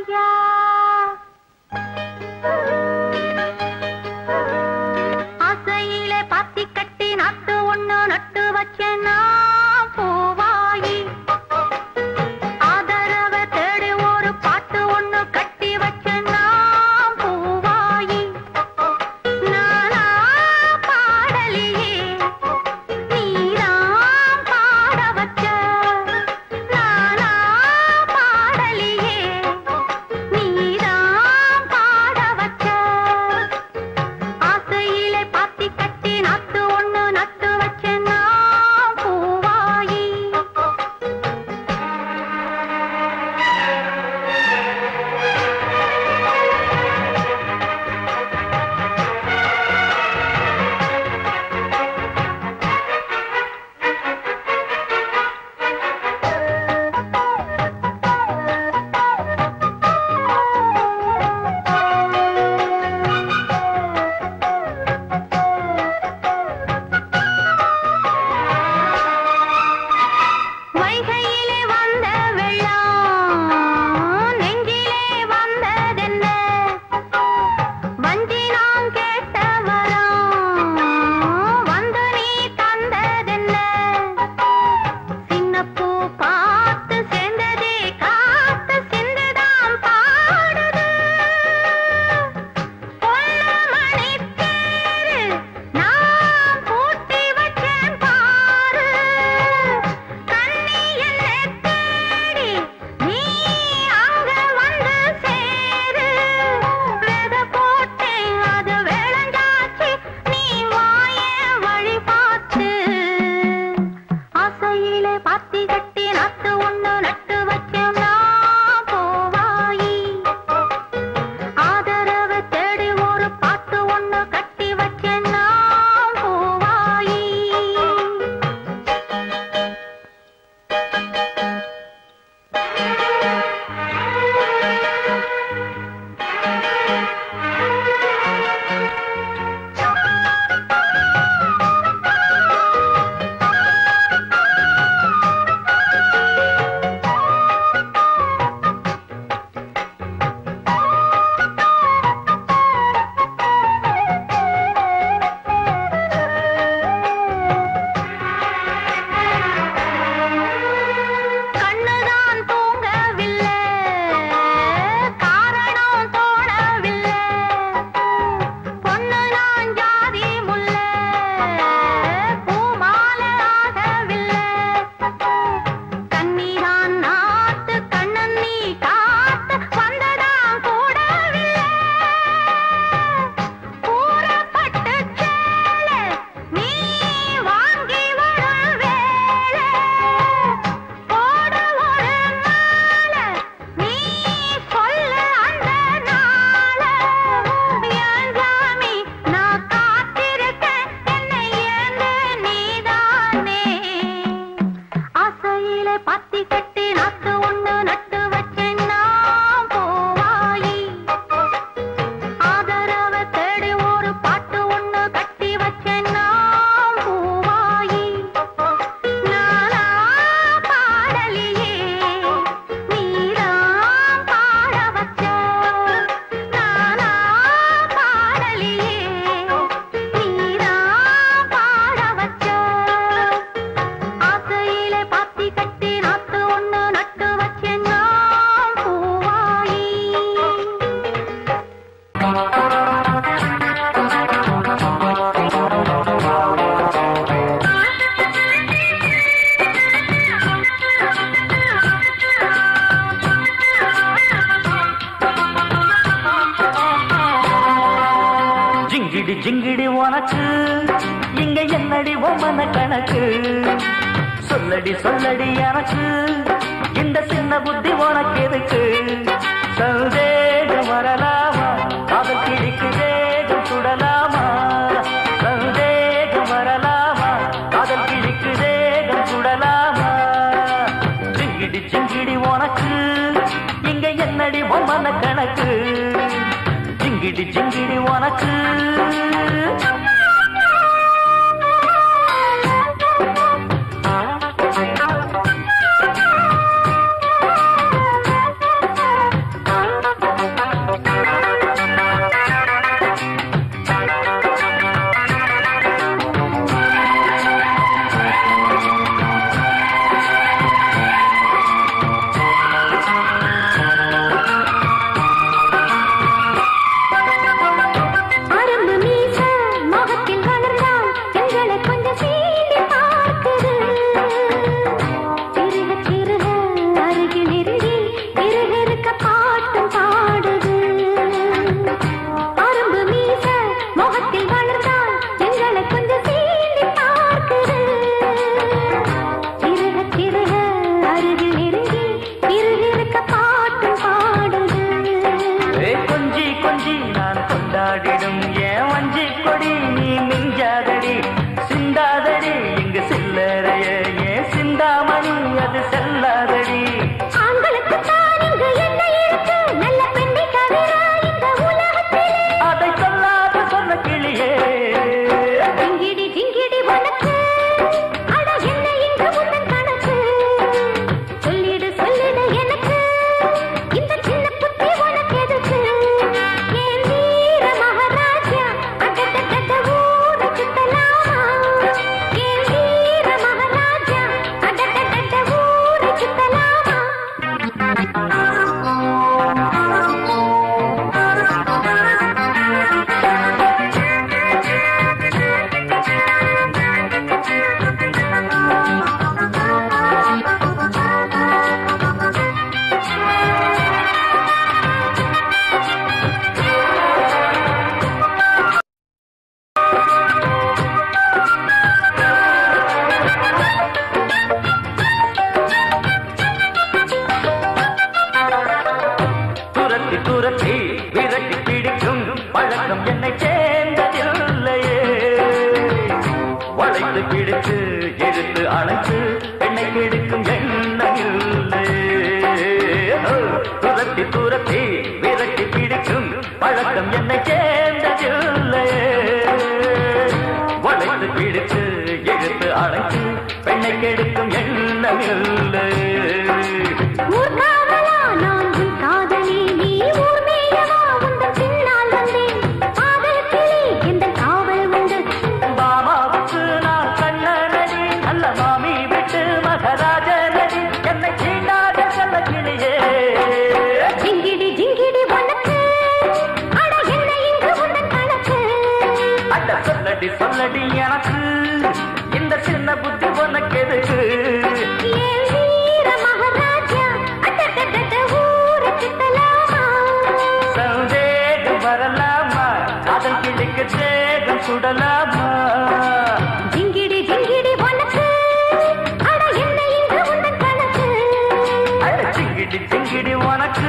பூவாயா ஆசையிலே பாத்தி கட்டி நாட்டு ஒண்ணு நட்டு வச்சேன் நான் பூவாயி ஆதரவ தேடி ஒரு பாட்டு ஒண்ணு கட்டி வச்சேன் நான் பூவாயி நானா பாடலியே நீதான் பாட வச்ச நானா பாடலியே நீதான் பாட வச்ச ஆசையிலே பாத்தி கட்டி நாட்டு ஒண்ணு நட்டு வச்சேன் நான் பூவாயி வைகையிலே வந்த வெள்ளம் நெஞ்சிலே வந்ததென்ன வஞ்சி நான் கேட்ட வரம் வந்து நீ தந்ததென்ன சின்ன பூ பார்த்து சேர்ந்ததே காத்து சிந்துதான் பாடுது பொண்ணு மணி தேரு நான் பூட்டி வச்சேன் பாரு கண்ணி என்னை தேடி நீ அங்க வந்து சேரு வித போட்டேன் அது விளைஞ்சாச்சு நீ வாய வழி பார்த்து ஆசையிலே பாத்தி கட்டி நாத்து ஒண்ணு நட்டு வச்சேன் நான் போவாயி ஆதரவு தேடி ஒரு பாட்டு ஒண்ணு கட்டி வச்சேன் நான் பூவாயி கண்ணுதான் தூங்கவில்லை காரணம் தோணவில்லை பொண்ணு நான் ஜாதி முல்லை பூமாலை ஆகவில்லை கண்ணீரான் நாட்டு கண்ணன் நீ காத்து வந்ததான் கூடவில்லை கூறப்பட்டு சேலை நீ வாங்கி வரும் வேலை போடு ஒரு நாள நீ சொல்லு அந்த நாள என் சாமி நான் காத்திருக்கேன் என்னை ஏந்து நீதானே ஆசையிலே பாத்தி கட்டி நாத்து ஒண்ணு நட்டு வச்சேன் நான் போவாயி ஆதரவ தேடி ஒரு பாட்டு ஒண்ணு கட்டி வச்சேன் நான் பூவாயி நானா பாடலியே நீதான் பாட வச்ச நானா பாடலியே நீதான் பாட வச்ச ஆசையிலே பாத்தி கட்டி நாத்து ஒண்ணு நட்டு வச்சேன் நான் பூவாயி ஜிங்கிடி ஜிங்கிடி உனக்கு இங்க என்னடி ஒம்மன கணக்கு சொல்லடி சொல்லடி எனக்கு இந்த சின்ன புத்தி உனக்கு எதுக்கு சந்தேகம் வரலாமா காதல் கிழிக்கு வேகம் சுடலாமா சந்தேகம் வரலாமா காதல் கிழிக்கு வேகம் சுடலாமா ஜிங்கிடி ஜிங்கிடி உனக்கு இங்க என்னடி பொம்மன கணக்கு ஜிங்கிடி ஜிங்கிடி உனக்கு ஆ நெருங்கி இருக பாட்டும் பாடுது அரும்பு மீச முகத்தில் வளர்ந்தால் எங்களை கொஞ்சம் சீண்டி பார்க்குது சிறுக சிறுக அருகில் நெருங்கி இருக பாட்டும் பாடுது ஏ கொஞ்சி கொஞ்சி நான் கொண்டாடிடும் ஏன் வஞ்சி கொடி நீ மிஞ்சாதடி சிந்தாதடி இங்கு சில்லறைய ஏன் சிந்தாமணி அது செல்லாதடி ஆண்களுக்கு தான் இங்கு என்ன இருக்கு நல்ல பெண்ணை தவிர இந்த உலகத்திலே அதை சொல்லாத சொன்ன கிளியே ஜிங்கிடி ஜிங்கிடி உனக்கு அட என்ன இங்கு உந்தன் கணக்கு சொல்லிடு சொல்லிடு எனக்கு இந்த சின்ன புத்தி உனக்கு எதுக்கு என் வீர மகாராஜா அடடடட ஊரை சுத்தலாமா என் வீர மகாராஜா அடடடட ஊரை சுத்தலாமா துரத்தி துரத்தி விரட்டி பிடிக்கும் பழக்கம் என்னை சேர்ந்ததில்லையே வளைத்து பிடித்து எடுத்து அழைத்து என்னை கெடுக்கும் எண்ணம் இல்லையே துரத்தி துரத்தி விரட்டி பிடிக்கும் பழக்கம் என்னை சேர்ந்ததில்லையே வளைத்து பிடித்து எடுத்து அழைத்து பெண்ணை கெடுக்கும் எண்ணம் இல்லையே ஊர்காவலா நான் உன் காதலி நீ ஊர் மேயவா உந்தன் பின்னால் வந்தேன் காதலத்திலே எந்த காவல் உண்டு மாமாவுக்கு நான் கண்ணனடி நல்ல மாமி விட்டு மகராஜனடி என்னை சீண்டாத செல்ல கிளியே ஜிங்கிடி ஜிங்கிடி உனக்கு அட என்ன இங்கு உந்தன் கணக்கு அட சொல்லடி சொல்லடி எனக்கு இந்த சின்ன புத்தி உனக்கு எதுக்கு என் வீர மகாராஜா அடடடட ஊரை சுத்தலாமா சந்தேகம் வரலாமா காதல் கிளிக்கு தேகம் சுடலாமா ஜிங்கிடி ஜிங்கிடி உனக்கு அட என்ன இங்கு உந்தன் கணக்கு அட சிங்கிடி சிங்கிடி உனக்கு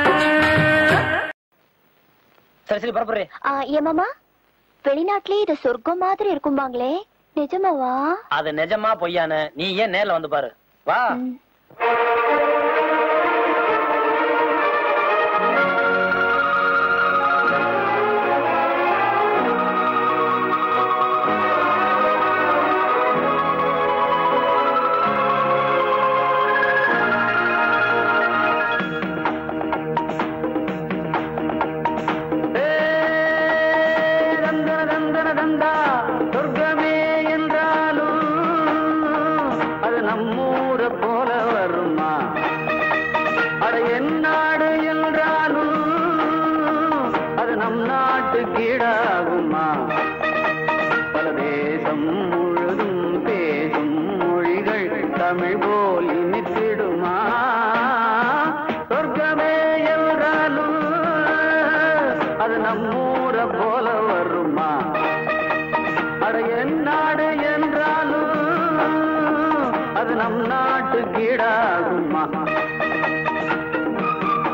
சரி சரி பரப்புறே ஏமாமா வெளிநாட்டுலயே இது சொர்க்கம் மாதிரி இருக்கும்பாங்களே நிஜமாவா அது நிஜமா பொய்யானு நீ ஏன் நேர்ல வந்து பாரு வா ம். தந்தன தந்தன தந்தா சொர்க்கமே என்றாலும் அது நம்மூர போல வருமா அட என் நாடு என்றாலும் அது நம் நாட்டு கீழாகுமா பல தேசம் முழுதும் பேசும் மொழிகள் தமிழ் போல் இனித்திடுமா சொர்க்கமே என்றாலும் அது நம்மூர போல வருமா அட என் நாடு என்றாலும் அது நம் நாட்டு கீழாகுமா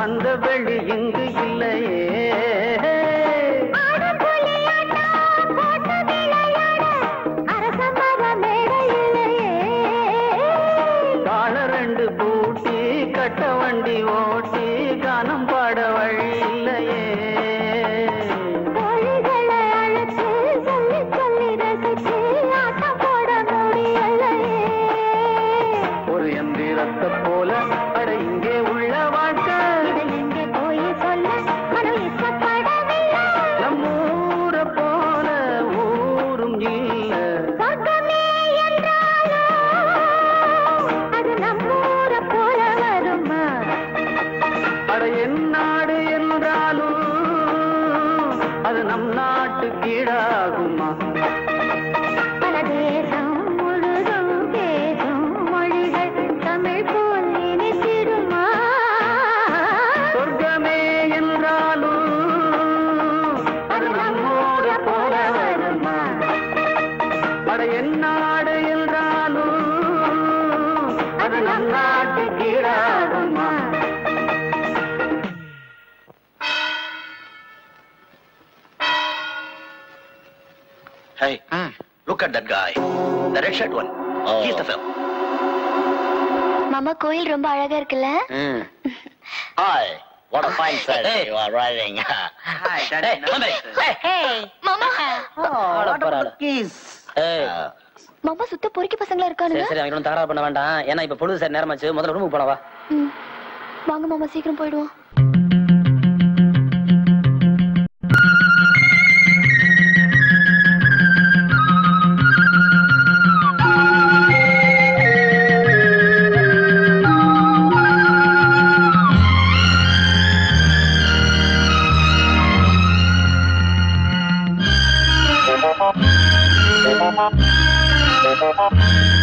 அந்த வெளி இங்கு இல்லையே கால ரெண்டு பூட்டி கட்ட வண்டி ஓட்டி கானம் பாட வழி இல்லையே ஒரு எந்திரத்தை போல அட இங்கே உள்ள வாழ்க்கை நம்ம ஊரை போல ஊரும் இல்ல அட என் நாடு என்றாலும் அது நம் நாட்டு கீழாகுமா தமிழ் போல் நினைத்திடுமா சொர்க்கமே என்றாலும் அது நம்மோட போல வருமா அட என் நாடு என்றாலும் அது நம் நாட்டு கீழாகுமா Hey, look at that guy. The red shirt one. He's the film. மாமா கோயில் ரொம்ப அழகா இருக்குல்ல Hi. What a fine set you are riding. Hi, that hey, is come nice. here. Hey. மாமா ஆள பாரு, ஆள. ஏய், Uh, மாமா சுத்த பொறுக்கி பசங்களா சரி இருக்கானுங்க சரி அவங்க ஒன்றும் தகராறு பண்ண வேண்டாம் ஏன்னா இப்ப பொழுது சரி நேரமாச்சு முதல்ல ரூமுக்கு போனவா ம். வாங்க மாமா சீக்கிரம் போயிடுவோம்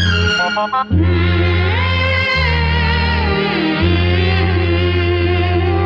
Thank you.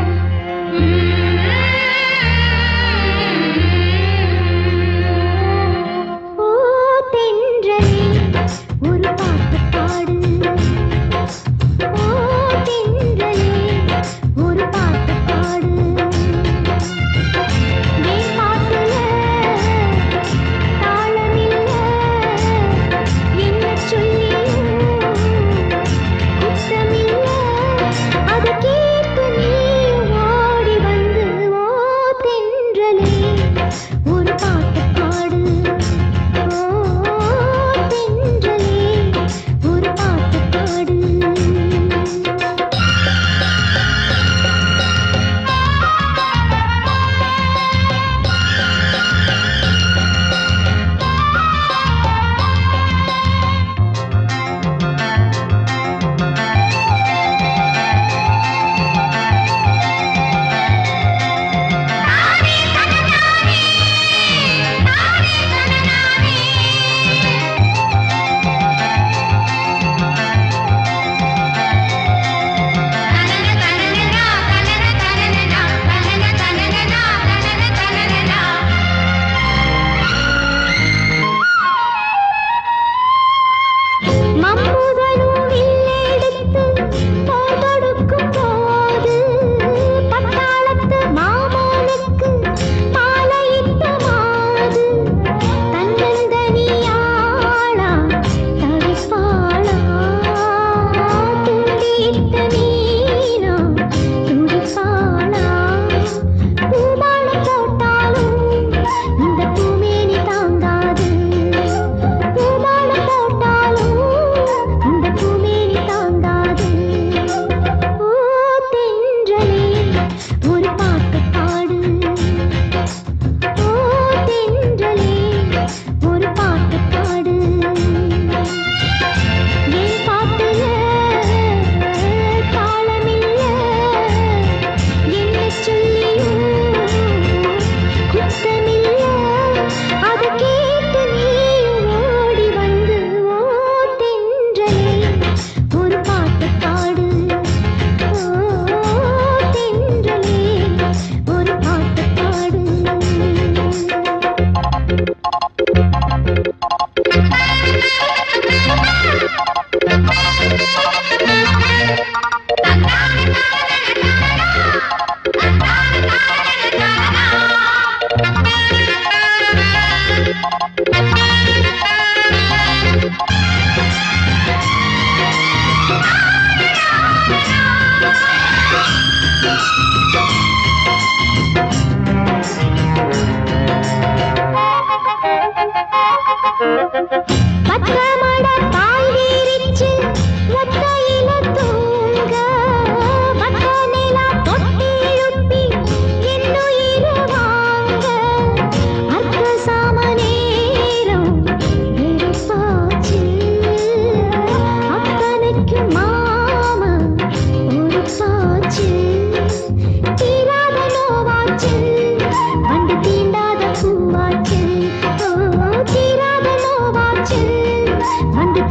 பச்சமட பாய் வீரிச்சு ஒத்தையில தூங்க பச்ச நிலா தொட்டிழுப்பி என்னுயிர வாங்க அர்த்த சாம நேரம் வெறுப்பாச்சு அப்பனுக்கு மாமா பொறுப்பாச்சு தீராத நோவாச்சு வண்டு தீண்டாத பூவாச்சு ஓ, தீராத நோவாச்சு வண்டு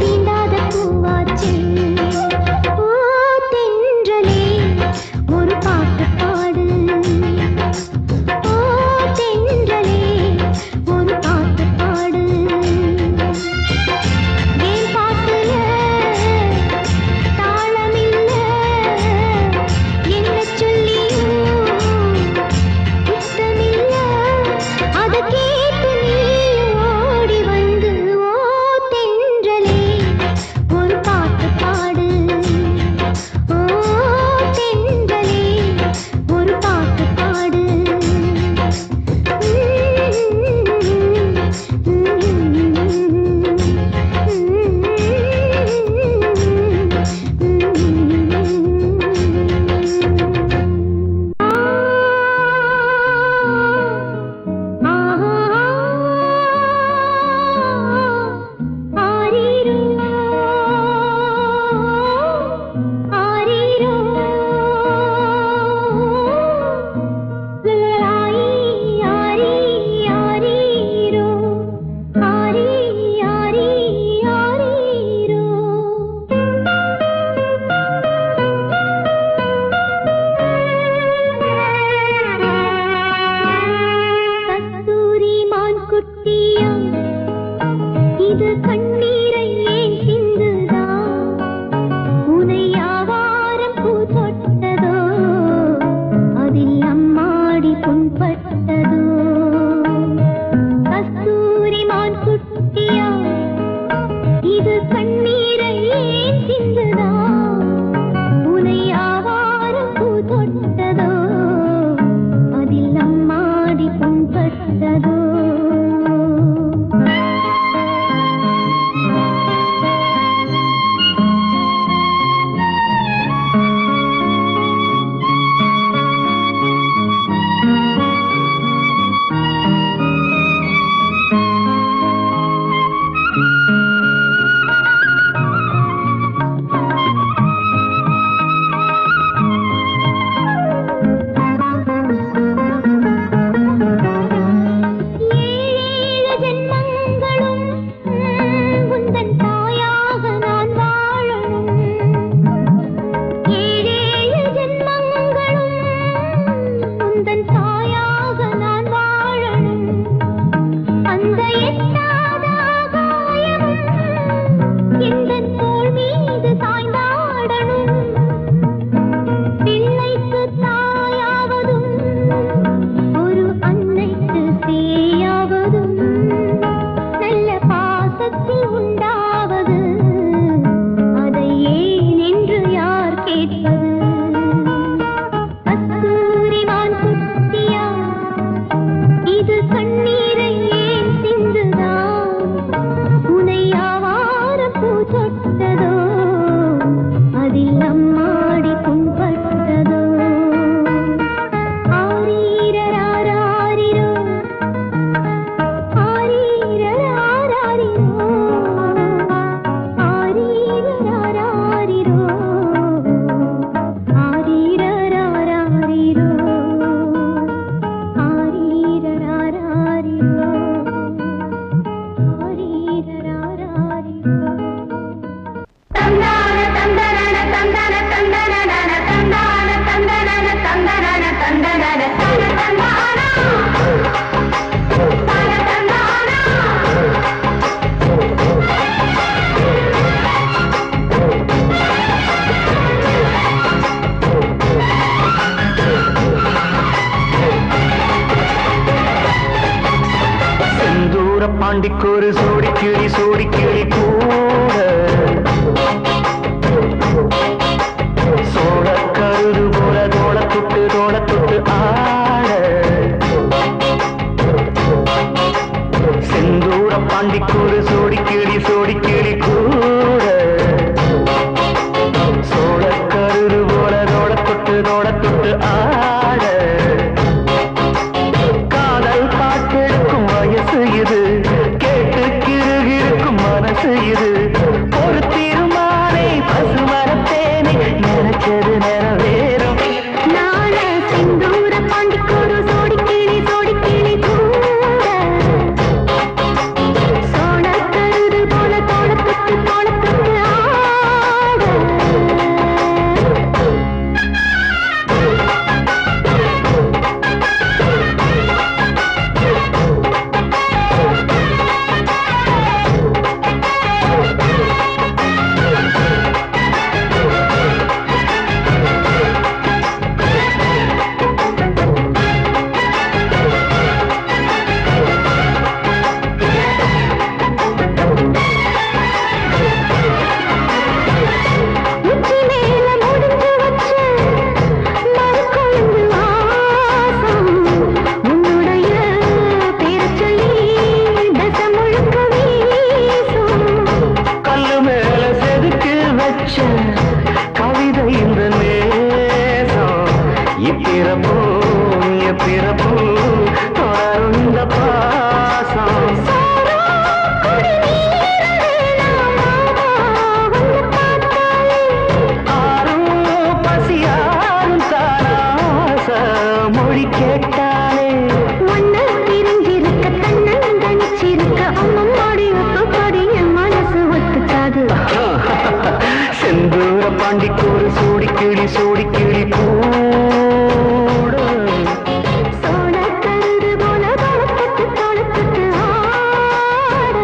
மொழி கேட்டாலே ஒன்னு பிரிஞ்சிருக்க தன்னந்தனிச்சிருக்க அம்மம்மாடி ஒத்துப்படி என் மனசு ஒத்துக்காது செந்தூர பாண்டிக்கு ஒரு சூடி கிளி சூடி கிளி கூட சோழ கருது போல தொளத்துட்டு தொளத்துட்டு ஆட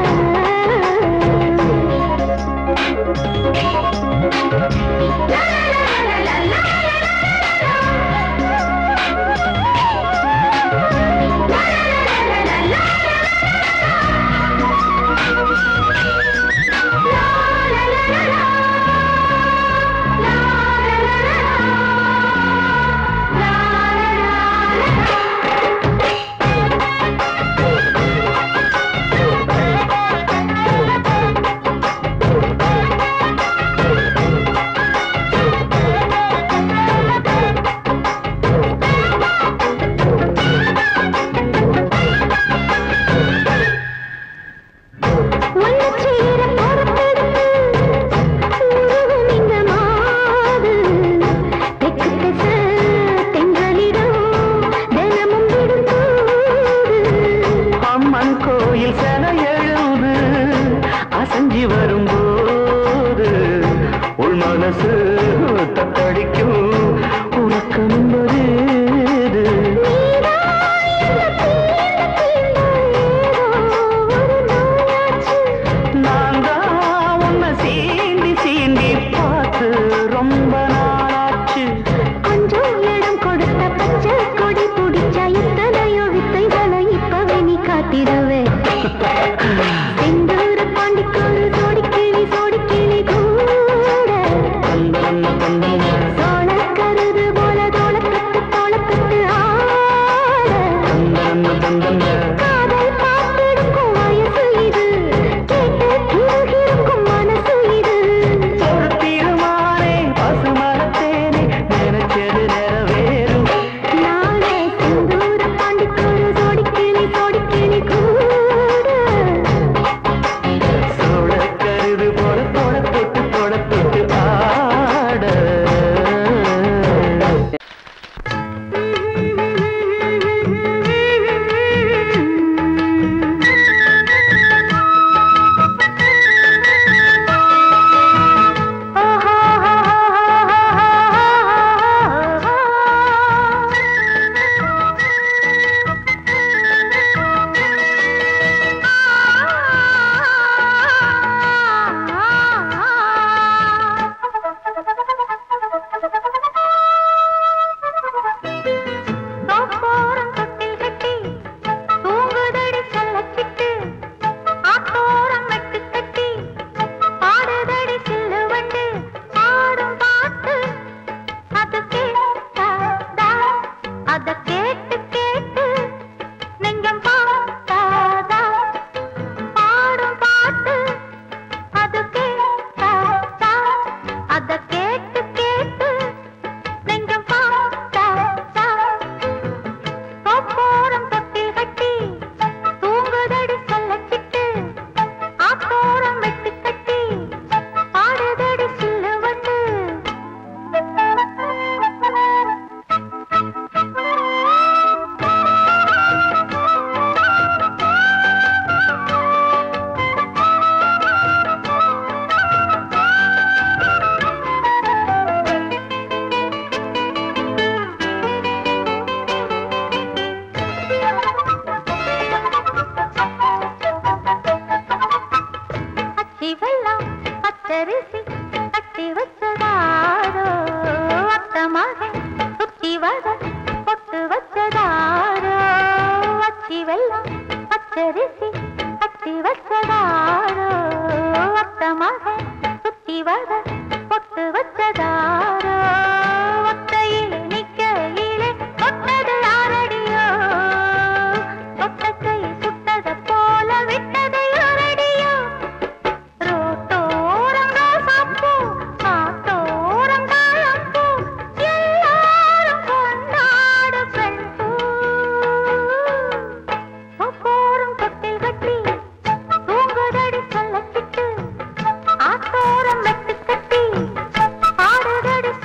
ஒன்னு சேர பொறுப்பெடுத்து உருகும் இந்த மாது தெற்கு திசை தென்றலிடம் தினமும் விடுங்கூடு அம்மன் கோயில் சென எழுது அசஞ்சி வரும்போது உள் மனசு தத்தடிக்கும் உறக்கம் என்பது ஏது? நான் தான் உன்னை சீண்டி சீண்டி பார்த்து ரொம்ப நாளாச்சு கொஞ்சம் இடம் கொடுத்த பச்சை கொடி பிடிச்சா இத்தனையோ வித்தைகளை இப்பவே நீ காட்டிடுவே செந்தூர பாண்டிக்கோள் சோடி கிளி சோடி கிளி கூட தந்தன தந்தன சோழ கருது போல தோளக்கட்டு தோளக்கட்டு ஆட தந்தன தந்தன காதல் காத்திருக்கும் வயசு இது கேட்டு கிருகிருக்கும் மனசு இது ஒரு தீர்மானே பசுமரத்தேனே நினைச்சது நிறைவேறும் நானே செந்தூர பாண்டிக்கோள் சோடி கிளி சோடி கிளி கூட சோழ கருது போல தொட தொட்டு தொட தொட்டு ஆட தோப்போரம் தொட்டில் கட்டி தூங்குதடி செல்லச்சிட்டு ஆத்தோரம் மெட்டு கட்டி பாடுதடி சில்லு வண்டு பாடும் பாட்டு அது கேட்டாதா அத கேட்டு கேட்டு நெஞ்சம் பார்த்தாதா பாடும் பாட்டு அது கேட்டாதா அத கேட்டு கேட்டு நெஞ்சம் பார்த்தாதா தோப்போரம் தொட்டில் கட்டி தூங்குதடி செல்லச்சிட்டு ஆத்தோரம் வெட்டு கட்டி பாடுதடி சில்லு வண்டு அச்சி வெள்ளம் பச்சரிசி கட்டி வச்சதாரோ அத்தமாக சுத்தி வர பொட்டு வச்சதாரோ அச்சி வெள்ளம் பச்சரிசி கட்டி வச்சதாரோ அத்தமாக சுத்தி வர பொட்டு வச்சதாரோ ஒத்தையிலே நிக்கையிலே தொட்டது யாரடியோ தொட்ட கை சுட்டத போல விட்டது யாரடியோ ரோட்டோரம் ரோசாப்பூ, காத்தோரம் தாழம்பூ, எல்லாரும் கொண்டாடு பெண் பூ. ஒப்போரம் தொட்டில் கட்டி, தூங்குதடி சொல்லச்சிட்டு, ஆத்தோரம் வெட்டு கட்டி, ஆடுதடி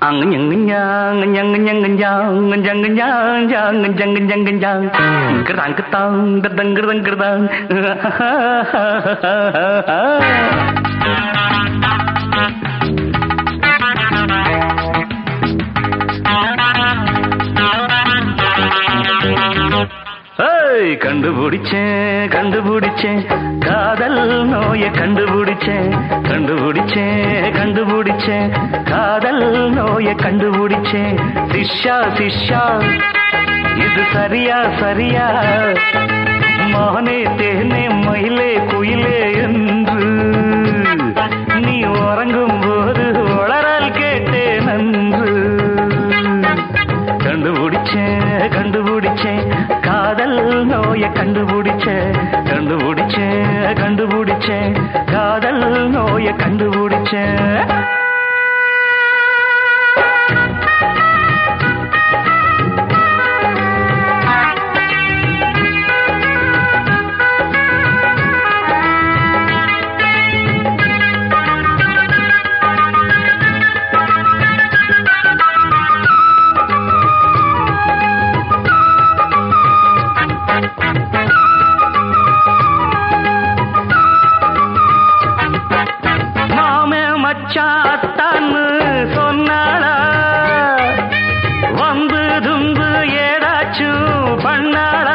அங்க ஞங்க ஞாங்க ஞங்க ஞங்க ஞாங்க ஞங்க ஞாங்க ஞங்க ஞங்க ஞாங்க கிரதாங்க தாங் தங்கர் தங்கர் ஏய், கண்டுபிடிச்சேன் கண்டுபிடிச்சேன் காதல் நோய கண்டுபிடிச்சேன் கண்டுபிடிச்சேன் கண்டுபிடிச்சேன் காதல் நோய கண்டுபிடிச்சேன் சிஷ்யா சிஷ்யா இது சரியா சரியா மானே தேனே மயிலே குயிலே என்று நீ உறங்கும் போது உளறல் கேட்டேன் நன்று கண்டுபிடிச்சேன் கண்டுபிடிச்சேன் காதல் நோய கண்டுபிடிச்சேன் கண்டுபிடிச்சேன் கண்டுபிடிச்சேன் காதல் நோய கண்டுபிடிச்சேன் மாமே மச்சான் அத்தான்னு சொன்னாளா வந்து தும்பு ஏதாச்சும் பண்ணாளா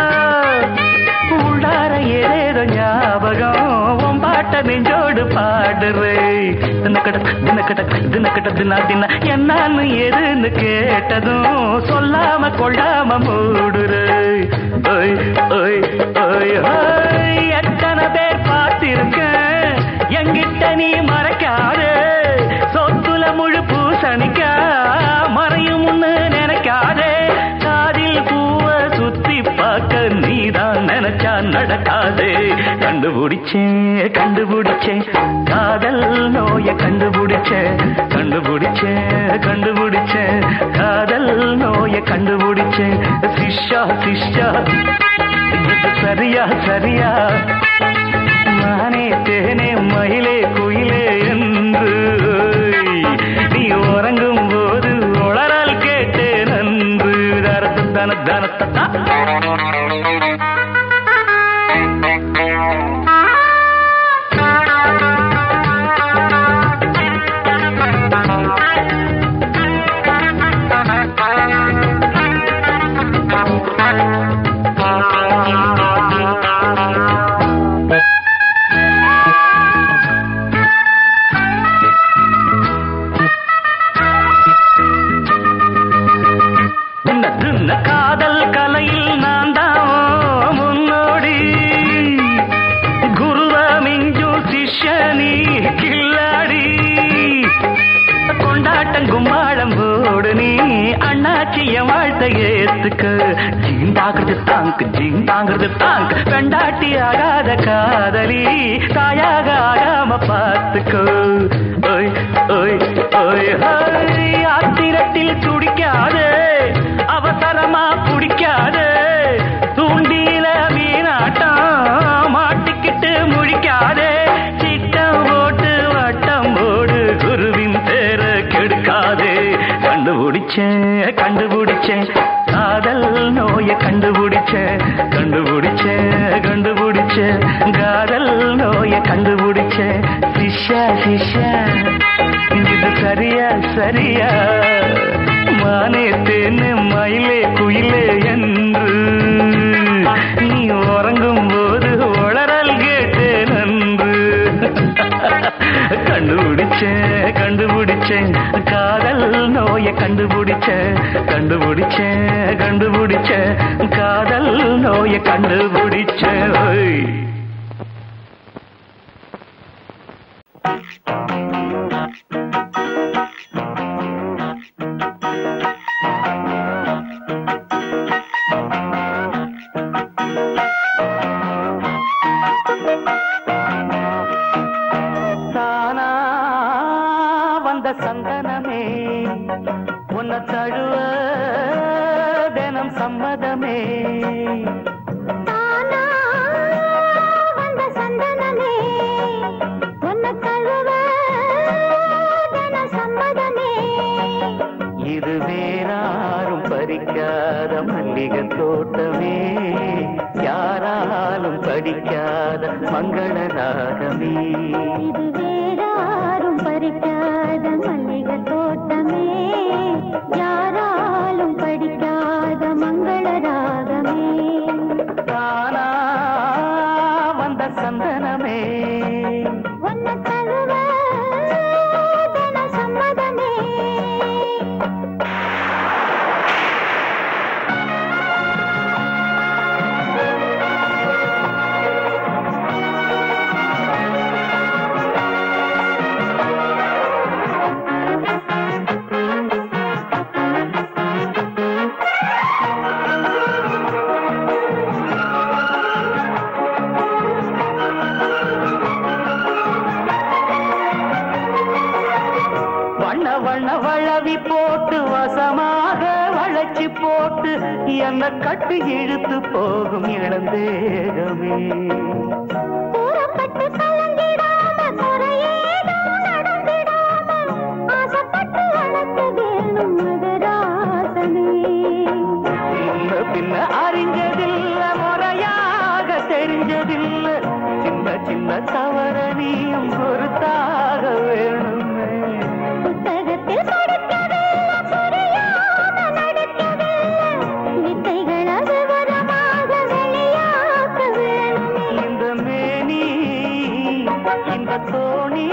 உள்ளார ஏதேதோ ஞாபகம் உன் பாட்ட நெஞ்சோடு பாடுறே தினக்கட தினக்கட தினக்கட தினா தின என்னான்னு எதுன்னு கேட்டதும் சொல்லாம கொள்ளாம மூடுறே ஓய் ஓய் ஓய் ஓய் எத்தனை பேர் பார்த்திருக்கேன் எங்கிட்ட நீ மறைக்காதே சொத்துல முழு பூசணிக்கா மறையும் முன்னு நினைக்காதே காதில் பூவ சுத்தி பார்க்க நீதான் நினைச்சா நடக்காதே கண்டுபிடிச்சேன் கண்டுபிடிச்சேன் காதல் நோய கண்டுபிடிச்சேன் கண்டுபிடிச்சேன் கண்டுபிடிச்சேன் காதல் நோய கண்டுபிடிச்சேன் சிஷ்யா சிஷ்யா இது சரியா சரியா மானே தேனே மயிலே குயிலே என்று நீ உறங்கும் போது உளறல் கேட்டேன் நன்று தரத்து தன தனத்தா தின்ன தின்ன காதல் கலையில் நான் தான் முன்னோடி குருவ மிஞ்சும் சிஷ்யனி கில்லாடி கொண்டாட்டம் கும்மாளம் போடு நீ அண்ணாச்சிய வாழ்த்த ஏத்துக்க ஜீன் தாங்கிறது தாங்கு ஜீன் தாங்கிறது தாங்கு பெண்டாட்டி ஆகாத காதலி தாயாக ஆகாம பார்த்துக்கோ ஓய் ஓய் ஓய் ஓய் ஆத்திரத்தில் துடிக்காதே அவசரமா பிடிக்காதே தூண்டில மீனாட்டம் மாட்டிக்கிட்டு முழிக்காதே சிட்டம் போட்டு வட்டம் போடு குருவின் பேர கெடுக்காதே கண்டுபிடிச்சேன் கண்டுபிடிச்சேன் காதல் நோய கண்டுபிடிச்சேன் கண்டுபிடிச்சேன் கண்டுபிடிச்சேன் காதல் நோய கண்டுபிடிச்சேன் சிஷ்யா சிஷ்யா இது சரியா சரியா மானே தேனு மயிலே குயிலே என்று நீ உறங்கும் போது உளறல் கேட்டு நன்று கண்டுபிடிச்சேன் கண்டுபிடிச்சேன் காதல் நோய கண்டுபிடிச்சேன் கண்டுபிடிச்சேன் கண்டுபிடிச்சேன் காதல் நோய கண்டுபிடிச்சேன் ஓய். தானா வந்த சந்தனமே உன்னை தழுவ தினம் சம்மதமே தானா வந்த சந்தனமே உன்னை தழுவ தின சம்மதமே பறிக்காத மல்லிகை தோட்டமே யாராலும் படிக்காத மங்கள ராகமே இது வேறாரும் பறிக்காத மல்லிகை தோட்டமே யாராலும் படிக்காத மங்கள ராகமே தானா வந்த சந்தனமே ஒன்ன தழுவ தின சம்மதமே வண்ண வண்ண வளவி போட்டு வசமாக வளைச்சி போட்டு என்ன கட்டு இழுத்து போகும் இளந்தேகமே கூறப்பட்டு கலந்திடாம குறையேதும் நடந்திடாம ஆசைப்பட்டு வளர்க்க வேணும் மகராசனே முன்ன பின்ன அறிஞ்சதில்ல முறையாக தெரிஞ்சதில்ல சின்ன சின்ன தவற நீயும் பொறுத்தாக வேணுமே புத்தகத்தில் படிக்கவில்லை புரியாம நடிக்கவில்லை வித்தைகளை விவரமாக வெளியாக்க வேணுமே இந்த மேனி இந்த தோணி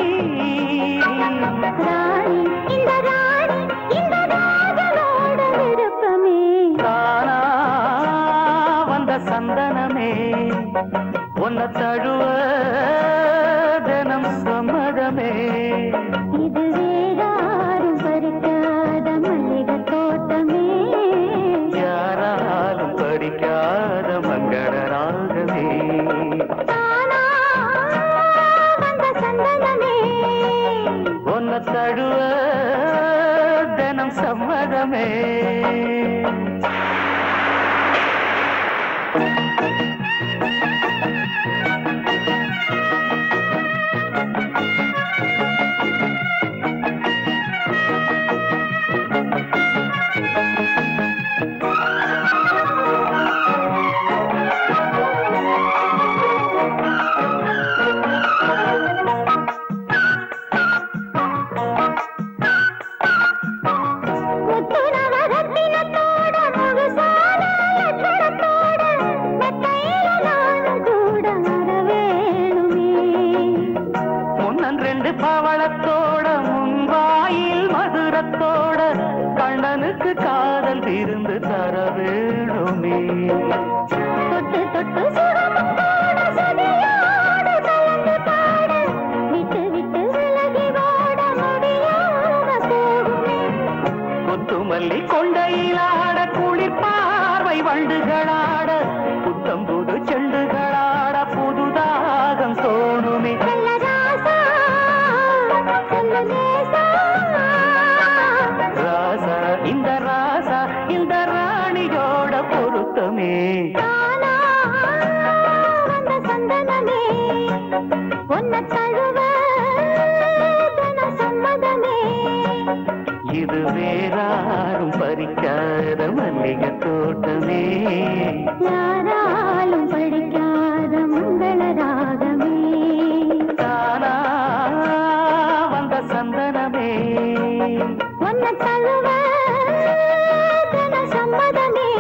ராணி இந்த ராணி இந்த ராஜனோட விருப்பமே தானா வந்த சந்தனமே உன்னை தழுவ தினம் சம்மதமே இது வேறாரும் பறிக்காத மல்லிகை தோட்டமே யாராலும் படிக்காத மங்கள ராகமே தானா வந்த சந்தனமே உன்னை தழுவ தினம் சம்மதமே முத்துரவரத்தினத்தோட முழுசான லட்சணத்தோட மெத்தையில நானும் கூட வரவேணுமே முன்னன் ரெண்டு பவளத்தோட முன்வாயில் மதுரத்தோட கண்ணனுக்கு காதல் திருந்து தர வேணுமே தொட்டு தொட்டு சுகமுத்தோட சதியோடு கலந்து பாட விட்டு விட்டு விலகி ஓட முடியாம போகுமே கொத்துமல்லி கொண்டையிலாட குளிர் பார்வை வண்டுகளாட புத்தம் புது செண்டுகளாட புதுதாகம் தோணுமே செல்ல ராசா செல்ல நேசா ராசா இந்த ராசா இந்த ராணியோட பொருத்தமே தானா வந்த சந்தனமே உன்னை தழுவ தின சம்மதமே இது வேறாரும் பறிக்காத மல்லிகை தோட்டமே யாராலும் படிக்காத மங்கள ராகமே தானா வந்த சந்தனமே உன்னை தழுவ தின சம்மதமே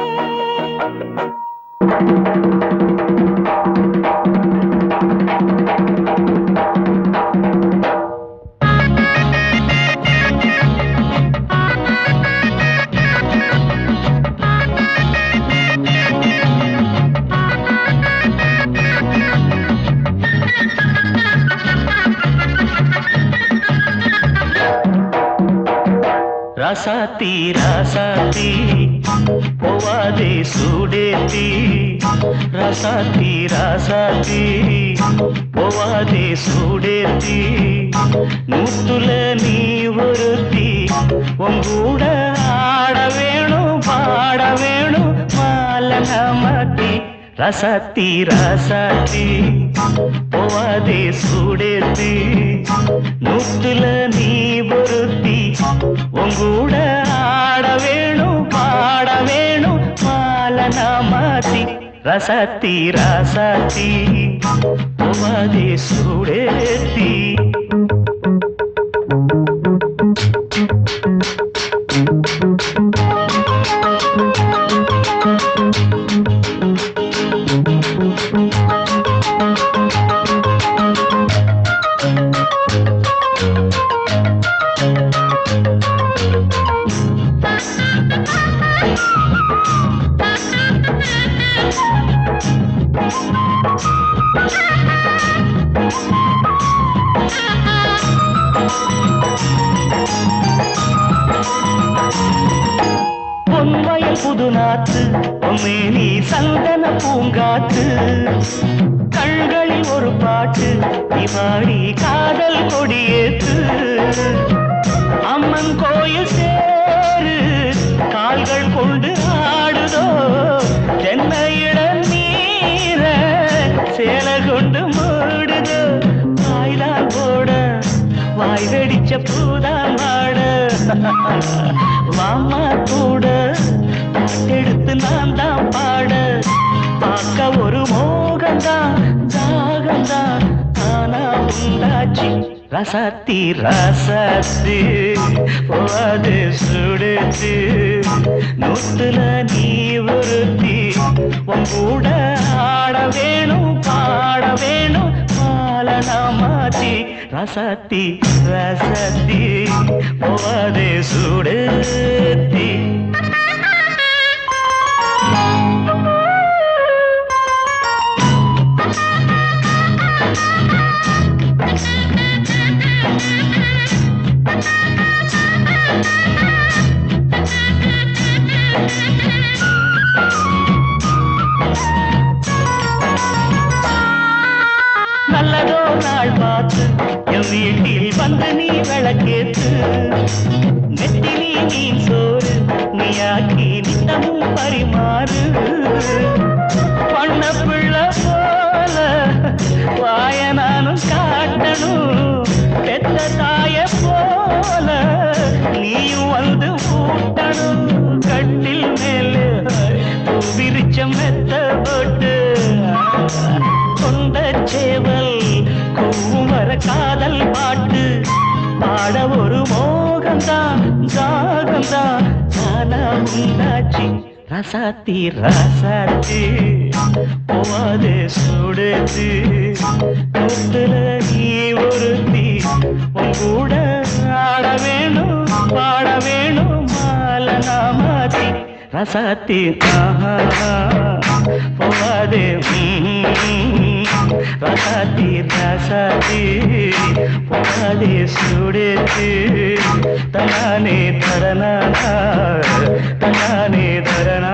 ரசாத்தி ரசாத்தி போவாதே சூடேத்தி ரசாத்தி ரசாத்தி போவாதே சூடேத்தி நூத்துல நீ ஒருத்தி உங்கூட ஆட வேணும் பாட வேணும் மாலனமத்தி ரசாத்தி ரசாத்தி போவாதே சூடேத்தி நூத்துல நீ ஒருத்தி உங்கூட ஆட வேணும் பாட வேணும் ரசத்தி ராசாத்தி போவாதே சூடேத்தி பொன்வயல் புது நாத்து பொம்மேனி சந்தன பூங்காத்து கண்களில் ஒரு பாட்டு இவாடி காதல் கொடியேத்து அம்மன் கோயில் சேரு கால்கள் கொண்டு ஆடுதோ தென்னையிட நீர சேல கொண்டு மூடுதோ வாய்தான் போட வாய் வெடிச்ச பூதான் வாட வாமா கூட பாட்டெடுத்து நான் தான் பாட பார்க்க ஒரு மோகந்தான் தாகந்தான் ஆனா உண்டாச்சு ரசத்தி ரசத்து போது சுடுத்து நூத்துல நீ ஒருத்தி உன் கூட ஆட வேணும் பாட வேணும் பாலனா மாத்தி ரசத்தி ரசத்தி போது சுடுத்தி நல்லதோ நாள் பார்த்து என் வீட்டில் வந்து நீ விளக்கேத்து நெத்திலி நீ சோறு நீயாக்கி நித்தமும் பரிமாறு பண்ண பிள்ளை போல வாய நானும் காட்டணும் பெத்த தாய போல நீயும் வந்து ஊட்டணும் கட்டில் மேலே விரிச்ச மெத்த போட்டு கொண்ட சேவல் கூவும் வர காதல் பாட்டு பாட ஒரு மோகந்தான் ஜாகந்தான் நானா உண்டாச்சி ரசாத்தி ரசாத்தி போவாது சுடுது நூத்துல நீ ஒருத்தி உன் கூட ஆட வேணும் பாட வேணும் மாலனா மாத்தி ரசாத்தி ஆஹா போவாது ரசாத்தி ரசாத்தி போவாது சுடுது தனானே தரனா தனானே தரனா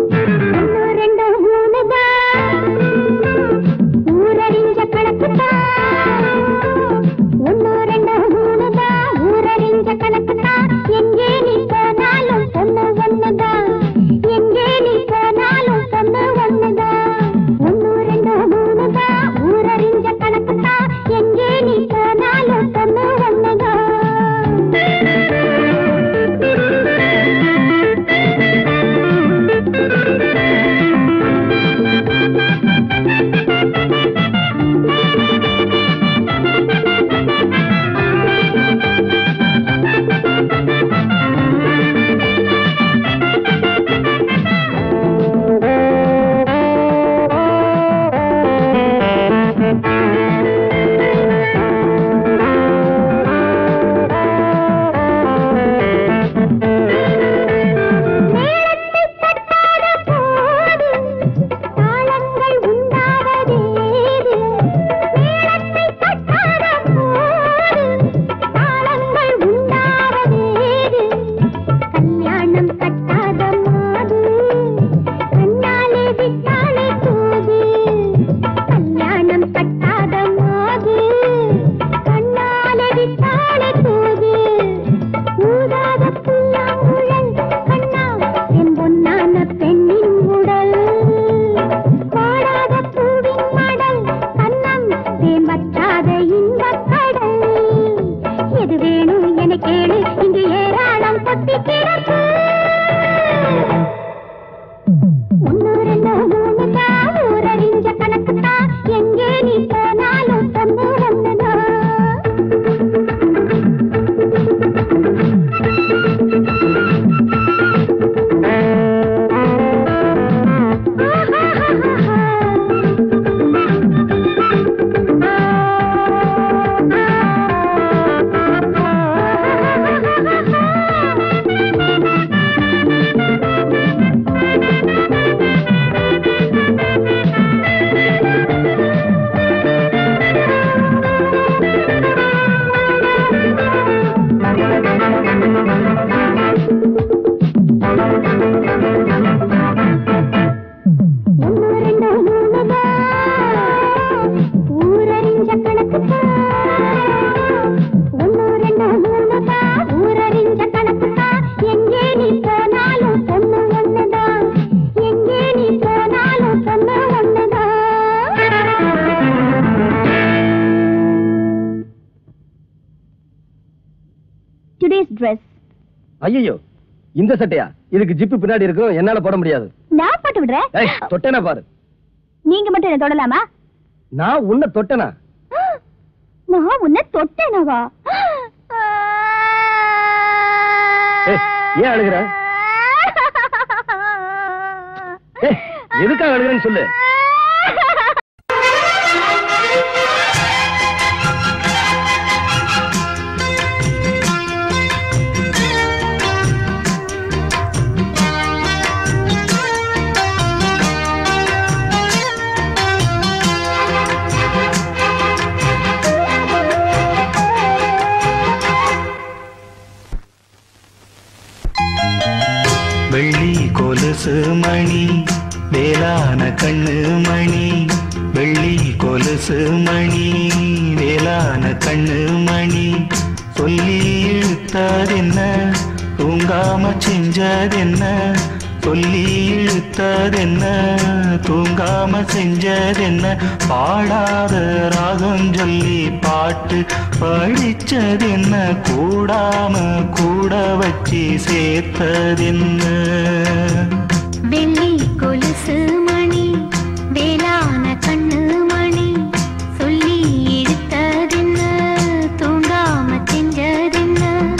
ரெண்டு மூணுதான் ஊரறிஞ்ச கணக்குதான் ஐயோ இந்த சட்டையா இதுக்கு ஜிப்பு பின்னாடி இருக்கும் என்னால போட முடியாது நான் போட்டு விடுறேன் ஏய் தொட்டேனா பாரு நீங்க மட்டும் என்ன தொடலாமா நான் உன்னை தொட்டனா நான் உன்னை தொட்டேனவா ஏய் ஏன் அழுகுற ஏய் எதுக்காக அழுகுறேன்னு சொல்லு வெள்ளி கொலுசு மணி வேளான கண்ணு மணி வெள்ளி கொலுசு மணி வேளான கண்ணு மணி சொல்லி இழுத்ததென்ன தூங்காம செஞ்சதென்ன சொல்லி இழுத்ததென்ன தூங்காம செஞ்சதென்ன பாடாத ராகம் சொல்லி பாட்டு படிச்சதென்ன கூடாம கூட வச்சு சேர்த்ததென்ன வெள்ளி கொலுசு மணி வேளான கண்ணு மணி சொல்லி எடுத்ததென்ன தூங்காம செஞ்சதென்ன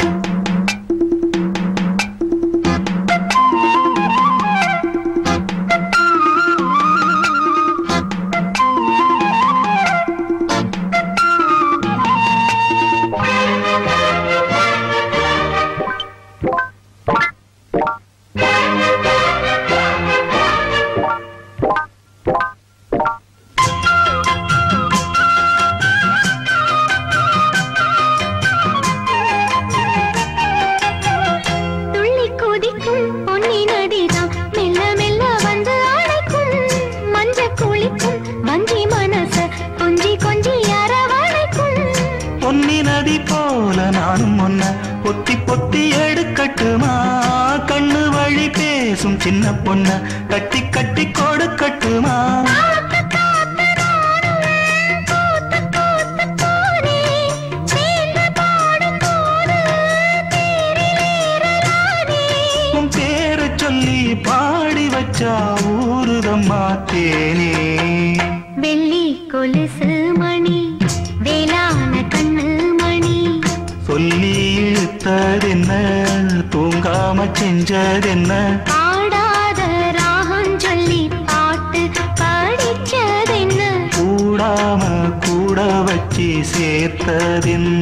துள்ளி குதிக்கும் பொன்னி நதிதான் மெல்ல மெல்ல வந்து அழைக்கும் மஞ்ச குளிக்கும் வஞ்சி மனச கொஞ்சி கொஞ்சி அரவணைக்கும் பொன்னி நதி போல நானும் முன்ன பொத்தி பொத்தி எடுக்கட்டுமா கண்ணு வழி பேசும் சின்ன பொண்ண கட்டி கட்டி கொடுக்கட்டுமா காத்து காத்து நானும் கூத்து கூத்து போனேன் சேர்ந்து பாடும் போது தேரிலேறலானே உன் பேரை சொல்லி பாடி வச்சா ஊருதம்மா தேனே வெள்ளி கொலுசு மணி வேளான கண்ணு மணி சொல்லி இழுத்ததென்ன தூங்காம செஞ்சதென்ன பாடாத ராகம் சொல்லி பாட்டு படிச்சதென்ன கூடாம கூட வச்சு சேர்த்ததென்ன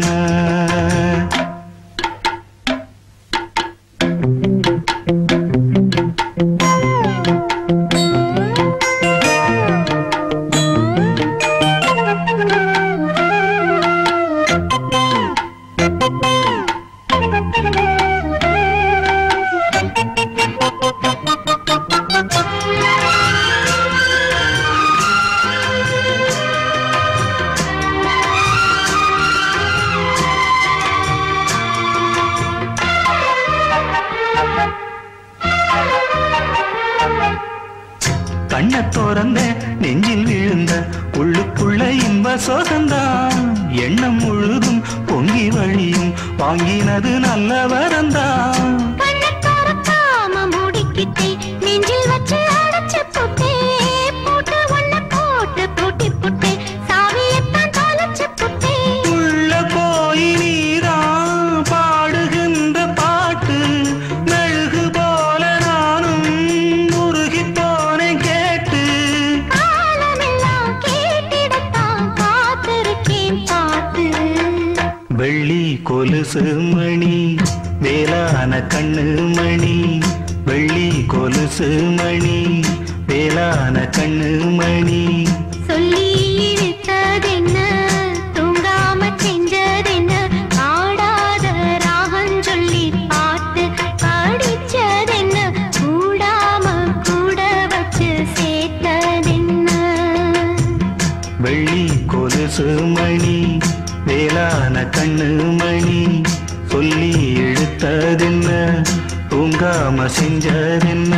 கண்ண திறந்த நெஞ்சில் விழுந்த உள்ளுக்குள்ள இன்ப சோகந்தான் எண்ணம் முழுதும் பொங்கி வழியும் வாங்கினது நல்ல வரந்தான் கண்ணை திறக்காம மூடிக்கிட்டே நெஞ்சில் வச்சு அடைச்சு போட்டே போட்டு ஒண்ணு போட்டு பூட்டி புட்டே சாவியத்தான் தொலைச்சு புட்டே உள்ள போய் நீதான் பாடுகின்ற பாட்டு மெழுகு போல நானும் உருகி போனேன் கேட்டு காலமெல்லாம் கேட்டிடத்தான் காத்திருக்கேன் பாட்டு வெள்ளி கொலுசு மணி வேளான கண்ணு மணி வெள்ளி கொலுசு மணி வேளான கண்ணு மணி சொல்லி இழுத்ததென்ன தூங்காம செஞ்சதென்ன பாடாத ராகம் சொல்லி பாட்டு படிச்சதென்ன கூடாம கூட வச்சு சேர்த்ததென்ன வெள்ளி கொலுசு மணி வேளான கண்ணு மணி சொல்லி இழுத்ததென்ன தூங்காம செஞ்சதென்ன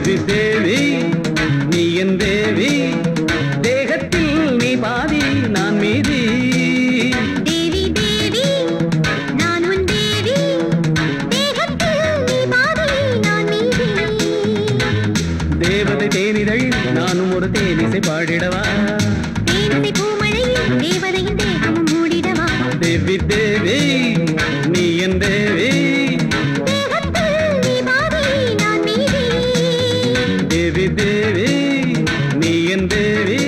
தேவி தேவி நீ என் தேவி தேகத்தில் நீ பாதி நான் மீதி தேவி தேவி நான் உன் தேவி தேகத்தில் நீ பாதி நான் மீதி தேவதை தேனிதழ் நானும் ஒரு தேனிசை பாடிடவா தேனிசை பூமழையில் தேவதையின் தேகமும் மூடிடவா தேவி தேவி நீ என் தேவி தேகத்தில் நீ பாதி நான் மீதி தேவி தேவி நீ என் தேவி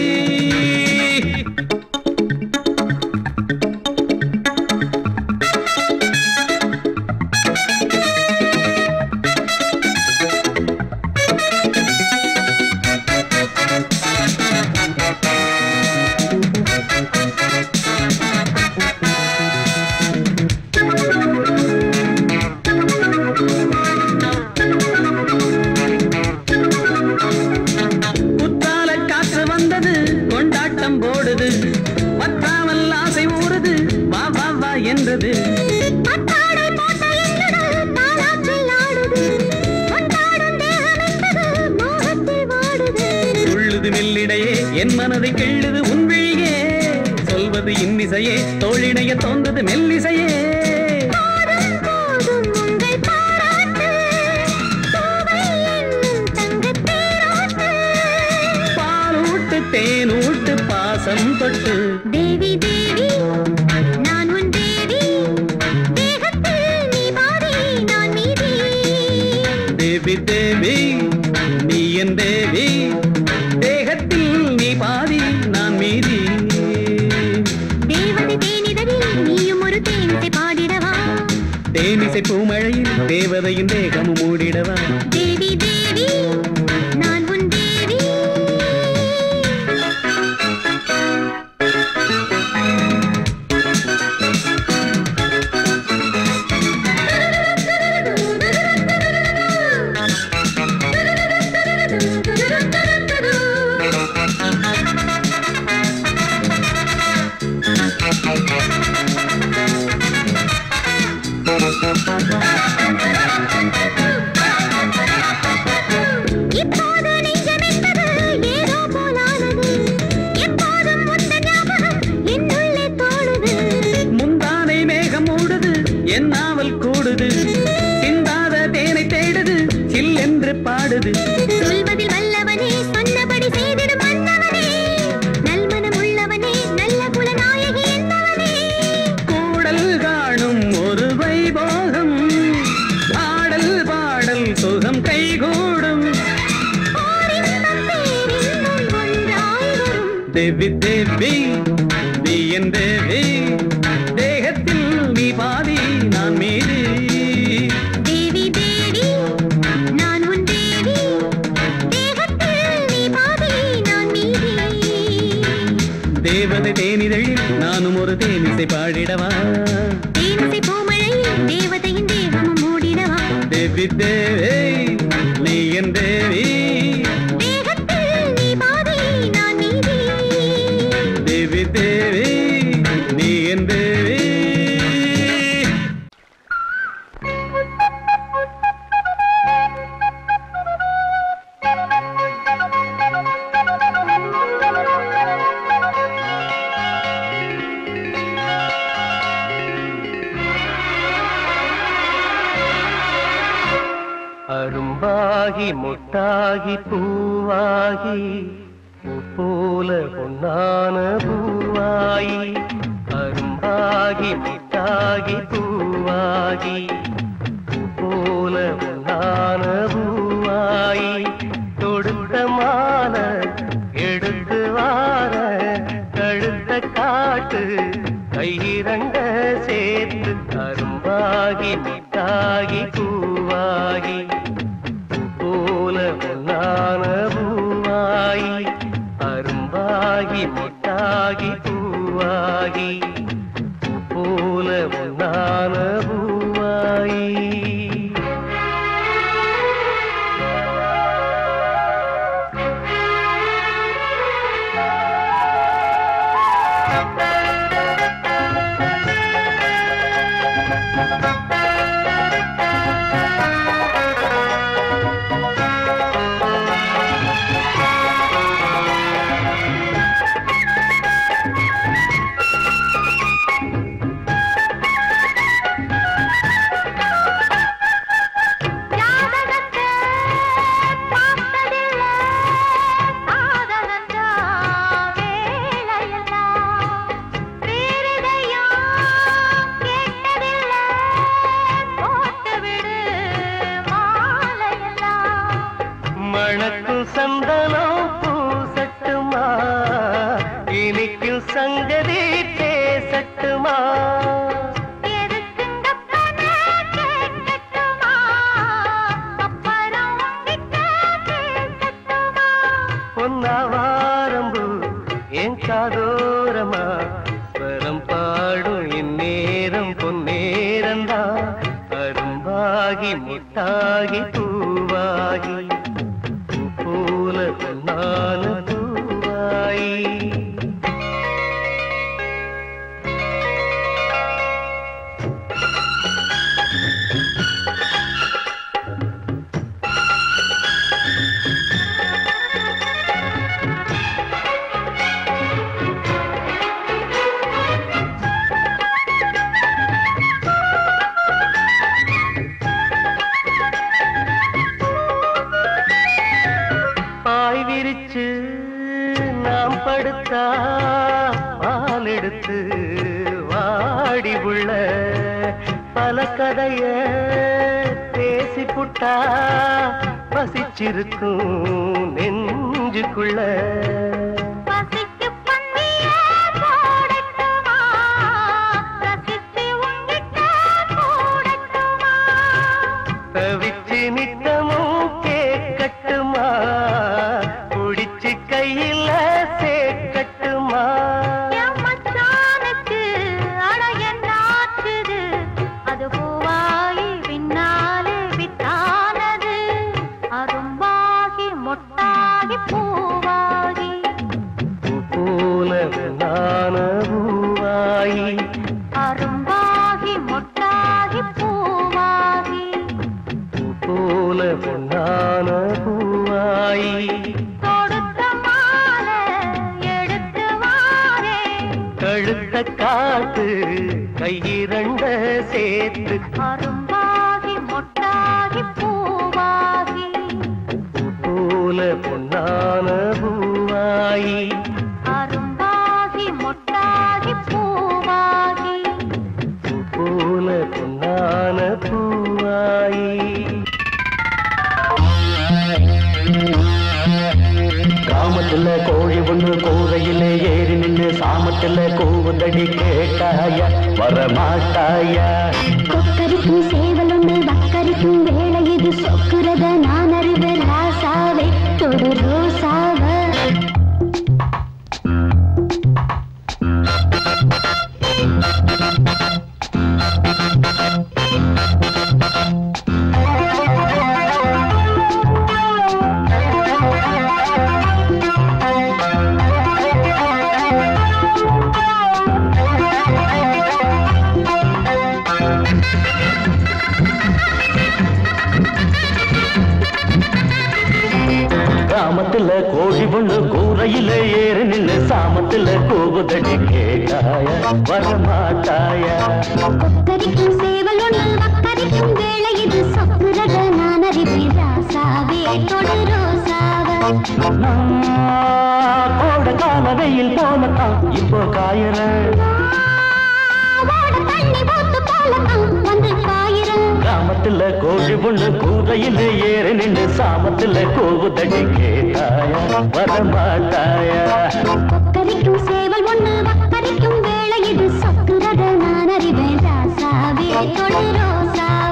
குத்தால காற்று வந்தது கொண்டாட்டம் போடுது பத்தாமல் ஆசை ஊறுது வா வா வா என்றது பட்டாடை போட்ட என்னுடல் தாலாட்டில் ஆடுது கொண்டாடும் தேகம் என்பது மோகத்தில் வாடுது உள்ளுது மெல்லிடையே என் மனதை கிள்ளுது உன் விழியே சொல்வது இன்னிசையே தோழிடைய தோன்றது மெல்லிசையே போதும் போதும் உங்கள் பாராட்டு பூவை என்னும் தங்கத் தேரோட்டு பாலூட்டு தேனூட்டு பாசம் தொட்டு தேவி தேவி நான் உன் தேவி தேகத்தில் நீ பாதி நான் மீதி தேவி தேவி நீ என் தேவி தேகத்தில் நீ பாதி நான் மீதி தேவதை தேனிதழில் நீயும் ஒரு தேனிசை பாடிடவா தேனிசை பூமழையில் தேவதையின் தேகமும் மூடிடவா தேவி தேவி நான் உன் தேவி இப்போது நெஞ்சம் என்பது ஏதோ போலானது எப்போதும் உந்த ஞாபகம் என்னுள்ளே தோணுது முந்தானை மேகம் மூடுது என் நாவல் கூடுது சிந்தாத தேனை தேடுது சில் என்று பாடுது சொல்வதில் வல்லவனே சொன்னபடி செய்திடும் மன்னவனே நல்மனம் உள்ளவனே நல்ல குலநாயகி என்பவனே கூடல் காணும் ஒரு வைபோகம் ஆடல் பாடல் சுகம் கைகூடும் ஓரின்பம் பேரின்பம் ஒன்றாய் வரும் தேவி தேவி நீ என் தேவி தேகத்தில் நீ பாதி நான் மீதி தேவி தேவி நான் உன் தேவி தேகத்தில் நீ பாதி நான் மீதி தேவதை தேனிதழில் நானும் ஒரு தேனிசை பாடிடவா தேனிசை பூமழையில் தேவதையின் தேகமும் மூடிடவா தேவி தேவி நீ என் தேவி தேகத்தில் நீ பாதி நான் மீதி தேவி தேவி நீ என் தேவி அரும்பாகி முட்டாகி பூவாகி பூ போல பொன்னான பூவாயி அரும்பாகி முட்டாகி பூவாகி பூ போல பொன்னான பூவாயி தொடுத்த மால எடுத்து வார கழுத்த காட்டு கையிரண்ட சேர்த்து அரும்பாகி முட்டாகி பூவாகி போல பொன்னான பூவாயி அரும்பாகி முட்டாகி பூவாகி போல பொன்னான பூவாயி தேவி தேதி பேசட்டுமா எதுக்குங்கப்பனே கேட்கட்டுமா அப்புறம் உங்கிட்ட பேசட்டுமா பொன்னாவாரம்பு என் காதோரமா ஸ்வரம் பாடும் இந்நேரம் பொன்னேரந்தா அரும்பாகி முட்டாகி பூவாகி பூ போல பொன்னான பூவாயி பாய் விரிச்சு நாம் படுத்தா பால் எடுத்து வாடி உள்ள பல கதைய பேசி புட்டா பசிச்சிருக்கும் நெஞ்சுக்குள்ள பசிக்கு பந்தியே போடட்டுமா ரசித்து உங்கிட்ட போடட்டுமா தவிச்சு நித்தமும் கேட்கட்டுமா குடிச்சு கையில சேர்க்கட்டுமா என் மச்சானுக்கு அட என்னாச்சுது அது பூவாகி பின்னாலே வித்தானது அரும்பாகி மொட்டாகி பூவாகி பூ போல நான பூவாயி அரும்பாகி மொட்டாகி பூவாகி பூ போல பொன்னான பூவாயி தொடுத்த மாலை எடுத்து வாரே கழுத்த காட்டு கையிரண்ட சேர்த்து அரும்பாகி மொட்டாகி பூவாகி பூ போல பொன்னான பூவாயி அரும்பாகி மொட்டாகி பூவாகி பூ போல பொன்னான பூவாயி கிராமத்துல கோழி ஒண்ணு கூரையிலே ஏறி நின்னு சாமத்துல கூவுதடி கேட்டாய வரமாட்டாயா கொக்கரிக்கும் சேவலுண்டு வக்கரிக்கும் வேலை இது சொக்குறத நான் அறிவேன் ராசாவே தொடு ரோசாவ கிராமத்துல கோழி ஒண்ணு கூரையிலே ஏறி நின்னு சாமத்துல கூவுதடி கேட்டாய வரமாட்டாயா கொக்கரிக்கும் சேவலுண்டு வக்கரிக்கும் வேலை இது சொக்குறத நான் அறிவேன் ராசாவே தொடு ரோசாவ நான் கோட கால வெயில் போலத்தான் இப்போ காயற ஓட தண்ணி ஊத்து போலத்தான் வந்து காயிரம் கிராமத்துல கோழி ஒண்ணு கூரையிலே ஏறி நின்னு சாமத்துல கூவுதடி கேட்டாய வரமாட்டாயா கொக்கரிக்கும் சேவல் ஒண்ணு வக்கரிக்கும் வேலை இது சொக்குறத நான் அறிவேன் ராசாவே தொடு ரோசாவ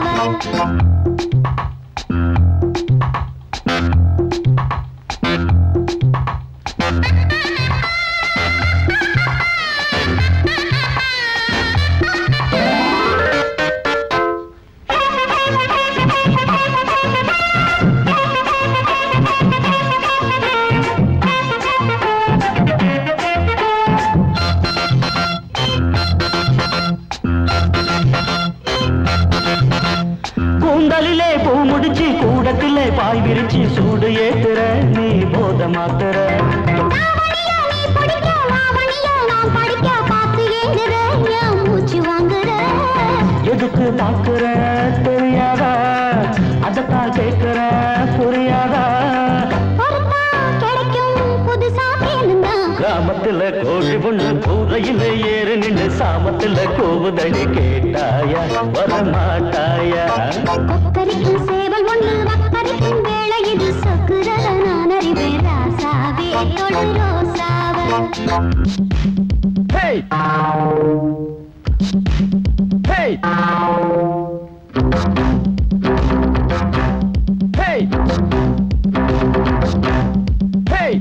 கூந்தலிலே பூ முடிச்சு கூடத்திலே பாய் விரிச்சு சூடு ஏத்துற நீ போத மாத்துற தாவணியா நீ பிடிக்க, மாவணியா நான் படிக்க, பார்த்து ஏங்குற, என் மூச்சு வாங்குற. எதுக்கு பாக்குற தெரியாதா அதத்தான் கேட்கிற புரியாதா பொறுத்தான் கிடைக்கும், புதுசா கேளுங்க. கிராமத்துல கோழி பொண்ணு கூரையில ஏறு நின்று சாமத்துல கூவுதடி கேட்டாயா வரமாட்டாயா கொக்கரிக்கும் சேவல் ஒண்ணு வக்கரிக்கும் வேளை இது சொக்குறத நான் அறிவேன் ராசாவே தொடு ரோசாவ Hey! Hey! Hey! Hey!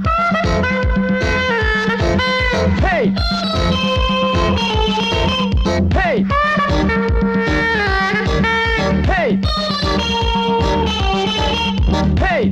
Hey! Hey! Hey! Hey!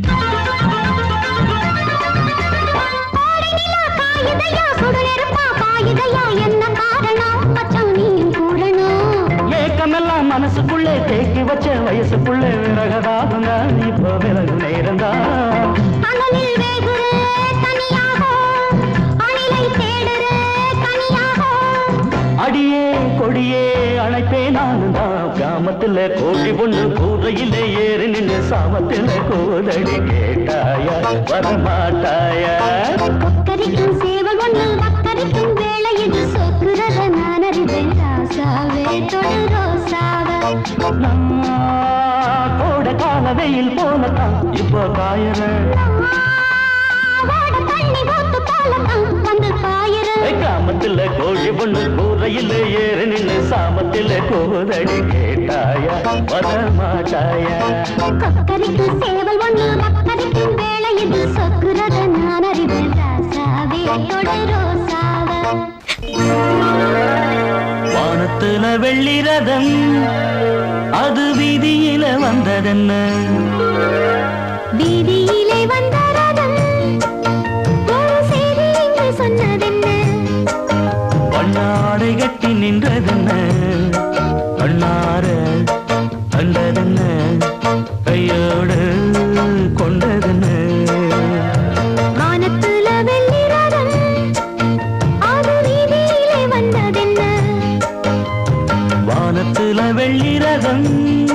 காயுதையா சுடுநெருப்பா பாயுதையா என்ன காரணம் மச்சான் நீயும் கூறணும் ஏக்கமெல்லாம் மனசுக்குள்ளே தேக்கி வச்ச வயசுக்குள்ளே விறகதாகுங்க இப்போ விறகு நேரம்தான் அனலில் வேகுற தனியாக அணிலை தேடுற தனியாக அடியே கொடியே அழைப்பே நானும் தான் கிராமத்துல கோழி பொண்ணு கூரையிலே ஏறி நின்று சாமத்துல கோதடி கேட்டாயா வரமாட்டாயா கொக்கரிக்கும் சேவல் ஒண்ணு வக்கரிக்கும் வேளையில் சொக்குறத நான் அறிவேன் ராசாவே தொடு ரோசாவே நான் கோடை கால வெயில் போலத்தான் இப்போ காயறேன் வாட தண்ணி ஊத்து போலத்தான் வந்து பாயிர கிராமத்துல கோழி பொண்ணு கூரையிலே ஏறி நின்று சாமத்துல கோதடி கேட்டாயா வரமாட்டாயா கொக்கரிக்கும் சேவல் ஒண்ணு வக்கரிக்கும் வேளையில் சொக்குறத நான் அறிவேன் ராசாவே தொடு ரோசாவே வானத்துல வெள்ளி ரதம் அது வீதியில வந்ததென்ன வீதியிலே வந்த ரதம் ஒரு செய்தி இங்கு சொன்னதென்ன பண்ணாடை கட்டி நின்றதென்ன கண்ணார கண்டதென்ன கையோடு கொண்டதென்ன வானத்துல வெள்ளி ரதம் அது வீதியிலே வந்ததென்ன வானத்துல வெள்ளி ரதம்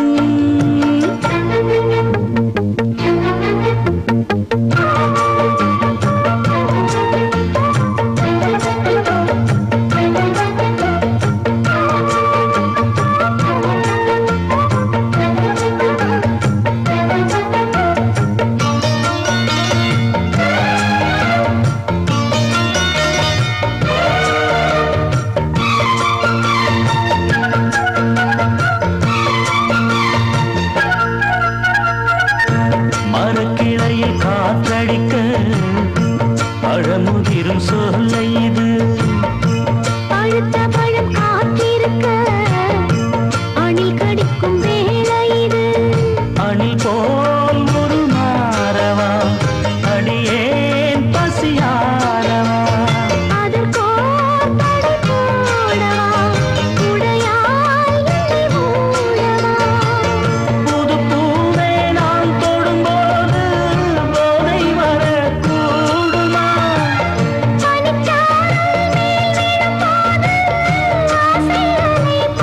மரக்கிளையில் காற்றடிக்க பழமுதிரும் சொல்லை இது பழுத்த பழம் காத்திருக்க அணில் கடிக்கும் வேளை இது அணில் போல் ஒரு மாறவா அடியேன் பசியாரவா அதற்கோர் தடை போடவா உடையாய் என்னை மூடவா புது பூவே நான் தொடும்போது போதை வரக்கூடுமா பனிச்சாரல் மேல் விழும்போது ஆசை அலை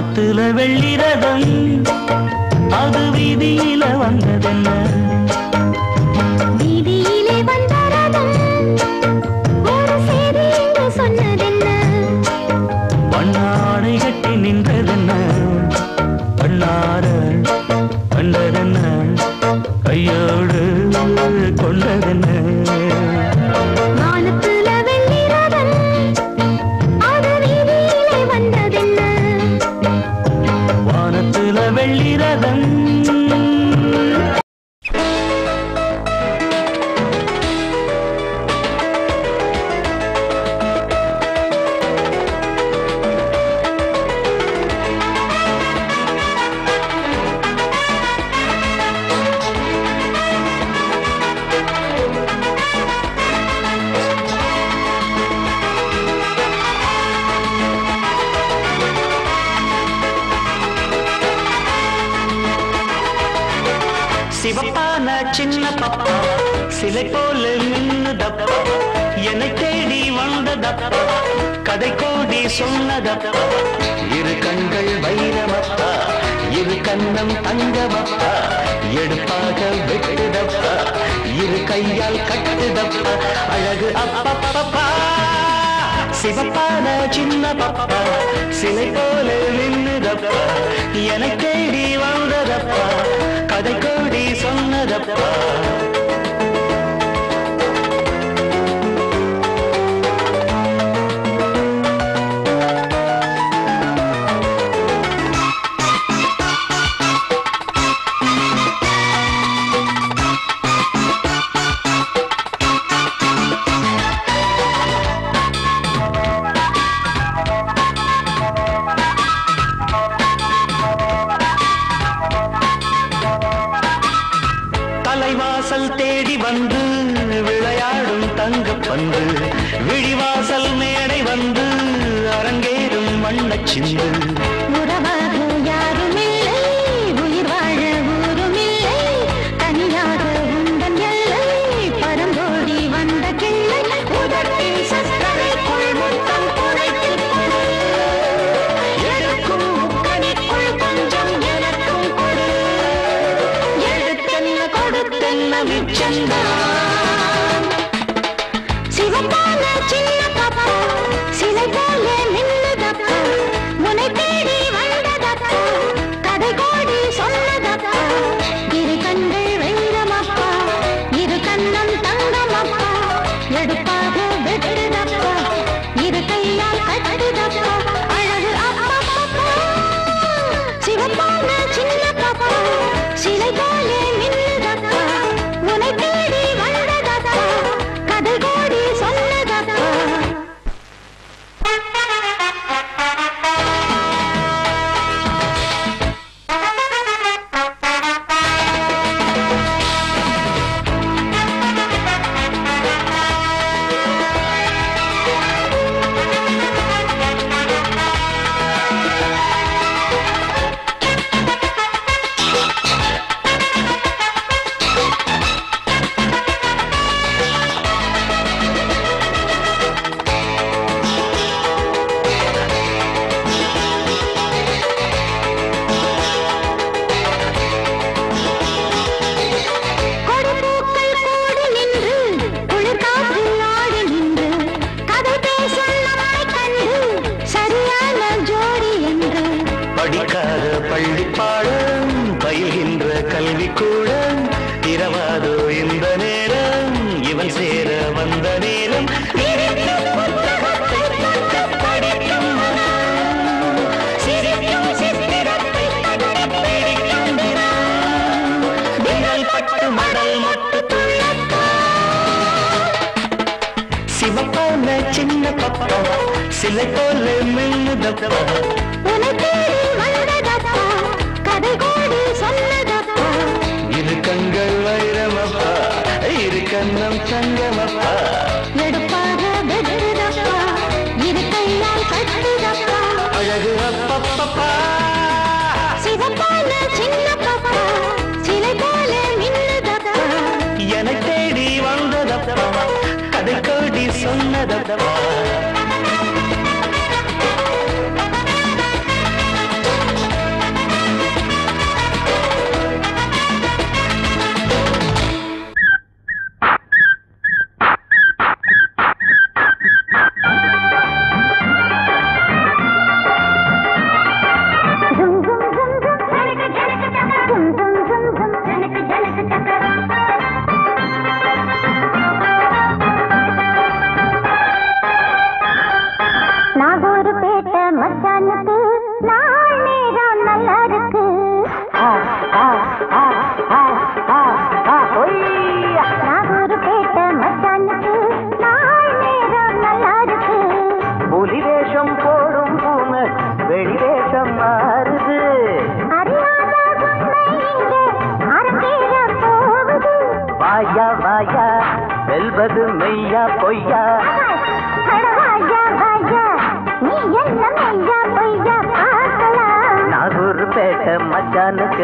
வானத்துல வெள்ளிரதம் அது வீதியில வந்ததென்ன வீதியிலே வந்த ரதம் ஒரு செய்தி இங்கு சொன்னதென்ன வண்ணாடை கட்டி நின்றதென்ன பண்ணார கண்டதென்ன கையோடு கொண்டதென்ன வானத்துல வெள்ளி ரதம் அது வீதியிலே வந்ததென்ன வானத்துல வெள்ளிரதம் சிவப்பான சின்ன பப்பா சிலை போல மின்னுதப்பா என்னை தேடி வந்ததப்பா கதை கோடி சொன்னதப்பா இரு கண்கள் வைரமப்பா இரு கண்ணம் தங்கமப்பா எடுப்பாக வெட்டுதப்பா இரு கையால் கட்டுதப்பா அழகு அப்பப்பப்பா சிவப்பான சின்ன பப்பா சிலை போல நின்னுதப்பா என்னை தேடி வந்ததப்பா கதை கோடி சொன்னதப்பா தலைவாசல் தேடி வந்து விளையாடும் தங்கப் பந்து விழிவாசல் மேடை வந்து அரங்கேறும் வண்ணச் சிந்து உறவாக யாருமில்லை உயிர் வாழ ஊருமில்லை தனியாக உந்தன் எல்லை பரந்தோடி வந்த கிள்ளை உதட்டில் சக்கரைக்குள் முத்தம் புதைத்துக் கொடு. எடுக்கும் முக்கணிக்குள் கொஞ்சம் எனக்கும் கொடு. எடுத்தென்ன கொடுத்தென்ன மிச்சந்தான் சிவப்பான சின்ன பாப்பா சிலை போல நின்னுதப்பா முனை தேடி வந்ததப்பா கதை கோடி சொன்னதப்பா இரு கண்கள் வைரமப்பா இரு கண்ணம் தங்கமப்பா எடுப்பாக வெட்டுதப்பா இரு கையால் கட்டுதப்பா அழகு அப்பப்பப்பா சிவப்பான சின்ன பாப்பா சிலை போல நின்னுதப்பா முனை தேடி வந்ததப்பா கதை கோடி சொன்னதப்பா கொடுப்பூக்கள் கூடி நின்று குளிர் காற்றில் ஆடி நின்று கதை பேசும் நம்மை கண்டு சரியான ஜோடி என்று படிக்காத பள்ளிப்பாடம் பயில்கின்ற கல்வி கூடம் இரவாதோ இந்த நேரம் இவன் சேர வந்த நேரம் விரித்து புத்தகத்தை தொட்டு படிக்கும் மனம். சிரிக்கும் சித்திரத்தை தட்டி பிடிக்கும் தினம். விரல் பட்டு மடல் மொட்டு துள்ளத்தான். சிவப்பான சின்ன பப்பா சிலை போல மின்னுதப்பா உன்னை தேடி வந்ததப்பா, கதை கோடி சொன்னதப்பா இரு கண்கள் வைரமப்பா இரு கண்ணம் சங்கமப்பா எடுப்பாக வெட்டுதப்பா இரு கையால் கட்டுதப்பா அழகு அப்பப்பப்பா சிவப்பான சின்ன பாப்பா சிலை போல மின்னுதப்பா என தேடி வந்ததப்பா கதை கோடி சொன்னதப்பா வாயா வாயா வெல்வது மெய்யா பொய்யா நாகூர் பேட்டை மச்சானுக்கு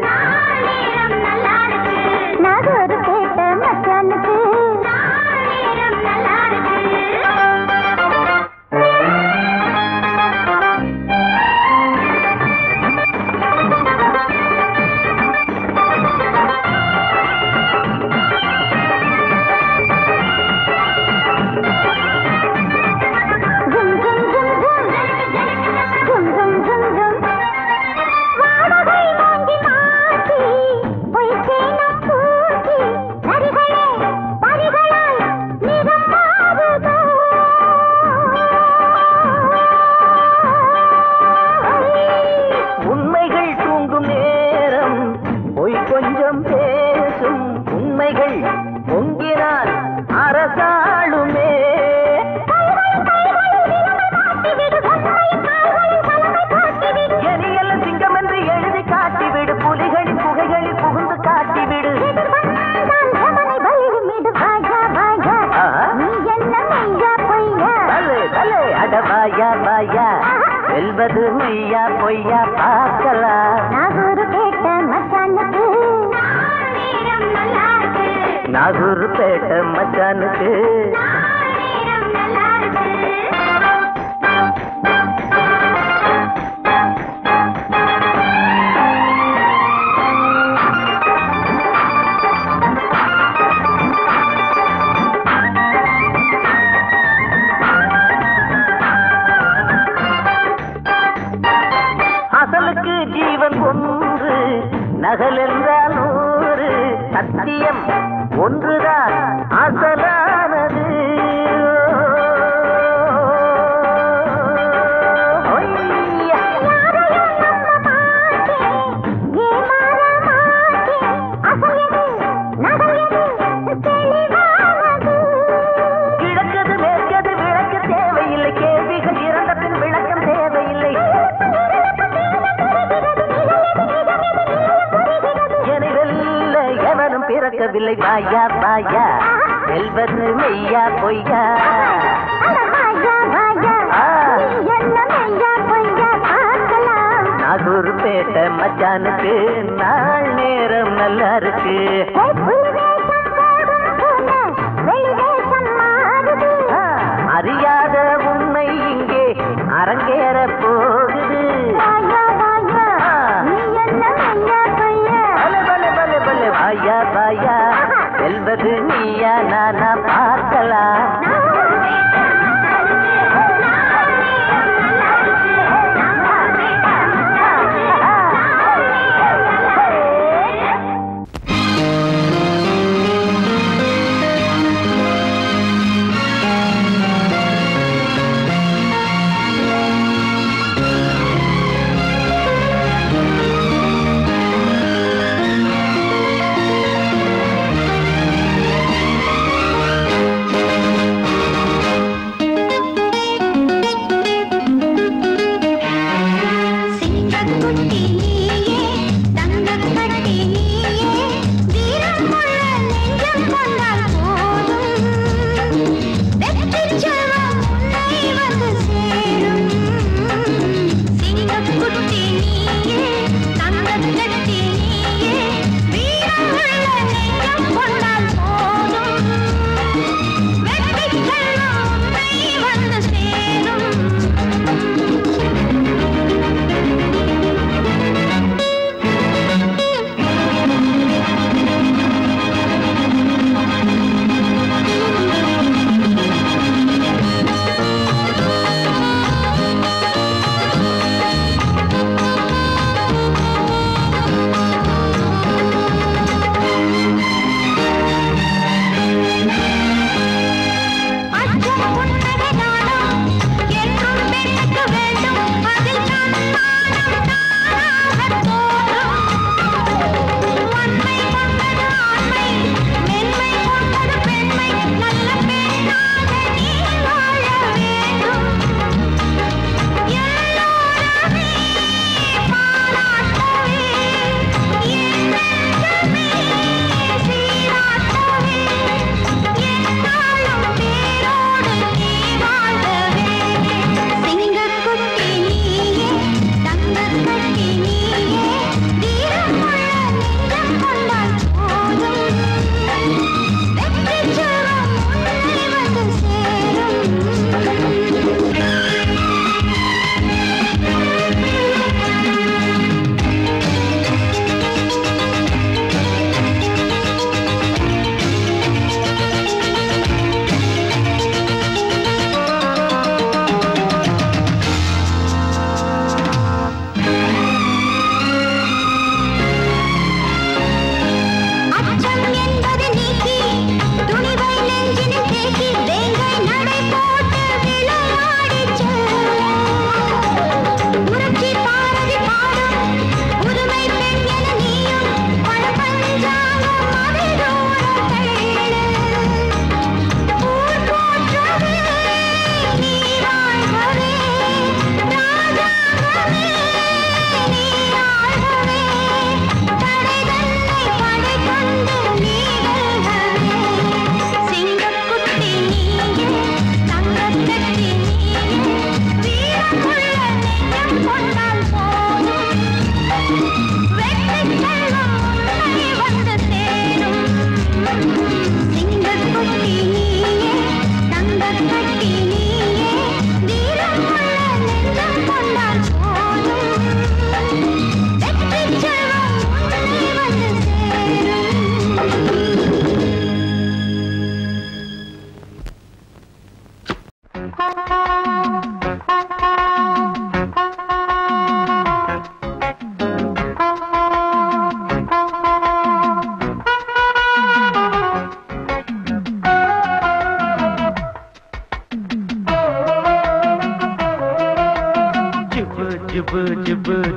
உண்மைகள் தூங்கும் நேரம் பொய் கொஞ்சம் பேசும் உண்மைகள் பொங்கினால் அரசாளுமே எரியல்ல சிங்கம் என்று எழுதி காட்டிவிடு புலிகளின் புகைகளில் புகுந்து காட்டிவிடு ஆஹா. தலே தலே அட வாயா வாயா வெல்வது மெய்யா பொய்யா பார்க்கலாம் நாகூர் பேட்டை மச்சானுக்கு அசலுக்கு ஜீவன் ஒன்று நகல் என்றால் நூறு சத்தியம் ஒன்றுதான் அசலானது ஒய்யா. கிழக்கது மேற்கது விளக்க தேவையில்லை கேள்விகள் இறந்த பின் விளக்கம் தேவையில்லை எனவெல்ல எவனும் பிறக்கவில்லை வாயா வாயா செல்வது மெய்யா பொய்யா நாகூர் பேட்டை மச்சானுக்கு நாள் நேரம் நல்லா இருக்கு ஆ, அறியாத உண்மை இங்கே அரங்கேற போகுது பல பல பல பல வாயா வாயா செல்வது நீயா நானா பார்க்கலாம் ஆ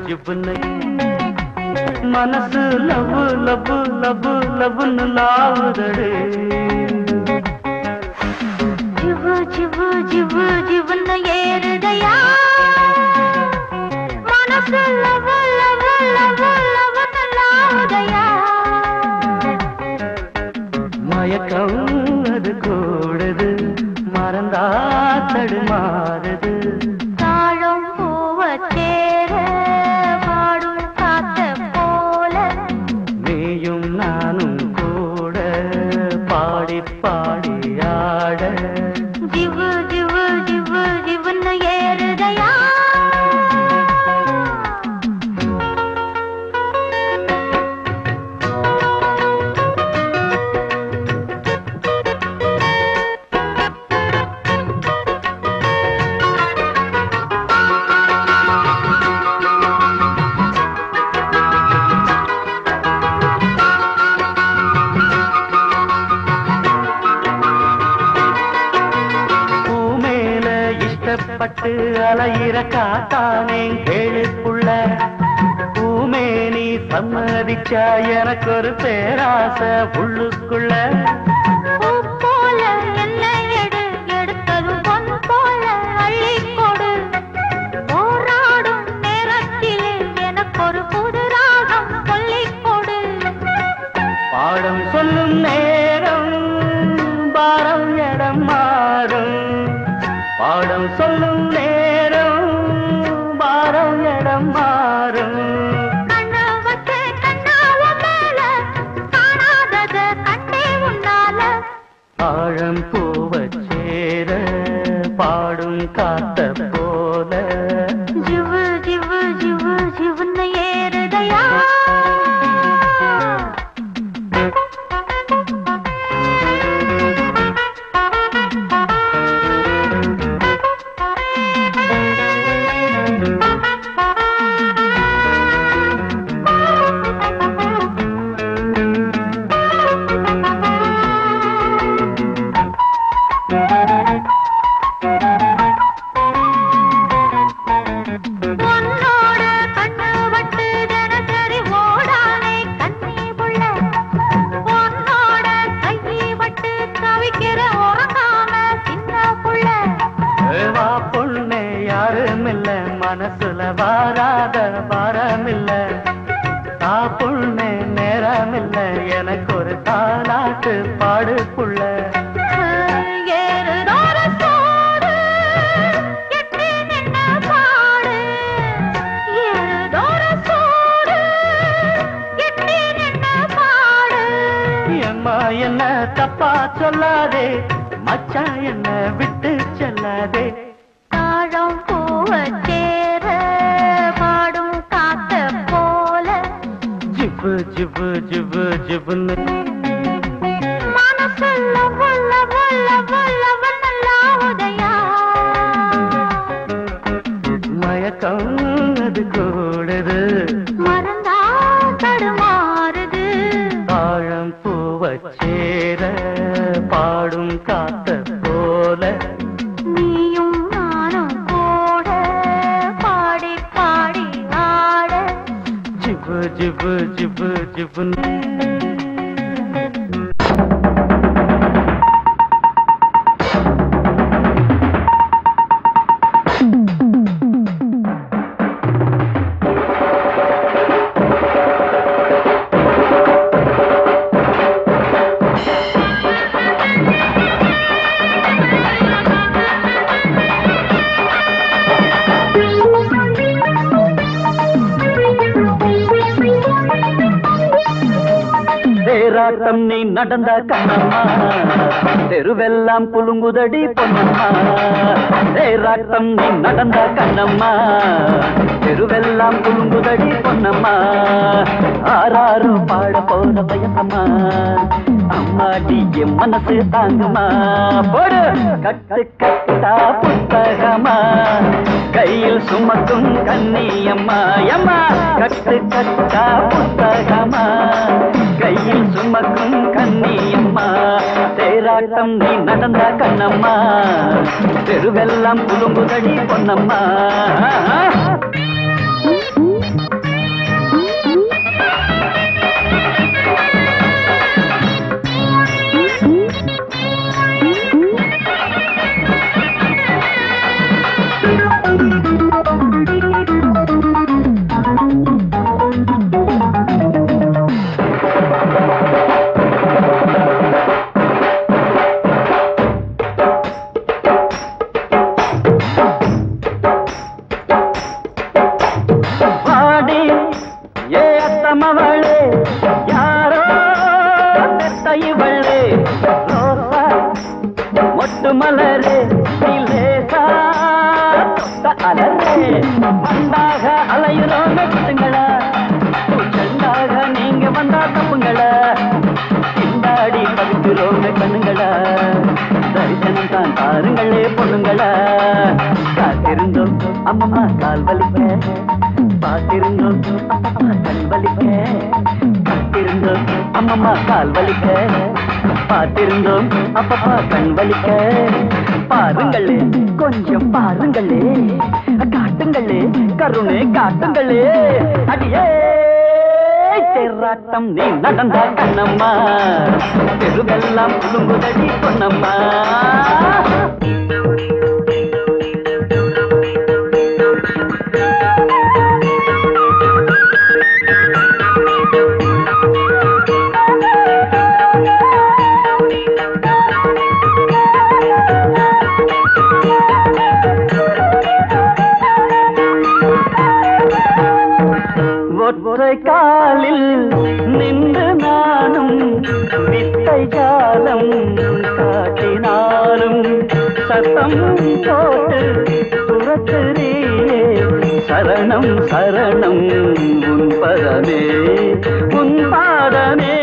ஜிப்புன்னு மனசு லவ் லவ் லவ் லவ்னு லாவுதடு ஜிவு ஜிவு ஜிவு ஜிவுன்னு ஏறுதையா மனசு லவு லவு லவு லவுன்னு லாவுதையா மயக்கம் அது கூடுது மறந்தா தடுமாறுது தாழம் பூவச் சேர பாடும் காத்த போல நீயும் நானும் கூட பாடி பாடி ஆட ஜிவு ஜிவு ஜிவு ஜிவுன்னு ஏறுதையா பூமேல இஷ்டப்பட்டு அலையிற காத்தானே கேளுக்குள்ள பூமேனி சம்மதிச்சா எனக்கு ஒரு பேராசை உள்ளுக்குள்ள பூ போல என்னை எடு எடுத்ததும் பொன் போல அள்ளிக் கொடு போராடும் நேரத்திலே எனக்கொரு புது ராகம் சொல்லிக் கொடு பாடம் சொல்லும் நேரம் பாரம் இடம் மாறும் பாடம் சொல்லும் நேரம் பாரம் இடம் மாறும் கண்ண வச்சு கண்ணாவ மேல காணாதத கண்டே உன்னால ஆழம் பூவச் சேர பாடும் காத்த போல ஜிவு ஜிவு ஜிவு ஜிவுன்னு ஏறுதையா உன்னோட கண்ணு வட்டு தினசரி ஓடானே கண்ணி புள்ள உன்னோட கையை வட்டு தவிக்கிற உறங்காம சின்ன புள்ள வா பொண்ணே யாருமில்ல மனசுல வாராத பாரமில்ல தா பொண்ணே நேரமில்ல எனக்கு ஒரு தாலாட்டு பாடு புள்ள ஏறுதோர சோடு எட்டி நின்ன பாடு ஏறுதோர சோடு எட்டி நின்ன பாடு அம்மா என்ன தப்பா சொல்லாதே மச்சான் என்ன விட்டு செல்லாதே தாழம் பூவச் சேர பாடும் காத்த போல ஜிப்பு ஜிப்பு ஜிப்பு ஜிப்புன்னு மனசுல வல்ல வல்ல வல்ல வல்லலாவுதையா மயக்கம் அது கூடுது மறந்தா தடுமாறுது ஆழம் பூவச் சேர பாடும் காத்த போல நீயும் நானும் கூட பாடி பாடி ஆட ஜிப்பு ஜிப்பு ஜிப்பு ஜிப்புன்னு தேராட்டம் நீ நடந்த கண்ணம்மா தெருவெல்லாம் புலுங்குதடி பொன்னம்மா தேராட்டம் நீ நடந்த கண்ணம்மா தெருவெல்லாம் புலுங்குதடி பொன்னம்மா ஆறாறு பாட போற வயசம்மா அம்மாடி என் மனசு தாங்குமா போடு கட்டு கட்டா புத்தகமா கையில் சுமக்கும் கண்ணியம்மா எம்மா கட்டு கட்டா புத்தகமா கையில் சுமக்கும் கண்ணியம்மா தேராட்டம் நீ நடந்த கண்ணம்மா தெருவெல்லாம் குலுங்குதடி பொன்னம்மா பெத்தமவளே யாரோ பெத்த இவளே ரோசா மொட்டு மலரே நீ லேசா தொட்ட அலரே மண்டாக அலையுறோங்க குட்டுங்களா பூச்செண்டாக நீங்க வந்தா தப்புங்களா திண்டாடி பவிக்கிறோங்க கண்ணுங்களா தரிசனம் தான் பாருங்களே பொண்ணுங்களா காத்திருந்தோம் அம்மம்மா கால் வலிக்க பார்த்திருந்தோம் அப்பப்பா கண் வலிக்க காத்திருந்தோம் அம்மம்மா கால் வலிக்க பார்த்திருந்தோம் அப்பப்பா கண் வலிக்க பாருங்களே கொஞ்சம் பாருங்களே காட்டுங்களே கருணை காட்டுங்களே அடியே தேராட்டம் நீ நடந்த கண்ணம்மா தெருவெல்லாம் குலுங்குதடி பொன்னம்மா ஒற்றை காலில் நின்று நானும் வித்தை ஜாலம் காட்டினாலும் சத்தம் போட்டு துரத்துறியே சரணம் சரணம் உன் பதமே உன் பாதமே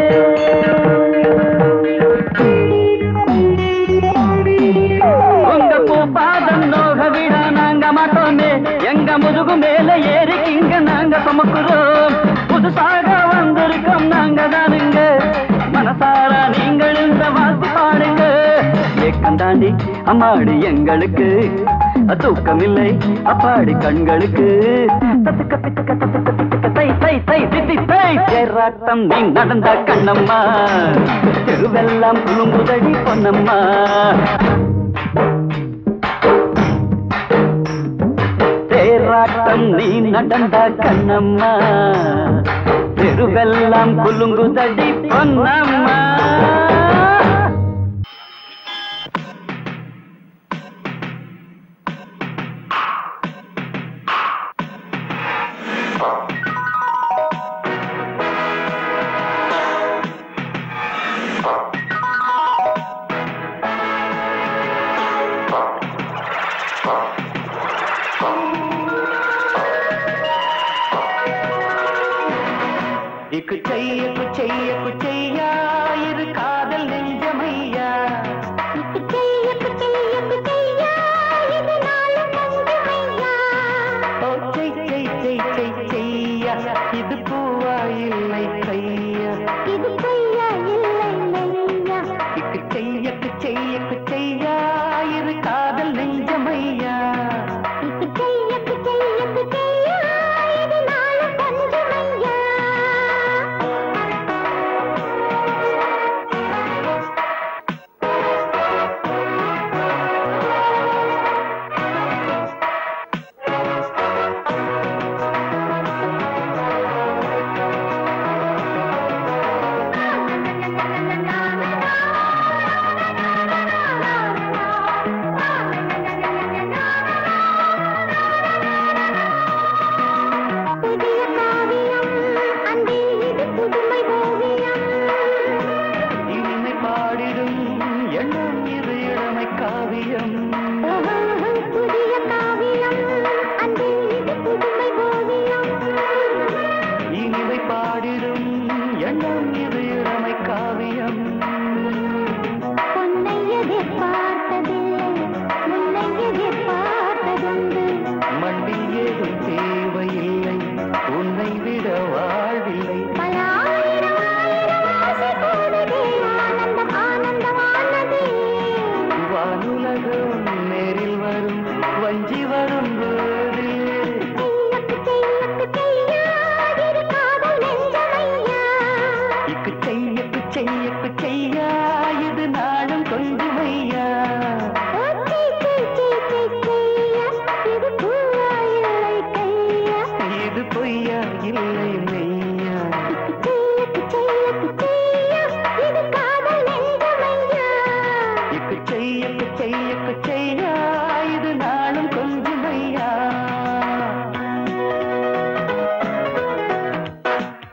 உங்க பூ பாதம் நோக விட நாங்க மாட்டோமே எங்க முதுகு மேல ஏறி இங்க நாங்க சுமக்குறோம் புதுசாக வந்திருக்கோம் நாங்க தானுங்க மனசார நீங்கள் இந்த வாழ்த்து பாடுங்க ஏக்கம் தாண்டி அம்மாடி எங்களுக்கு தூக்கம் இல்லை அப்பாடி கண்களுக்கு தத்துக்க தித்துக்க தத்துக்க தித்துக்க தை தை தை தித்தி தை தேராட்டம் நீ நடந்த கண்ணம்மா தெருவெல்லாம் குழுங்குதடி பொன்னம்மா தேராட்டம் நீ நடந்த கண்ணம்மா தெருவெல்லாம் குலுங்குதடி பொன்னம்மா இக்கு செய்ய குச்செய்ய குச்செய்யா இரு காதல் நெஞ்சமையா செய்ய செய்ய செய்ய இது நாளும் மஞ்சமையா ஓ செய் செய் செய் செய் செய்யா இது பூவா இல்லை கையா இது பொய்யா இல்லை மெய்யா இக்கு செய்ய குச்செய்ய குச்செய்யா இரு காதல் நெஞ்சமையா இது செய்ய செய்ய செய்ய இது நாளும் மஞ்சமையா புதிய காவியம் அன்பே இது புதுமை ஓவியம் இனிமை பாடிடும் எண்ணம் இது இளமை காவியம் புதிய காவியம் அன்பே இது புதுமை ஓவியம் இனிமை பாடிடும் எண்ணம் இது இளமை காவியம் பொன்னை எதிர்பார்த்ததில்லை முன்னை எதிர்பார்த்ததுண்டு மண்ணில் ஏதும் தேவையில்லை உன்னை விட வாழ்வில்லை பல ஆயிரம் ஆயிரம் ஆசை கூடுதே ஆனந்தம் ஆனந்தமானதே வானுலகம் நேரில் வரும் வஞ்சி வரும் போது செய்யக்கு செய்யக்கு செய்யா இரு காதல் நெஞ்சமையா இக்கு செய்யக்கு செய்யக்கு செய்யா இது நாளும் கொஞ்சமையா ஓ செய் செய் செய் செய் செய்யா இது பூவா இல்லை கையா இது பொய்யா இல்லை மெய்யா செய்யக்கு செய்யக்கு செய்யா இது காதல் நெஞ்சமையா இக்கு செய்யக்கு செய்யக்கு செய்யா இது நாளும் கொஞ்சமையா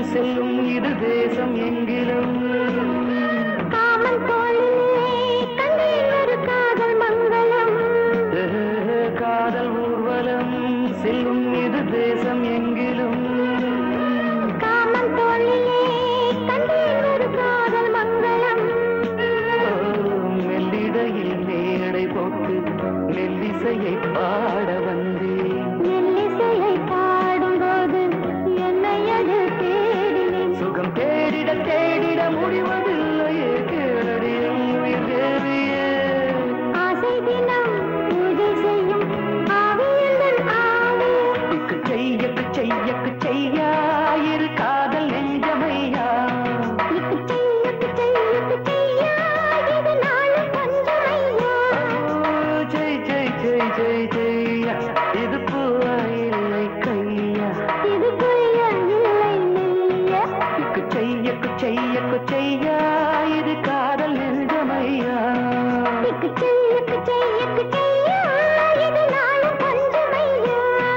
செல்லும் இது தேசம் எங்கிலும் காமன் தோளிலே கண்டேன் ஒரு காதல் மங்களம் காதல் ஊர்வலம் செல்லும் இது தேசம் எங்கிலும் காமன் தோளிலே கண்டேன் ஒரு காதல் மங்களம் மெல்லிடையில் மேடை போட்டு மெல்லிசையை பாட வந்தேன் மெல்லிசையை பாடும்போது என்னை அது தேடினேன் சுகம் தேடிட தேடிட முடிவதில்லையே கேளடியும் உயிர் தேவியே ஆசை தினம் பூஜை செய்யும் ஆவியந்தன் ஆவி இக்கு செய்யக்கு செய்யக்கு செய்யா இரு காதல் நெஞ்சமையா இக்கு செய்யக்கு செய்யக்கு செய்யா இது நாளும் கொஞ்சமையா ஓ, ஜெய் ஜெய் ஜெய் ஜெய் ஜெய்யா இது பூவா இல்லை கையா இது பொய்யா இல்லை நெய்யா இக்கு செய்யக்கு செய்யக்கு செய்யா இது காதல் நெஞ்சமையா இக்கு செய்யக்கு செய்யக்கு செய்யா இது நாளும் கொஞ்சமையா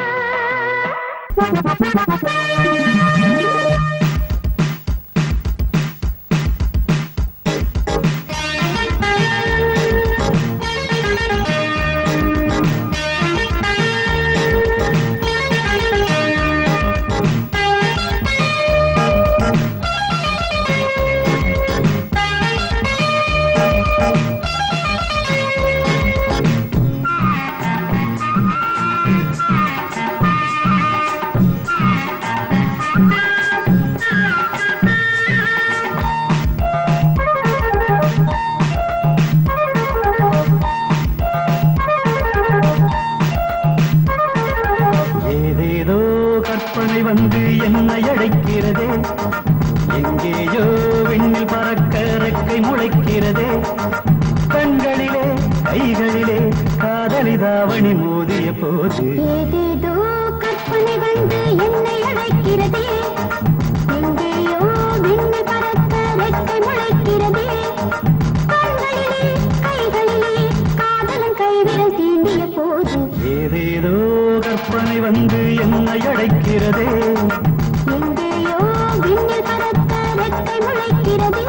ஏதேதோ கற்பனை வந்து என்னை அழைக்கிறதே எங்கேயோ விண்ணில் பறக்க ரெக்கை முளைக்கிறதே கண்களிலே கைகளிலே காதலி தாவணி மோதிய போது ஏதேதோ கற்பனை வந்து என்னை அழைக்கிறதே எங்கேயோ விண்ணு பறக்க ரெக்கை முளைக்கிறதே கண்களிலே கைகளிலே காதலன் கைவிரல் தீண்டிய போது ஏதேதோ கற்பனை வந்து என்னை அழைக்கிறதே எங்கேயோ விண்ணில் பறக்க ரெக்கை முளைக்கிறதே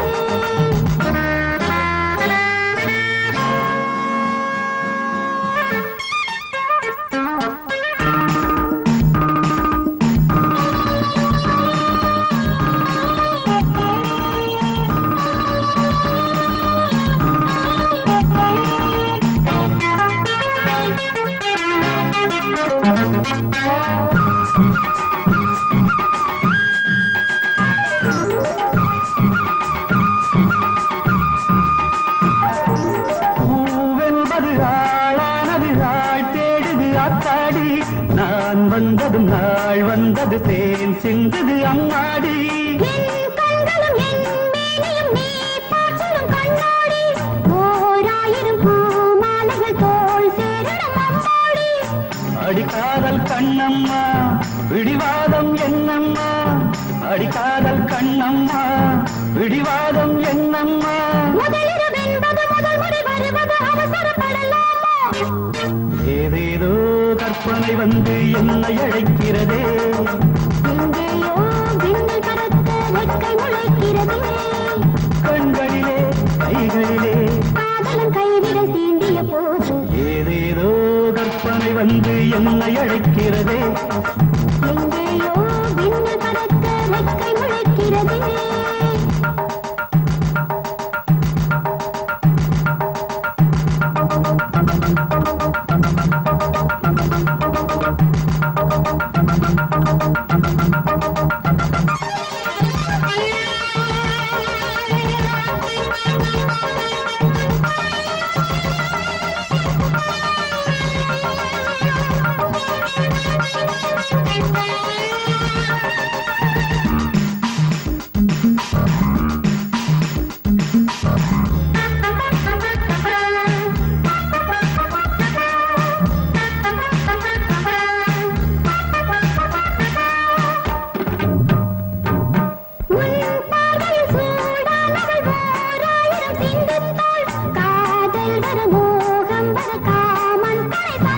பூவென்பது ஆளானது ஆள் தேடுது அத்தாடி நான் வந்ததும் நாள் வந்தது தேன் சிந்தது அம்மாடி என் கண்களும் என் மேனியும் நீ பார்த்திடும் கண்ணாடி ஓராயிரம் பூமாலைகள் தோள் சேரணும் அம்மாடி அடிக்காதல் கண்ணம்மா விடிவாதம் என்னம்மா அடிக்காதல் கண்ணம்மா விடிவாதம் என்னம்மா முதலிரவென்பது முதல் முறை வருவது அவசரப்படலாமா ஏதேதோ கற்பனை வந்து என்னை அழைக்கிறதே எங்கேயோ விண்ணில் பறக்க ரெக்கை முளைக்கிறதே கண்களிலே கைகளிலே காதலன் கைவிரல் தீண்டிய போது ஏதேதோ கற்பனை வந்து என்னை அழைக்கிறதே எங்கேயோ விண்ணில் பறக்க ரெக்கை முளைக்கிறதே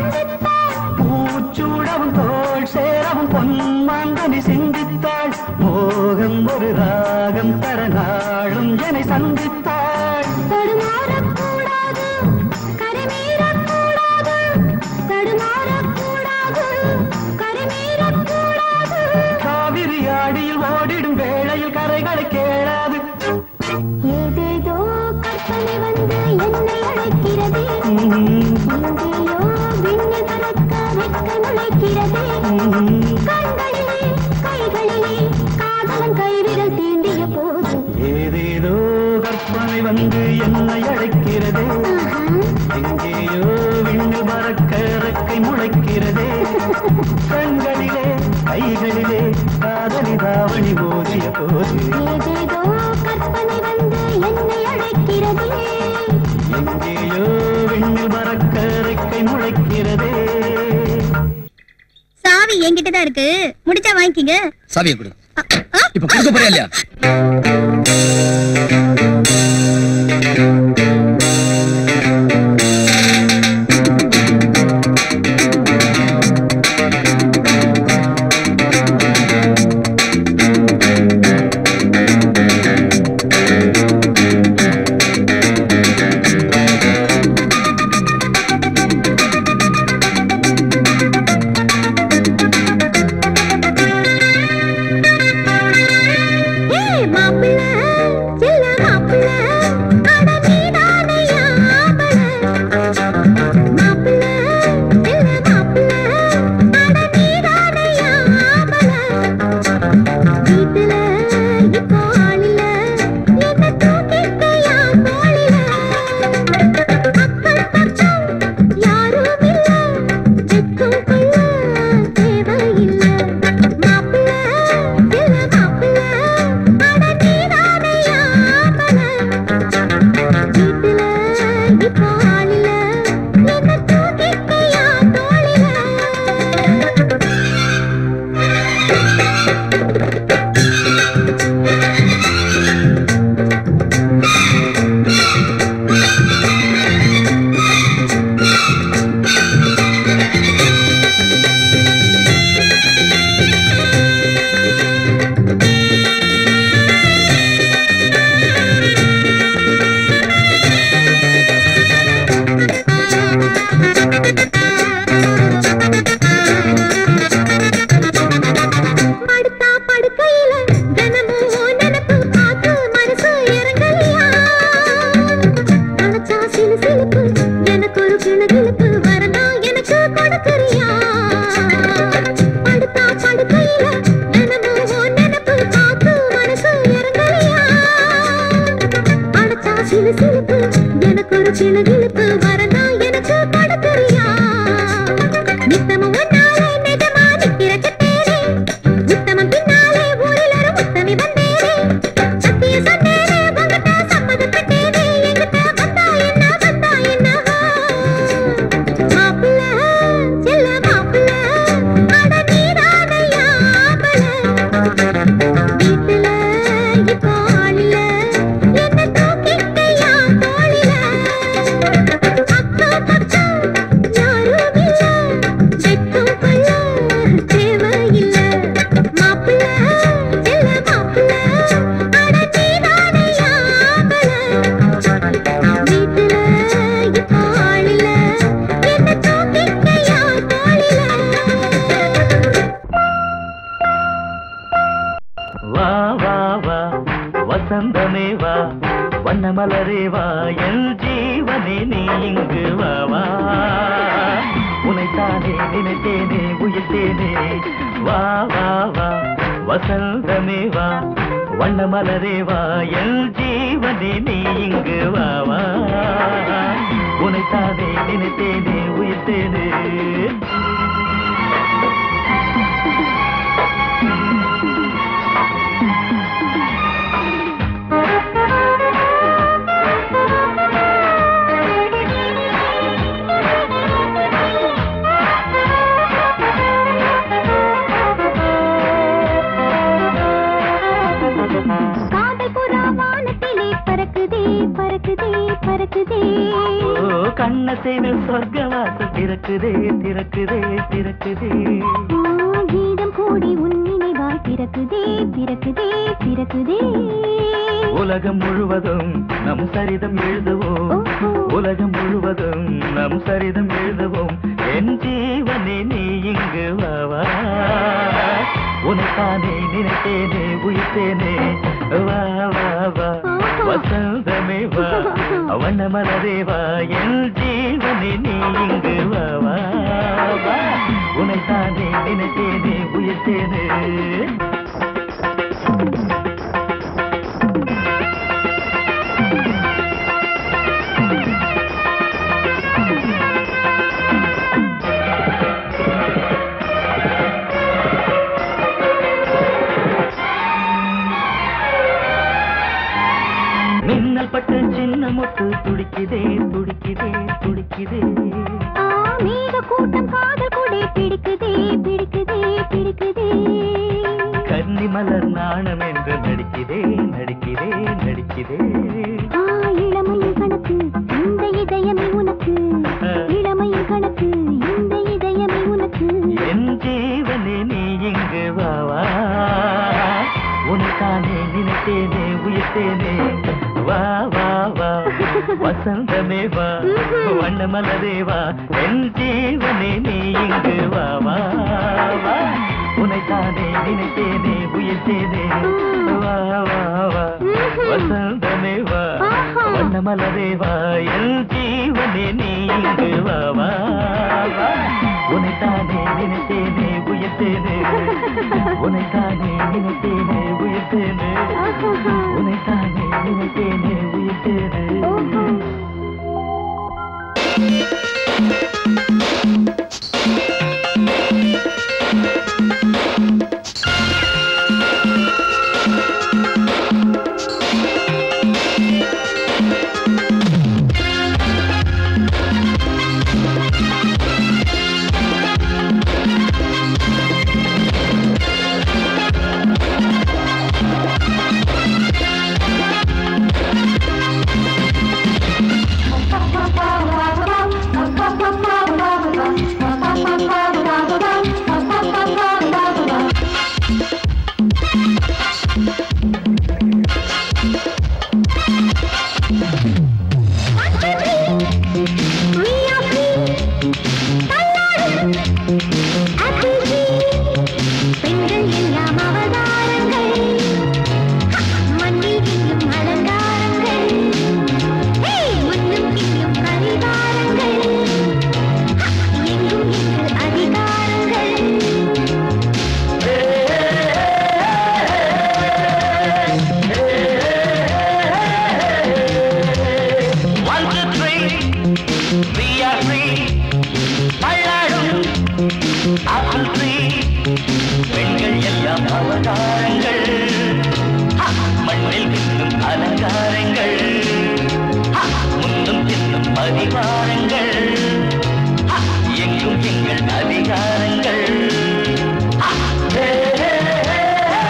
பூச்சூடவும் தோள் சேரவும் பொன்மாங்கனி சிந்தித்தாள் மோகம் ஒரு ராகம் தர நாளும் என்னை சந்தித்தாள் தடுமாறக்கூடாது கரைமீறக்கூடாது தடுமாறக்கூடாது கரைமீறக்கூடாது காவிரி ஆடியில் ஓடிடும் வேளையில் கரைகளை கேளாது ஏதேதோ கற்பனை வந்து என்னை அழைக்கிறது எங்கேயோ விண்ணில் பறக்க வெட்க நுழைக்கிறது கண்களிலே கைகளிலே காதலன் கைவிரல் தீண்டிய போது ஏதேதோ கற்பனை வந்து என்னை அழைக்கிறதே எங்கேயோ விண்ணில் மறக்க இறக்கை முளைக்கிறதே கண்களிலே கைகளிலே காதலி தாவணி மோதிய போது ஏதேதோ கற்பனை வந்து என்னை அழைக்கிறது எங்கேயோ விண்ணில் மறக்க இறக்கை முளைக்கிறதே சாவி என்கிட்ட தான் இருக்கு முடிச்சா வாங்கிக்கிங்க சாவியை கொடு இப்ப கொடுக்க போறியா இல்லையா ஏய் மாப்பிள்ள செல்ல மாப்பிள்ள அட நீதானையா ஆம்பள மாப்பிள்ள செல்ல மாப்பிள்ள அட நீதானையா ஆம்பள வீட்டுல இப்போ ஆளில்ல என்ன தூக்கிக்கையா தோளில அக்கம் பக்கம் யாரும் இல்ல வெக்கம் கொள்ள தேவையில்லை மாப்பிள்ள செல்ல மாப்பிள்ள அட நீதானையா ஆம்பள வீட்டுல இப்போ ஆளில்ல என்ன தூக்கிக்கையா தோளில படுத்தா படுக்கையில தினமும் உன் நினைப்பு பார்த்து மனசு இறங்கலையா நினைச்சா சிலு சிலுப்பு எனக்கு ஒரு கிணகிழப்பு வரனா எனக்கு கொடுக்கறியா படுத்தா படுக்கையில தினமும் உன் நினைப்பு பார்த்து மனசு இறங்கலையா அடைச்சா சிலு சிலுப்பு எனக்கு ஒரு கிணகிழப்பு வரனா எனக்கு கொடுக்கறியா நித்தமும் உன்னாலே நிஜமா நிக்கிற கட்டேரே உத்தமம் பின்னாலே ஊரில் ஒரு முத்தமி வந்தேரே சத்திய சொன்னேரே உங்ககிட்ட சம்மதப்பட்டேரே என்கிட்ட வந்தா என்ன வந்தா என்ன மாப்பிள்ள செல்ல மாப்பிள்ள அட நீதானையா ஆம்பள வீட்டுல இப்போ ஆளில்ல என்ன தூக்கிக்கையா தோளில அக்கம் பக்கம் யாரும் இல்ல வெட்கம் கொள்ள தேவையில்ல மாப்பிள்ள செல்ல மாப்பிள்ள அட நீதானையா ஆம்பள வீட்டுல இப்போ ஆளில்ல என்ன தூக்கிக்கையா தோளில வா வா வா வசந்தமே வா வண்ணமலரே வா என் ஜீவனே நீ இங்கு வா வா உனைத்தானே நினைத்தேனே உயிர்த்தேனே வா வா வா வசந்தமே வா வண்ணமலரே வா என் ஜீவனே நீ இங்கு வா வா உனைத்தானே நினைத்தேனே உயிர்த்தேனே காதல் புறா வானத்திலே பறக்குதே பறக்குதே பறக்குதே ஓ கண்ணசைவில் சொர்க்கவாசல் திறக்குதே திறக்குதே திறக்குதே ஓ, கீதம் கூடி உன் நினைவாய் பிறக்குதே பிறக்குதே பிறக்குதே உலகம் முழுவதும் நம் சரிதம் எழுதுவோம் ஓஹோ. உலகம் முழுவதும் நம் சரிதம் எழுதுவோம் என் ஜீவனே நீ இங்கு வாவா உனக்கானே நினைத்தேனே உயிர்த்தேனே வா வா வா ஆஹா. வசந்தமே வா வண்ணமலரே வா என் ஜீவனே நீ இங்கு வாவா வா உனக்கானே நினைத்தேனே உயிர்த்தேனே மின்னல் பட்டு சின்ன முட்டு துடிக்குதே துடிக்குதே துடிக்குதே ஆ, மேக கூட்டம் காதல் கொடை பிடிக்குதே பிடிக்குதே பிடிக்குதே கன்னி மலர் நாணம் என்று நடிக்குதே நடிக்குதே நடிக்குதே ஆ, இளமையின் கணக்கு இந்த இதயமே உனக்கு இளமையின் கணக்கு இந்த இதயமே உனக்கு என் ஜீவனே நீ இங்கு வாவா உனக்கானே நினைத்தேனே உயிர்த்தேனே வா வா வா வசந்தமே வா வண்ணமலரே வா என் ஜீவனே நீ இங்கு வா வா வா உனைத்தானே நினைத்தேனே உயிர்த்தேனே வா வா வா வசந்தமே வா வண்ணமலரே வா என் ஜீவனே நீ இங்கு வா வா வா உனைத்தானே நினைத்தேனே உயிர்த்தேனே உனைத்தானே நினைத்தேனே உயிர்த்தேனே உனைத்தானே நினைத்தேனே உயிர்த்தேனே பெண்கள் எல்லாம் அவதாரங்கள் மண்ணில் இன்னும் அலங்காரங்கள் முன்னும் பின்னும் பரிவாரங்கள் எங்கும் எங்கள் அதிகாரங்கள் One, two, three, we are free. பல்லாடும் apple tree. பெண்கள் எல்லாம் அவதாரங்கள் ஹா, மண்ணில் இன்னும் அலங்காரங்கள் ஹா, முன்னும் பின்னும் பரிவாரங்கள் ஹா, எங்கும் எங்கள் அதிகாரங்கள் ஹா, ஹே, ஹே, ஹே,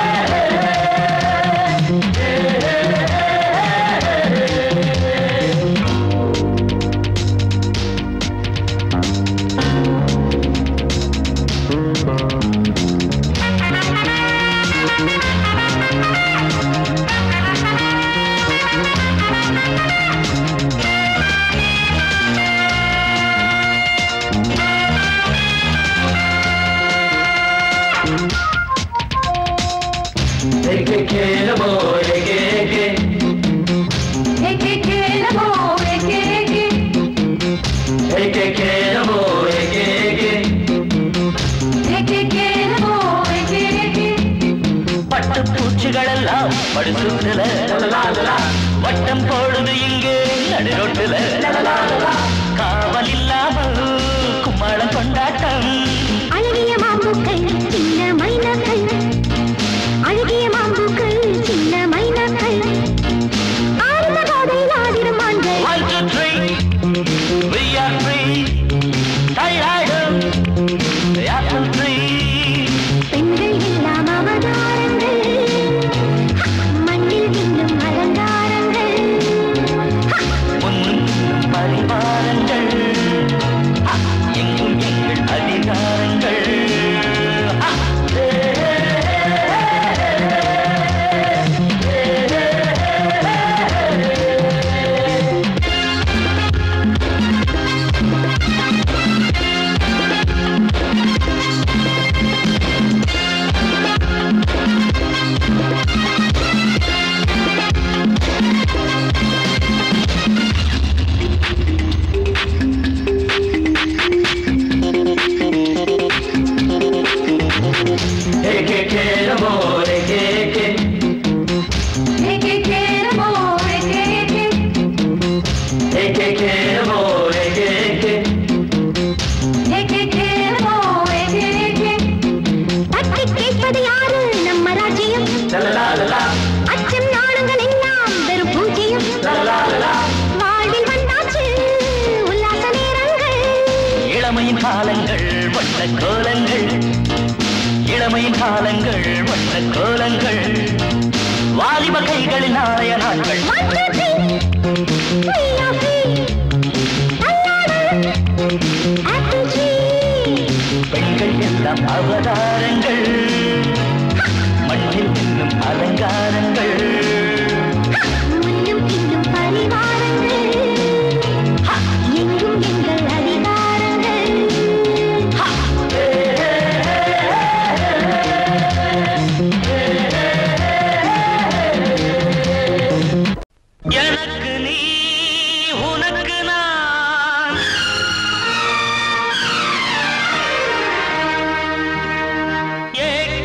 பட்டு பூச்சிகள் எல்லாம் படுசுல வட்டம் போடுது இங்கு நடுரோட்டுல காவல் இல்லாமல் கும்மாளம் கொண்டாட்டம் அழகிய மாம்பூக்கள் சின்ன மைனாக்கள் அழகிய மாம்பூக்கள் சின்ன மைனாக்கள் ஆனந்த போதையில் ஆடிடும் ஆண்கள் One, two, three, we are free. தள்ளாடும் apple tree. பெண்கள் எல்லாம் அவதாரங்கள் மண்ணில் இன்னும் அலங்காரங்கள் முன்னும் பின்னும் பரிவாரங்கள் எங்கும் எங்கள் அதிகாரங்கள் கே கே கே மோரே கே கே கே கே கே மோரே கே கே தட்டி கேட்பது யாரு நம்ம ராஜ்யம் லலலாலலா அச்சம் நாடுங்கள் எல்லாம் வெறும் பூஜ்ஜியம் லலலாலலா வாழ்வில் வந்தாச்சு உல்லாச நேரங்கள் இளமையின் காலங்கள் வண்ண கோலங்கள் இளமையின் காலங்கள் வண்ண கோலங்கள் வாலிப கைகளின் நாளைய நாட்கள் One, two, three. We are free. தள்ளாடு. Apple tree. பெண்கள் எல்லாம் அவதாரங்கள் மண்ணில் இன்னும் அலங்காரங்கள் முன்னும் பின்னும் பரிவாரங்கள் எங்கும் எங்கள் அதிகாரங்கள் எனக்கு நீ உனக்கு நான் ஏ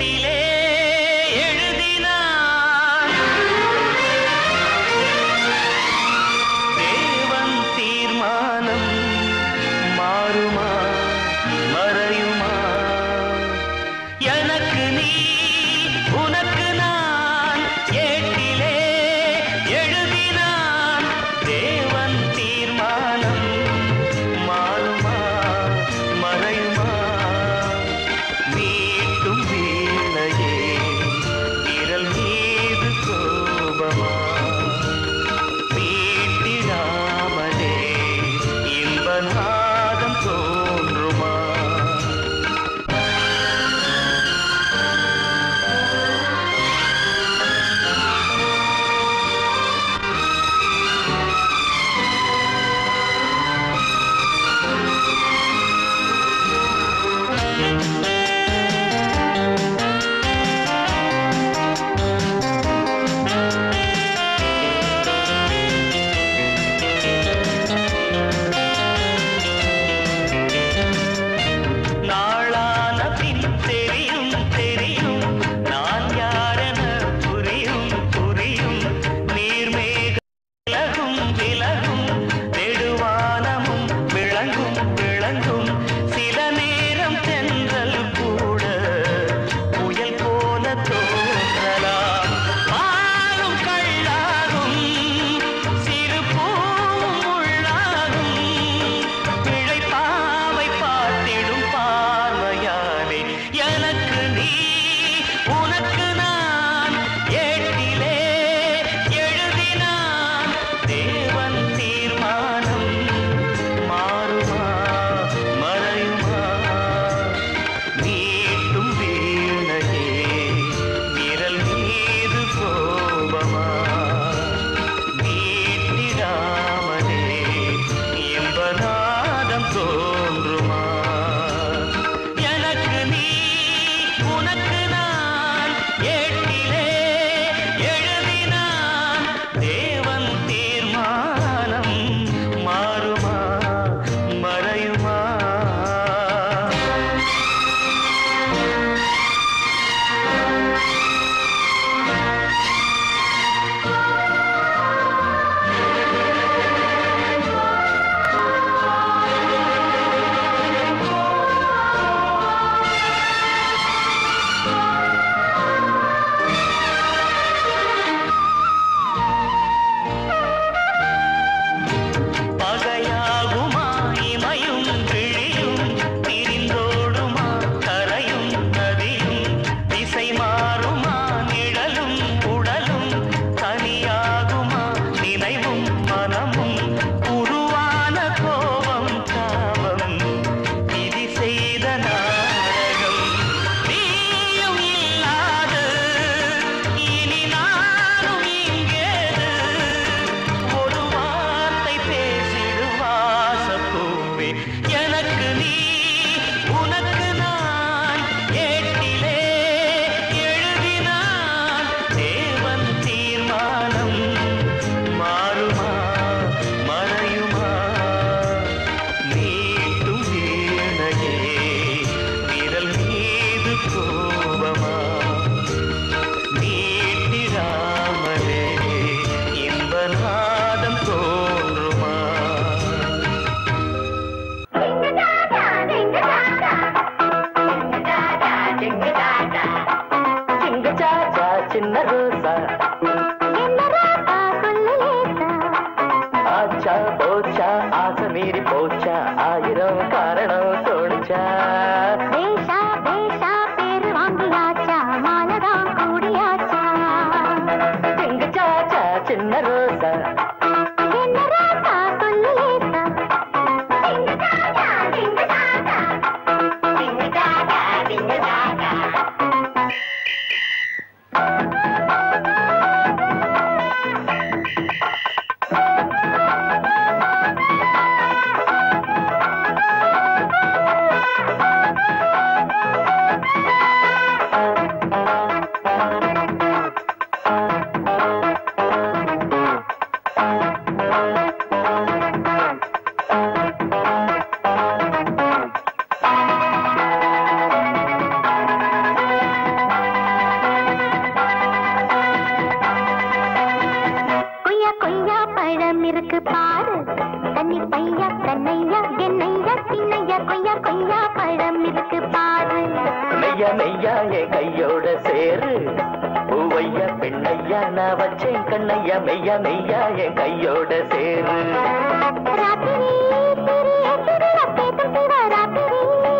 தேரு பூவையா பெண்ணையா நான் வச்சேன் கண்ணையா மெய்யா மெய்யா என் கையோட சேரு ராத்திரி தெரிய தெரிய பேத்தம் சிவ ராத்திரி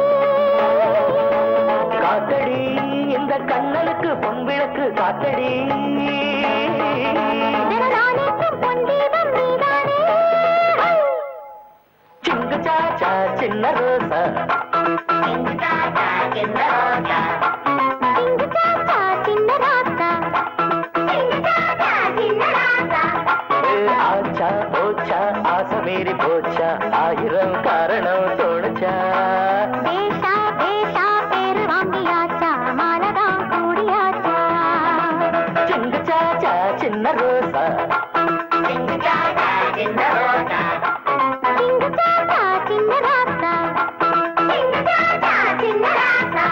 காத்தடி இந்த கண்ணனுக்கு பொன் விளக்கு காத்தடி தினநாளைக்கும் பொன் தீபம் நீதானே சிங்கு சாச்சா சின்ன ரோசா சிங்கு சாச்சா சின்ன ராத்தா சிங்கு சாச்சா சின்ன ராத்தா ஏ ஆச்சா போச்சா ஆசை மீறி போச்சா ஆயிரம் காரணம் தோணுச்சா பேஷா பேஷா பேரு வாங்கியாச்சா மாலதான் கூடியாச்சா சிங்கு சாச்சா சின்ன ரோசா சிங்கு சாச்சா சின்ன ராத்தா சிங்கு சாச்சா சின்ன ராத்தா சிங்கு சாச்சா சின்ன ராத்தா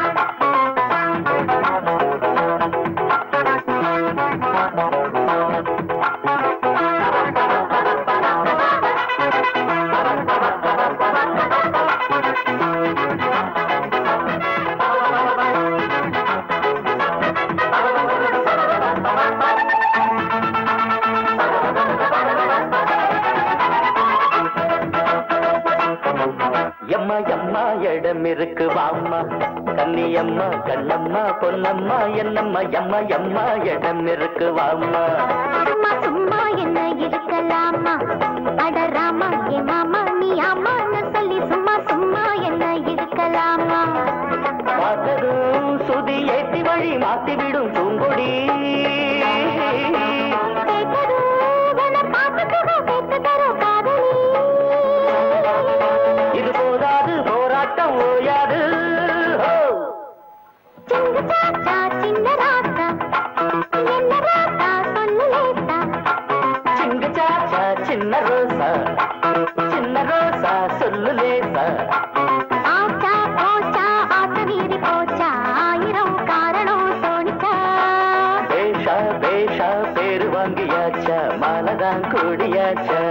எம்மா எம்மா இடம் இருக்கு வாம்மா கன்னியம்மா கண்ணம்மா பொன்னம்மா என்னம்மா எம்மா எம்மா இடம் இருக்கு வாம்மா சும்மா சும்மா என்ன இருக்கலாமா அட ராமா ஏ மாமா நீ ஆமான்னு சொல்லி சும்மா சும்மா என்ன இருக்கலாமா பார்த்ததும் சுதி ஏத்தி வழி மாத்தி விடும் பூங்கொடி கேட்டதும் உன்னை பார்த்துக்கோ கேட்டு தரும் காதலி இது போதாது போராட்டம் ஓயாது ஹோ! சிங்கு சாச்சா சின்ன ராத்தா என்ன ராத்தா சொல்லு லேட்டா சிங்கு சாச்சா சின்ன ரோசா சின்ன ரோசா சொல்லு லேசா ஆச்சா போச்சா ஆசை மீறி போச்சா ஆயிரம் காரணம் தோணிச்சா பேஷா பேஷா பேரு வாங்கியாச்சா மாலதான் கூடியாச்சா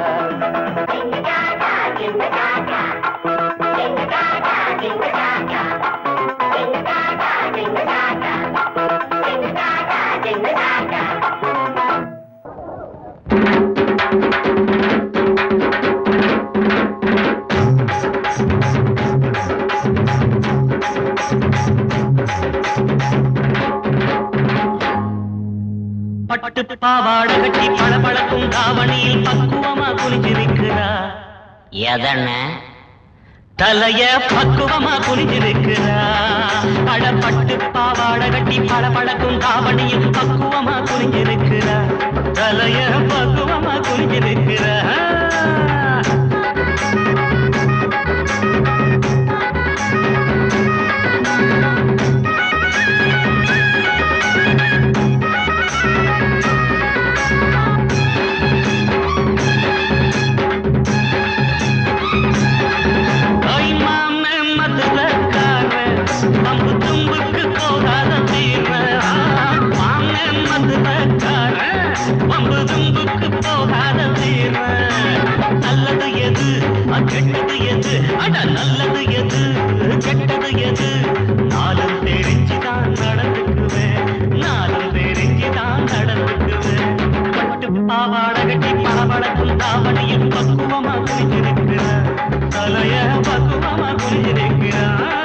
பட்டு பாவாடை கட்டி பளபளக்கும் தாவணியில் பக்குவமா குனிஞ்சிருக்கிறா எதண்ண தலைய பக்குவமா குனிஞ்சிருக்கிறா அடப்பட்டு பாவாடை கட்டி பளபளக்கும் தாவணியில் பக்குவமா குனிஞ்சிருக்கிறா தலைய பக்குவமா குனிஞ்சிருக்கிறா ஐ மாமே மதுரக்கார பம்பு தும்புக்கு போகாத தீர மாமே மதுரக்கார பம்பு தும்புக்கு போகாத தீர நல்லது எது அ, கெட்டது எது அட நல்லது எது கெட்டது எது நாளும் தெரிஞ்சுதான் நடந்துக்குவேன் நாளும் தெரிஞ்சுதான் நடந்துக்குவேன் பட்டு பாவாடை கட்டி பளபளக்கும் தாவணியில் பக்குவமா குனிஞ்சிருக்கிற தலைய பக்குவமா குனிஞ்சிருக்கிறா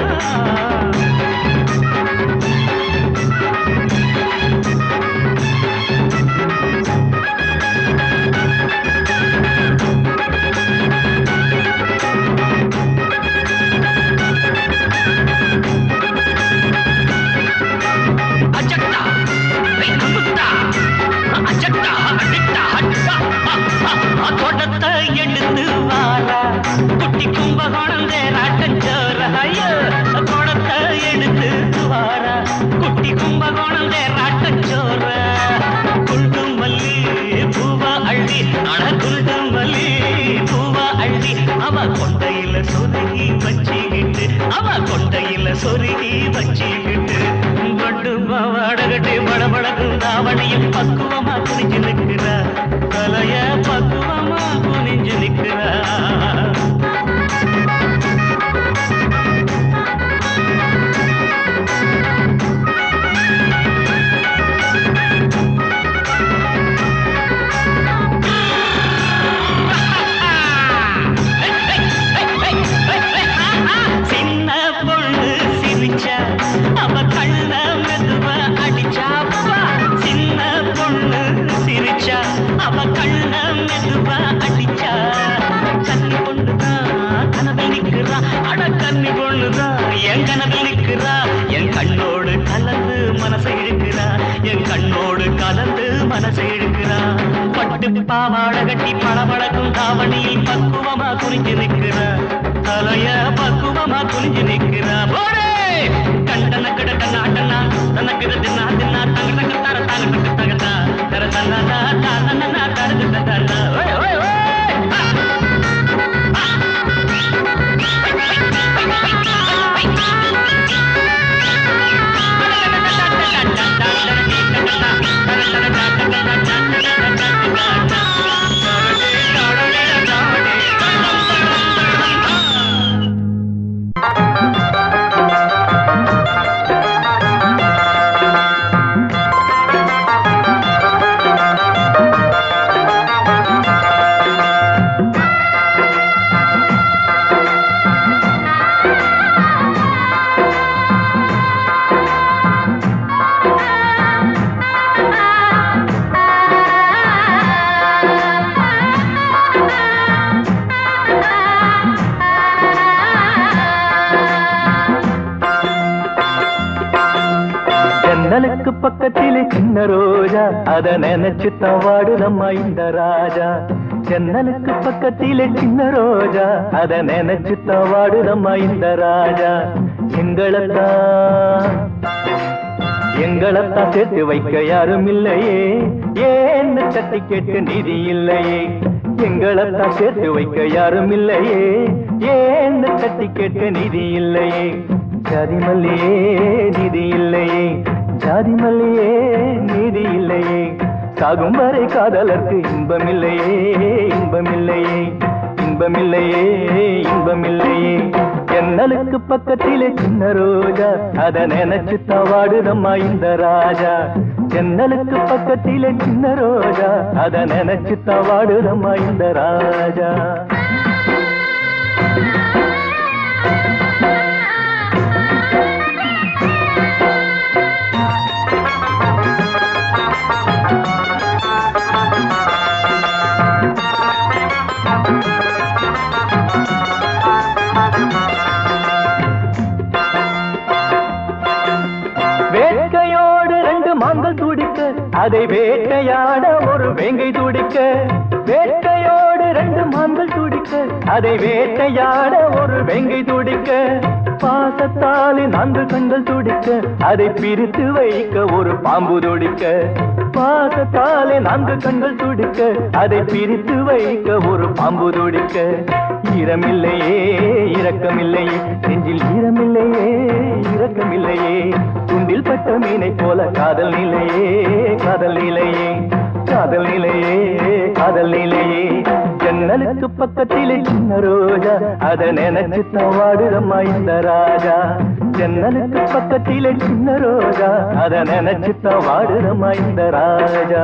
அச்சட்டா வைக்குமுத்தா அச்சட்டா அடிட்டா அட்டா தோட்டத்தை எடுத்து வாரா குட்டி கும்பகோணம் தேராட்டஞ்சோர ஐயோ தோட்டத்தை எடுத்து வாரா குட்டி கும்பகோணம் தேராட்டஞ்சோர குண்டு மல்லி பூவா அள்ளி அட குண்டு மல்லி பூவா அள்ளி அவ கொண்டையில சொருகி வச்சுக்கிட்டு அவ கொண்டையில சொருகி வச்சுக்கிட்டு பட்டு பாவாடகட்டி படபடக்கும் தாவணியும் பக்குவமா குனிஞ்சு நிற்கிறா தலைய பக்குவமா குனிஞ்சு நிற்கிறா சிங்கு ஆசை இழுக்கிறா பட்டு பாவாட கட்டி பளபளக்கும் தாவணியில் பக்குவமா குறிஞ்சு நிற்கிறா தலைய பக்குவமா குறிஞ்சு நிற்கிறா போடே கண்டன கிடக்க நாட்டனா தனக்கு தின்னா தின்னா தங்க தங்க தர தங்க தங்க தகதா தர தன்னா தானா தரது தன்னா ஓய் ஓய் ஓய் ஜன்னலுக்கு பக்கத்திலே சின்ன ரோஜா அத நினைச்சு தவாடுதம்மா இந்த ராஜா ஜன்னலுக்கு பக்கத்திலே சின்ன ரோஜா அத நினைச்சு தவாடுதம்மா இந்த ராஜா எங்களைத்தான் எங்களைத்தான் சேர்த்து வைக்க யாரும் இல்லையே ஏன்னு தட்டி கேட்க நிதி இல்லையே எங்களைத்தான் சேர்த்து வைக்க யாரும் இல்லையே ஏன்னு தட்டி கேட்க நிதி இல்லையே ஜாதி மல்லியே நிதி இல்லையே ஜாதி மல்லியே நீதி இல்லையே சாகும் வரை காதலர்க்கு இன்பமில்லையே இன்பமில்லையே இன்பமில்லையே இன்பமில்லையே ஜன்னலுக்கு பக்கத்திலே சின்ன ரோஜா அத நினைச்சு தவாடுதம்மா இந்த ராஜா ஜன்னலுக்கு பக்கத்திலே சின்ன ரோஜா அத நினைச்சு தவாடுதம்மா இந்த ராஜா வேட்கையோடு ரெண்டு மான்கள் துடிக்க அதை வேட்டையாட ஒரு வேங்கை துடிக்க வேட்கையோடு ரெண்டு மான்கள் துடிக்க அதை வேட்டையாட ஒரு வேங்கை துடிக்க பாசத்தாலே நான்கு கண்கள் துடிக்க அதை பிரித்து வைக்க ஒரு பாம்பு துடிக்க பாசத்தாலே நான்கு கண்கள் துடிக்க அதை பிரித்து வைக்க ஒரு பாம்பு துடிக்க ஈரமில்லையே இரக்கமில்லையே நெஞ்சில் ஈரமில்லையே இரக்கமில்லையே துண்டில் பட்ட மீனை போல காதல் நிலையே காதல் நிலையே காதல் நிலையே காதல் நிலையே ஜன்னலுக்கு பக்கத்திலே சின்ன ரோஜா அத நினைச்சு தவாடுதம்மா இந்த ராஜா ஜன்னலுக்கு பக்கத்திலே சின்ன ரோஜா அத நினைச்சு தவாடுதம்மா இந்த ராஜா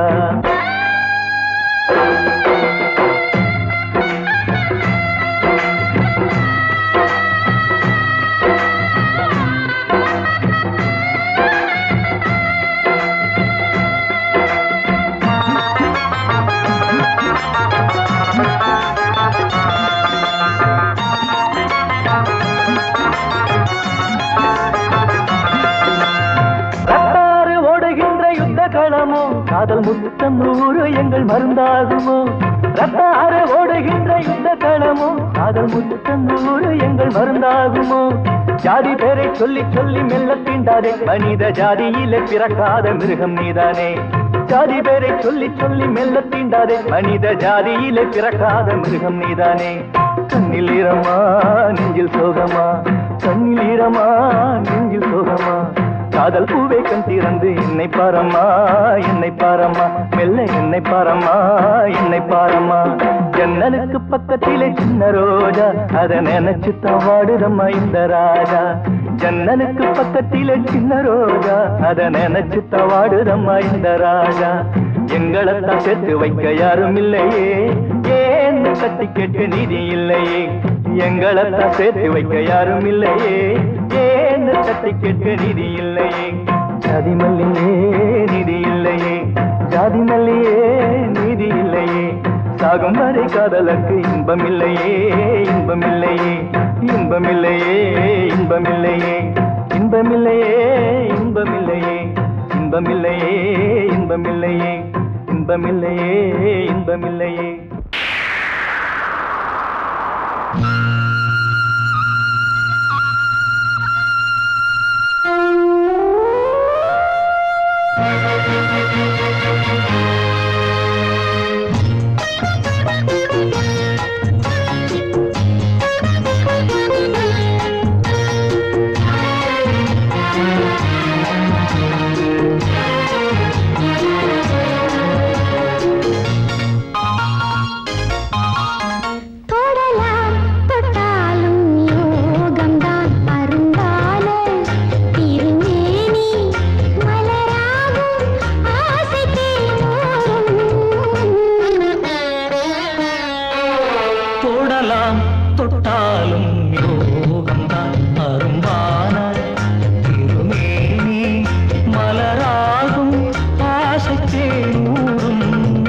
ரத்தாறு ஓடுகின்ற யுத்த களமோ காதல் முத்தம் நூறு எங்கள் மருந்தாகுமோ ரத்தாறு ஓடுகின்ற யுத்த களமோ காதல் முத்தம் நூறு எங்கள் மருந்தாகுமோ ஜாதி பேரை சொல்லி சொல்லி மெல்ல தீண்டாதே மனித ஜாதியிலே பிறக்காத மிருகம் நீதானே ஜாதி பேரை சொல்லி சொல்லி மெல்ல தீண்டாதே மனித ஜாதியிலே பிறக்காத மிருகம் நீதானே கண்ணில் ஈரமா நெஞ்சில் சோகமா கண்ணில் ஈரமா நெஞ்சில் சோகமா காதல் பூவே கண் திறந்து என்னை பாரம்மா என்னை பாரம்மா மெல்ல என்னை பாரம்மா என்னை பாரம்மா ஜன்னலுக்கு பக்கத்திலே சின்ன ரோஜா அத நினைச்சு தவாடுதம்மா இந்த ராஜா ஜன்னலுக்கு பக்கத்திலே சின்ன ரோஜா அத நினைச்சு தவாடுதம்மா இந்த ராஜா எங்களைத்தான் சேர்த்து வைக்க யாரும் இல்லையே ஏன்னு கட்டி கேட்க நிதி இல்லையே எங்களைத்தான் சேர்த்து வைக்க யாரும் இல்லையே ஏன்னு தட்டி கேட்க நிதி இல்லையே ஜாதி மல்லியே நிதி இல்லையே ஜாதி மல்லியே நீதி இல்லையே சாகும் வரை காதலுக்கு இன்பம் இல்லையே இன்பம் இல்லையே இன்பம் இல்லையே இன்பம் இல்லையே இன்பம் இல்லையே இன்பம் இல்லையே இன்பம் இல்லையே இன்பம் இல்லையே இன்பம் இன்பமில்லையே இன்பமில்லையே தொடலாம் தொட்டாலும் யோகம்தான் அருந்தான திருமேனி மலராகும் ஆசை தொடலாம் தொட்டாலும் யோகம்தான் அரும்பான திருமேனி மலராகும் ஆசை தேனூரும்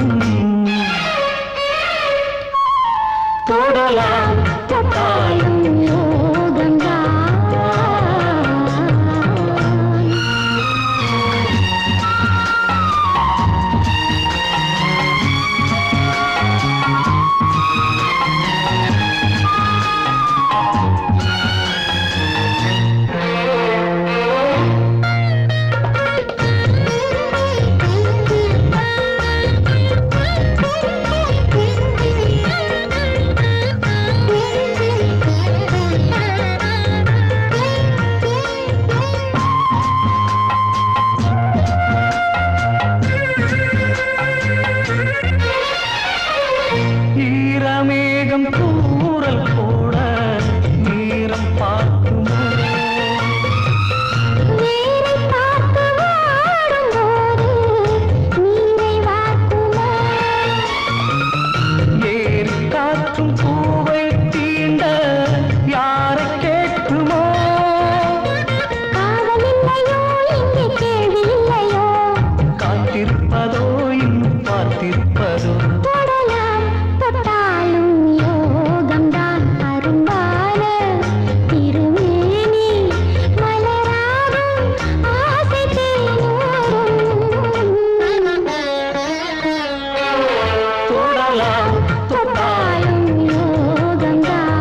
தொடலாம் தொட்டாலும் யோகம்தான் ஈரமேகம் கூறல் போட நேரம் பார்க்குமோ வேலை பார்த்து வாடும்போது நீரை வார்க்குமா ஏறி காற்றும் பூவை தீண்ட யாரை கேட்குமோ காதலில்லையோ இங்கே கேள்வி இல்லையோ காத்திருப்பதோ இன்னும் பார்த்திருப்பதோ தொடலாம் தொட்டாலும் யோகம்தான் அரும்பான திருமேனி மலராகும் ஆசை தேனூரும் தொடலாம் தொட்டாலும் யோகம்தான்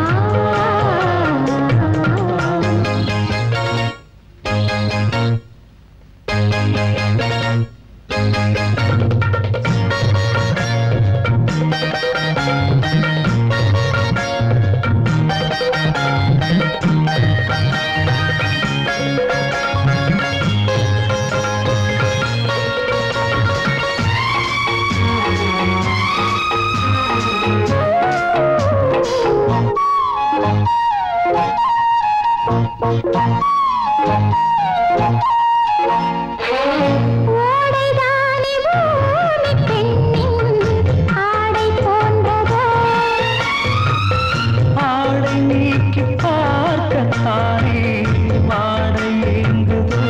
ஓடைதானே பூமி பெண்ணின் ஆடை போன்றதோ ஆடை நீக்கி பார்க்கத்தானே வாடை எங்குதோ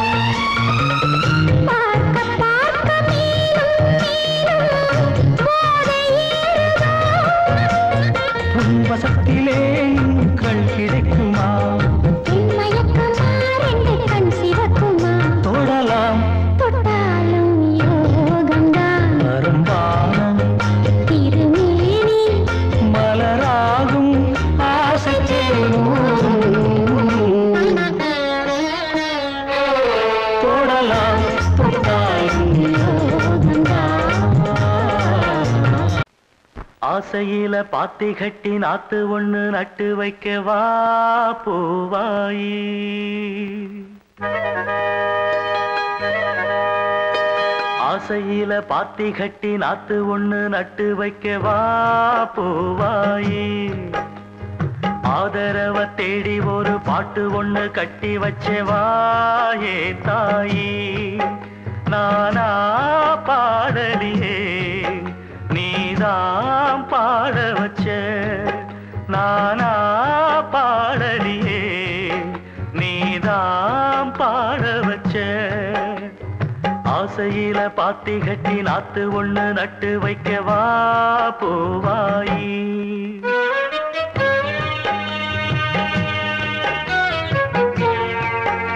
பார்க்க பார்க்க மீனும் மீனும் போதை ஏறுதோ உன் வசத்திலே கள் கிடைக்குமா பெண்மயக்கமா ரெண்டு கண் சிவக்குமா தொடலாம் தொட்டாலும் யோகம்தான் அரும்பானம் திருமேனி மலராகும் ஆசை தொடலாம் தொட்டாலும் ஆசையில பாத்தி கட்டி நாத்து ஒண்ணு நட்டு வைக்க வா பூவாயி ஆசையில பாத்தி கட்டி நாத்து ஒண்ணு நட்டு வைக்க வா பூவாயி ஆதரவ தேடி ஒரு பாட்டு ஒண்ணு கட்டி வச்சே வாயே தாயி நானா பாடலியே நீதான் பாட வச்ச நானா பாடலியே நீதான் பாட வச்ச ஆசையில பாத்தி கட்டி நாத்து ஒண்ணு நட்டு வைக்க வா பூவாயி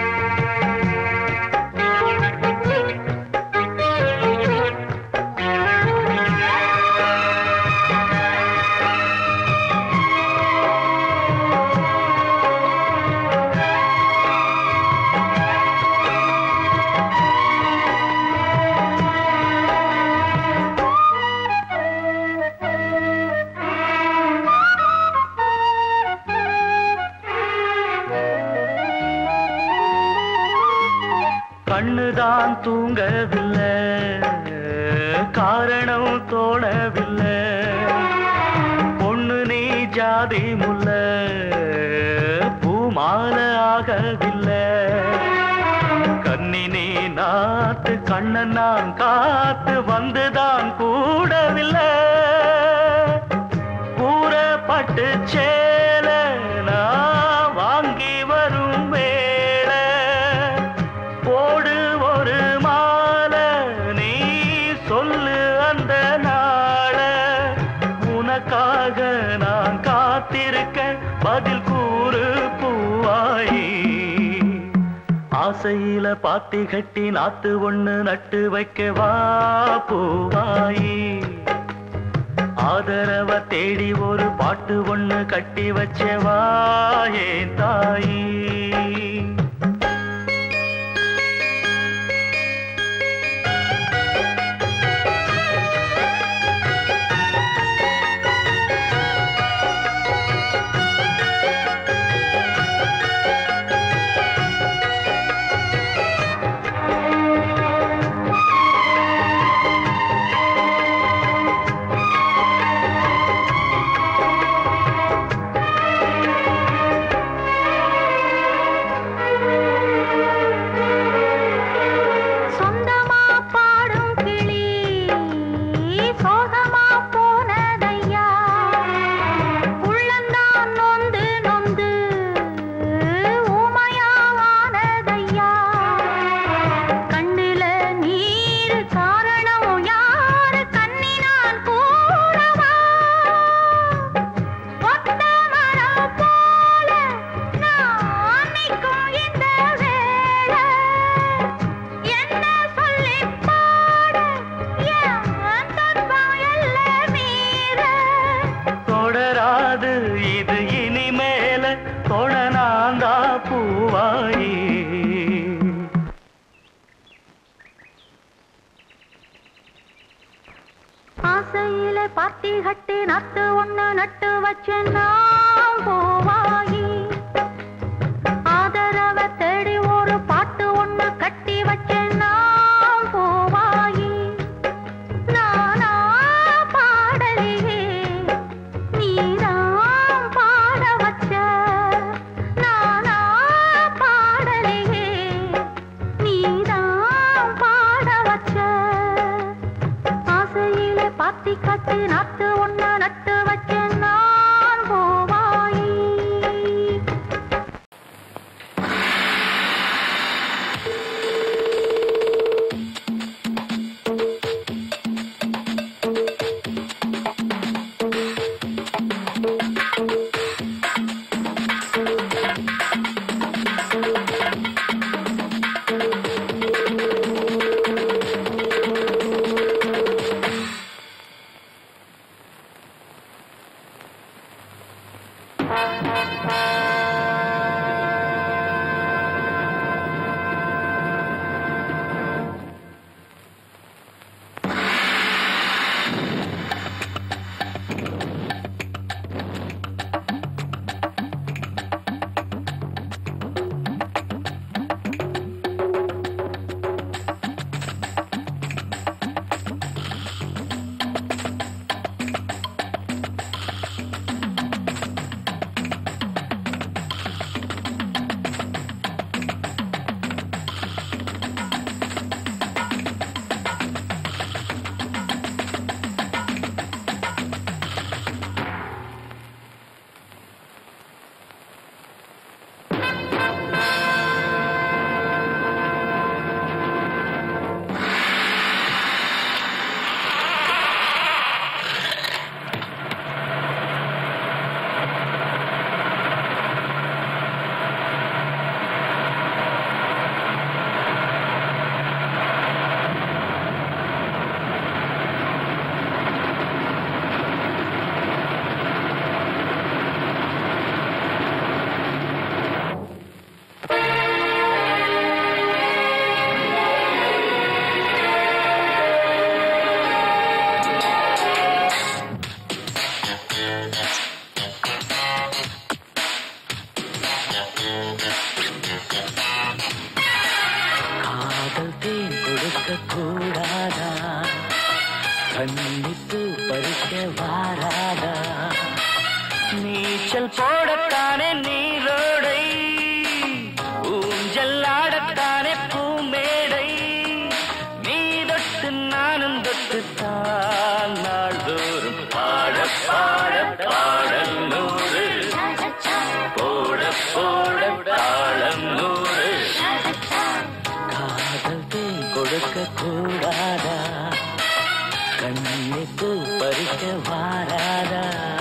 ஆ தூங்கவில்லை காரணம் தோணவில்லை பொண்ணு நீ ஜாதி முல்ல பூமால ஆகவில்லை கண்ணினே நாத்து கண்ணன் நான் காத்து வந்துதான் கூடவில்லை கூறப்பட்டு சேல நான் வாங்கி வரும் வேளை போடு ஒரு மாலை நீ சொல்லு அந்த நாள உனக்காக நான் காத்திருக்க பதில் கூறு பூவாயி ஆசையில பாத்தி கட்டி நாத்து ஒண்ணு நட்டு வைக்க வா பூவாயி ஆதரவ தேடி ஒரு பாட்டு ஒண்ணு கட்டி வச்சவா ஏன் தாயி சொந்தமா பாடும் கிளி சோகமா போனதையா உள்ளந்தான் நொந்து நொந்து ஊமையாவானதையா கண்ணில நீர் காரணம் யாரு கண்ணினான் கூடவா ஒத்த மரம் போல நான் நிற்கும் இந்த வேளை என்ன சொல்லி பாட என் துன்பம் எல்லை மீற தொடராது இது இனிமேல தொடனாந்தா பூவாயி ஆசையில பாத்தி கட்டி நட்டு ஒண்ணு நட்டு வச்சேன் நான் போவாயி ஆதரவ தேடி ஒரு பாட்டு ஒண்ணு கட்டி வச்சேன் நான் போவாயி நானா பாடலையே நீதான் பாட வச்ச நானா பாடலையே நீதான் பாட வச்ச ஆசையிலே பாத்தி கட்டி நாத்து ஒண்ணு நட்டு வச்சேன் நான் போவாயி கூடாதா கண்ணிப்பு பறிக்க வாராதா நீச்சல் போடத்தானே நீரோடை ஊஞ்சல் ஆடத்தானே பூமேடை நீ தொட்டு நானும் தொட்டு தான் நாள்தோறும் பாட பாட பாடல் நூறு போட போட தாளம் நூறு காதல் தேன் கொடுக்க கூடாதா கண்ணிப்பு பறிக்க வாராதா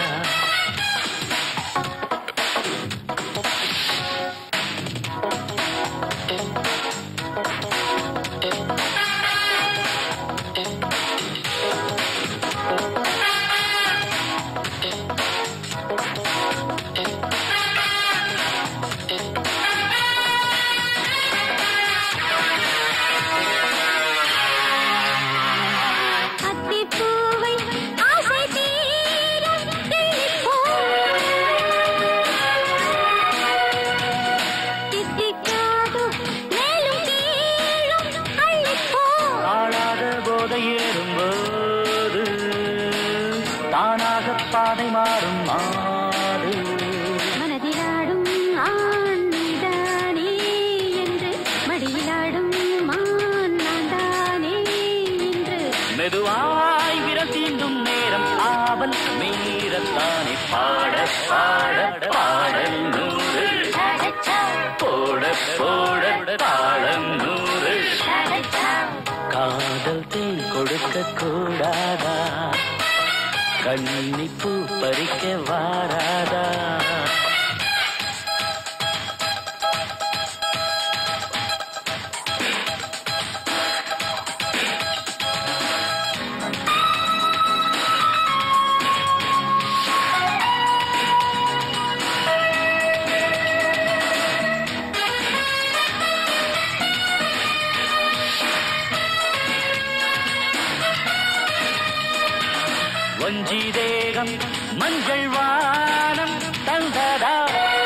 அத்திப்பூவை ஆசை தீர கிள்ளிப்போ. தித்திக்காது மேலும் கீழும் அள்ளிப்போ. ஆளாத போதை ஏறும்போது தானாக பாதை மாறும் மாறு மனதிலாடும் ஆண் நீதானே என்று மடியிலாடும் மான் நான்தானே என்று மெதுவாய் விரல் தீண்டும் நேரம் ஆவல் மீறத்தானே பாட பாட பாடல் நூறு போட போட தாளம் நூறு காதல் தேன் கொடுக்க கூடாதா கண்ணிப்பூ பறிக்க வாராதா வஞ்சி தேகம் மஞ்சள் வானம் தந்ததா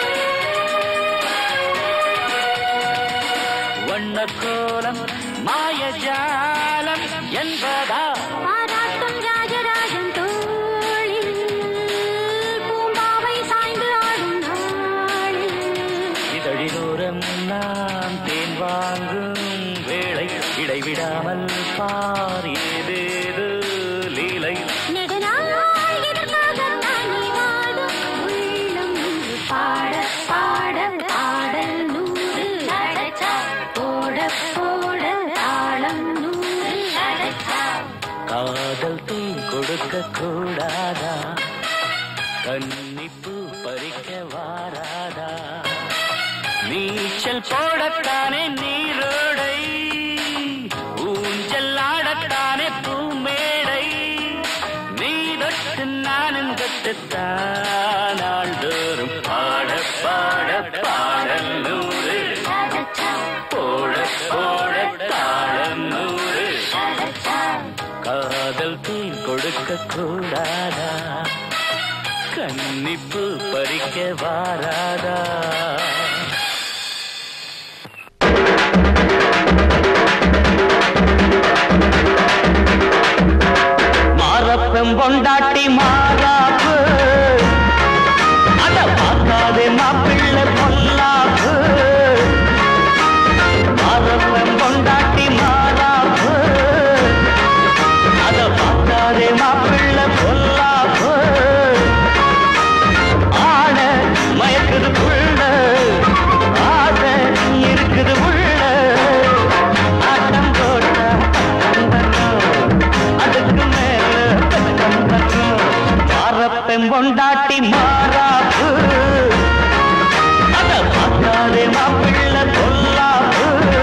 வண்ணக்கோலம் மாயஜாலம் என்பதா பாராட்டும் ராஜராஜன் தோளில் பூம்பாவை சாய்ந்து ஆடும் நாளில் இதழிலோரம் நாம் தேன் வாங்கும் வேளை இடைவிடாமல் பார் ஏதேது லீலை நெடுநாள் இதற்காகத்தான் நீ வாடும் உள்ளம் இன்று பாட பாட பாடல் நூறு போட போட தாளம் நூறு காதல் தேன் கொடுக்க கூடாதா கன்னிப்பூ பறிக்க வாராதா நீச்சல் போடத்தானே நீரோடை ஊஞ்சல் ஆடத்தானே பூமேடை நீ தொட்டு நானும் தொட்டுத்தான் நாள்தோறும் பாட பாட பாடல் நூறு போட போட தாளம் நூறு காதல் தேன் கொடுக்க கூடாதா கன்னிப்பு பறிக்க வாராதா மாறப்பம் பொண்டாட்டி மாறாப்பு அத பார்க்காதே மாப்பிள்ளை பொல்லாப்பு மாறப்பம் பொண்டாட்டி மாறாப்பு அத பார்க்காதே மாப்பிள்ளை பொல்லாப்பு ஆட மயக்குது புள்ள ஆசை இருக்குது உள்ள ஆட்டம் போட்டா அதுக்கு மேல மாறப்பெம் கொண்டாட்டி மாறாப்பு அத பார்க்காதே மாப்பிள்ளை பொல்லாப்பு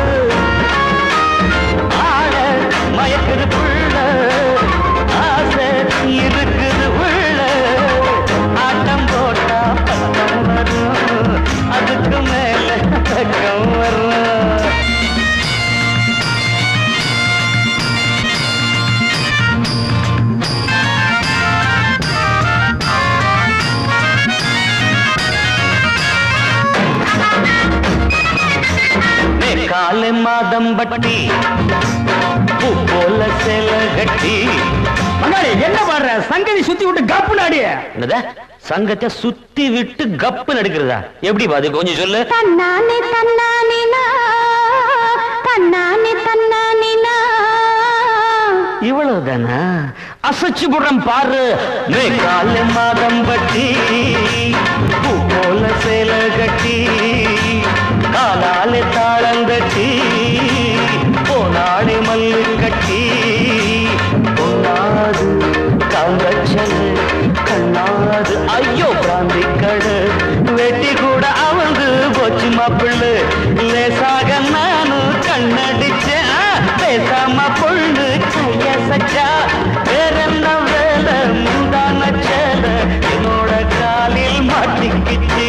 ஆட மயக்குது புள்ள ஆசை இருக்குது உள்ள ஆட்டம் போட்டா பக்கம் வரும் அதுக்கு மேல பக்கம் வரும் காலை மாதம் பட்டி பூ போல கட்டி பங்காளி என்ன பாடுற சங்கதி சுத்தி விட்டு கப்பு நாடி என்னத சங்கத்தை சுத்தி விட்டு கப்பு நடுக்கிறதா எப்படி பாது கொஞ்சம் சொல்லு தன்னானே தன்னானேனா தன்னானே தன்னானேனா இவ்வளவுதானா அசைச்சு புறம் பாரு கால மாதம் பட்டி பூ போல சேல கட்டி காலாலே தாளந்தட்டி போனாடி மல்லு கட்டி பொன்னாது காங்கச்சல் கண்ணாது ஐயோ பிராந்தி கடு வெட்டி கூட அவந்து போச்சு மாப்பிள்ளு லேசாக நானும் கண்ணடிச்சேன் ஆ, பேசாம பொண்ணு கைய சச்சா வேற என்ன வேலை முந்தான சேல என்னோட காலில் மாட்டிக்கிச்சு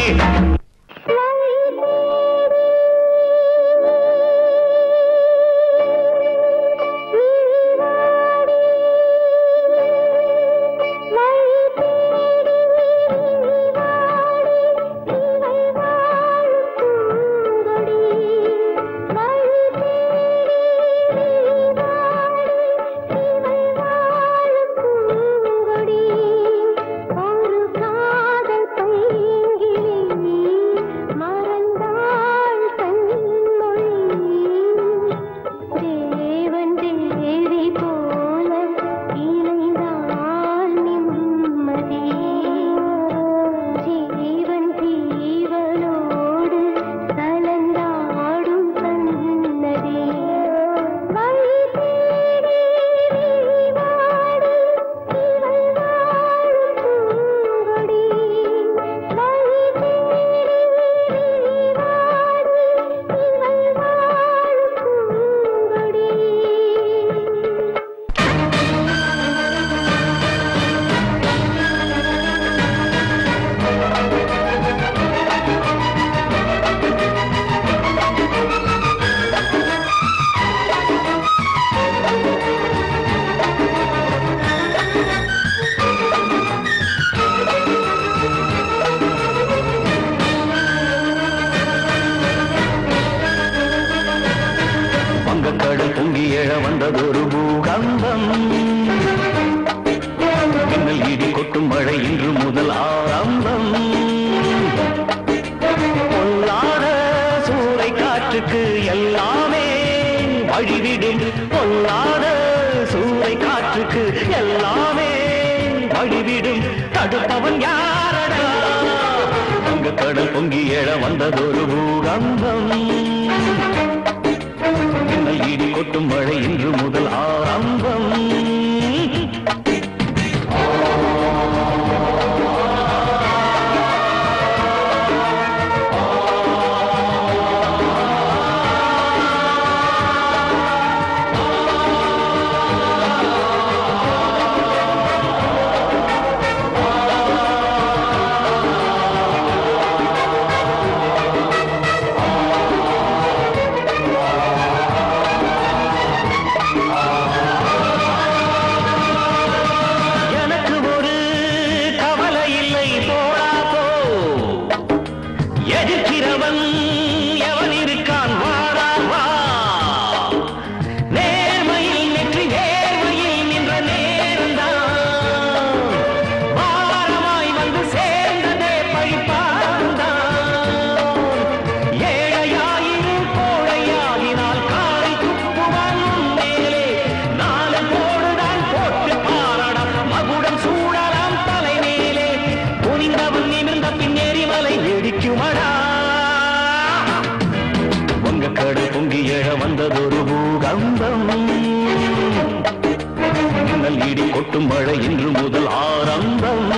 ஒரு காதல் பைங்கிலி மறந்தாள் கண்மொழி தேவன் தேவி போல இணைந்தாள் நிம்மதி ஜீவன் ஜீவனோடு கலந்தாடும் சன்னதி வழி தேடி வாடி இவள் வாழும் பூங்கொடி வழி தேடி வாடி இவள் வாழும் பூங்கொடி வங்கக்கடல் பொங்கி எழ வந்ததொரு பூகம்பம் மின்னல் இடி கொட்டும் மழை இன்று முதல் ஆரம்பம் பொல்லாத சூறை காற்றுக்கு எல்லாமே வழிவிடும் பொல்லாத சூறை காற்றுக்கு எல்லாமே வழிவிடும் தடுப்பவன் யாரடா வங்கக்கடல் பொங்கி எழ வந்ததொரு பூகம்பம் மின்னல் இடி கொட்டும் மழை இன்று முதல் ஆரம்பம் எனக்கு ஒரு கவலை இல்லை போடா போ எதிர்க்கிறவன் எவன் இருக்கான் வாடா வா நேர்மையில் நெற்றி நேர்மையில் நின்ற நேர்ந்தான் வாரமாய் வந்து சேர்ந்ததே பழிப்பார்ந்தான் ஏழையாயிரு கோழையாகினால் காலை துப்புவான் மேலே நாலு கோடுதான் போட்டு பாராடா மகுடம் சூழலாம் தலை மேலே குனிந்தவன் நிமிர்ந்த பின்னேறி மலை வெடிக்குமடா உங்க கடு பொங்கி எழ வந்ததொரு பூகம்பம் மின்னல் இடி கொட்டும் மழை இன்று முதல் ஆரம்பம்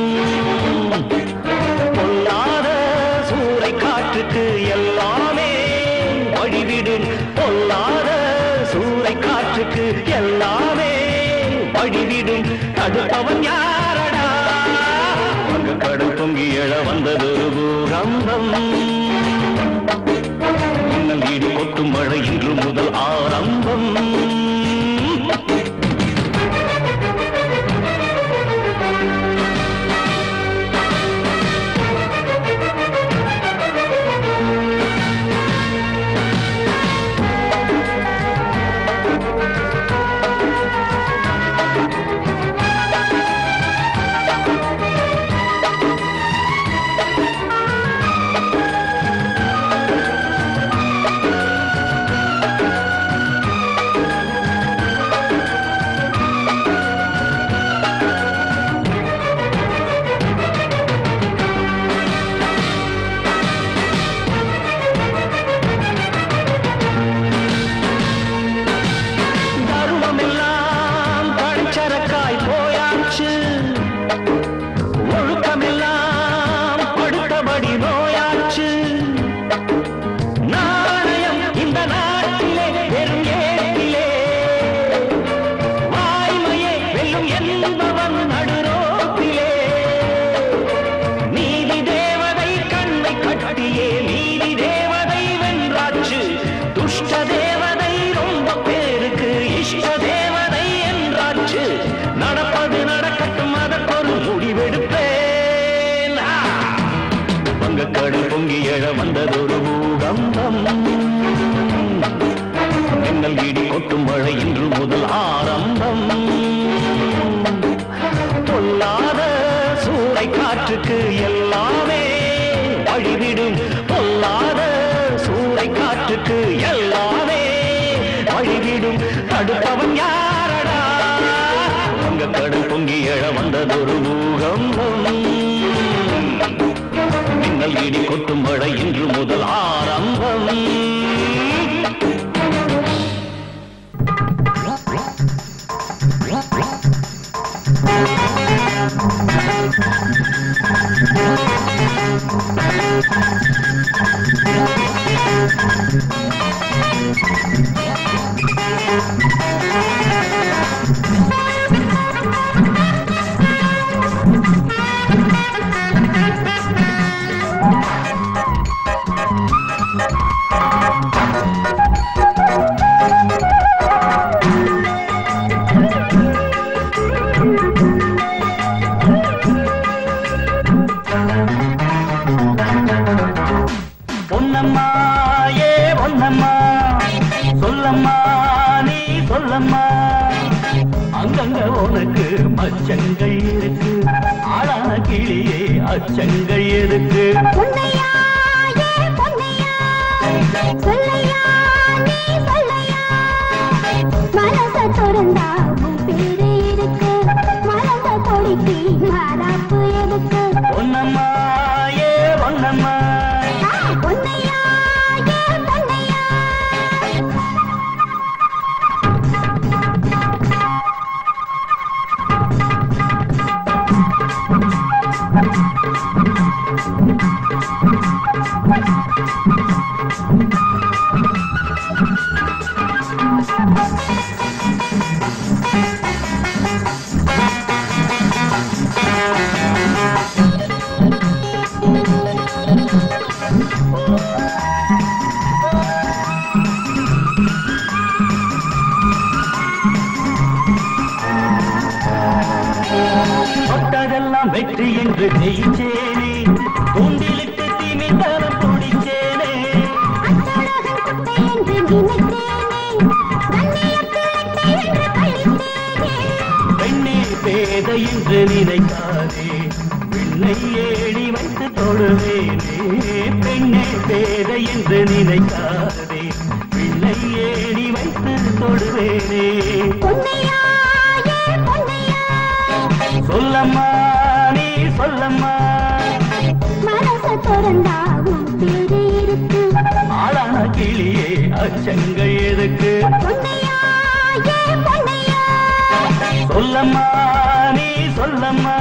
பொல்லாத சூறை காற்றுக்கு எல்லாமே வழிவிடும் பொல்லாத சூறை காற்றுக்கு எல்லாமே வழிவிடும் தடுப்பவன் யாரடா அங்கு கடல் பொங்கி எழ வந்ததொரு பூகம்பம் மின்னல் இடி கொட்டும் மழை இன்று முதல் ஆரம்பம் என்பவன் நடுரோட்டிலே நீதி தேவதை கண்ணை கட்டியே நீதி தேவதை வென்றாச்சு துஷ்ட தேவதை ரொம்ப பேருக்கு இஷ்ட தேவதை என்றாச்சு நடப்பது நடக்கட்டும் அதற்கொரு முடிவெடுப்பேன் ஆ! வங்கக்கடல் பொங்கி எழ வந்ததொரு பூகம்பம் மின்னல் இடி கொட்டும் மழை இன்று முதல் ஆரம்பம் பொல்லாத சூறை காற்றுக்கு எல்லாமே வழிவிடும் பொல்லாத சூறை காற்றுக்கு எல்லாமே வழிவிடும் தடுப்பவன் யாரடா அங்க கடல் பொங்கி எழ வந்ததொரு பூகம்பம் மின்னல் இடி கொட்டும் மழை இன்று முதல் ஆரம்பம் பொன்னம்மா ஏ பொன்னம்மா சொல்லம்மா நீ சொல்லம்மா அங்கங்க உனக்கு மச்சங்கள் இருக்கு ஆளான கிளியே அச்சங்கள் இருக்கு பொன்னையா ஏ பொன்னையா சொல்லையா நீ சொல்லையா மனச திறந்தா உன் பேரு இருக்கு மலர்ந்த கொடிக்கு மாறாப்பு எதுக்கு பொன்னம்மா ஏ பொன்னம்மா ஆ, பொன்னையா ஏ பொன்னையா தொட்டதெல்லாம் வெற்றி என்று ஜெயிச்சேனே தூண்டிலிட்டு திமிங்கலம் பிடிச்சேனே அச்சழகன் குட்டை என்று நினைத்தேனே கண்ணியத்து அட்டை என்று கழித்தேனே பெண்ணே பேத என்று நினைக்காதே பெண்ணை ஏடி வைத்து தொழுவேனே பெண்ணே பேத என்று நினைக்காதே பெண்ணை ஏடி வைத்து தொழுவேனே பொன்னையா ஏ பொன்னையா சொல்லம்மா நீ சொல்லம்மா மனச திறந்தா உன் பேரு இருக்கு ஆளான கிளியே அச்சங்கள் எதுக்கு பொன்னையா ஏ பொன்னையா சொல்லம்மா நீ சொல்லம்மா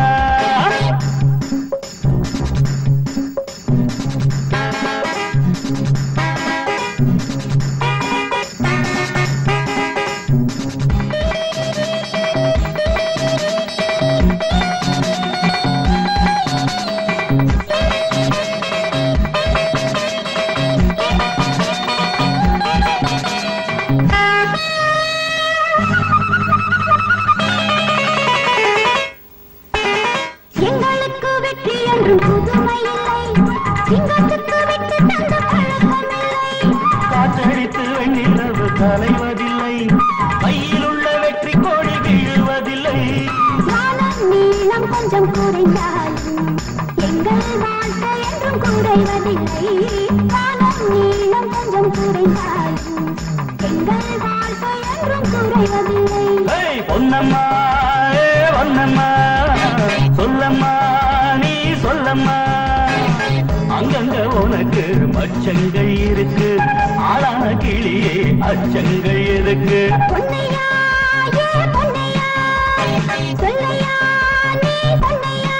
எங்களுக்கு வெற்றி என்றும் புதுமை இல்லை சிங்கத்துக்கு விட்டு தந்த பழக்கமில்லை காற்றடித்து வெண்ணிலவு கலைவதில்லை கையில் உள்ள வெற்றி கோடி வீழுவதில்லை வானம் நீளம் கொஞ்சம் குறைந்தாலும் எங்கள் வாழ்க்கை என்றும் குறைவதில்லை வானம் நீளம் கொஞ்சம் குறைந்தாலும் எங்கள் வாழ்க்கை என்றும் குறைவதில்லை ஏய், பொன்னம்மா ஏ பொன்னம்மா சொல்லம்மா நீ சொல்லம்மா அங்கங்க உனக்கு மச்சங்கள் இருக்கு ஆளான கிளியே அச்சங்கள் இருக்கு பொன்னையா ஏ பொன்னையா சொல்லையா நீ பொன்னையா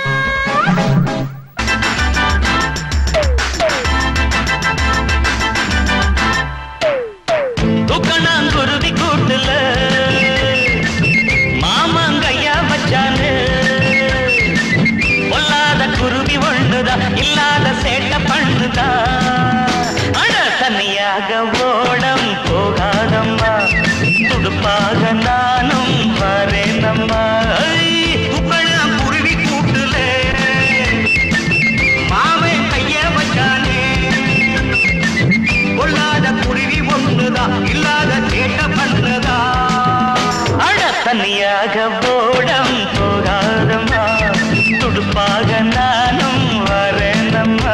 துக்கணாங்குருவி கூட்டுல மாமாங்கையா வச்சான தனியாக போடம் போகாதம்மா துடுப்பாக நானும் வரேனம்மா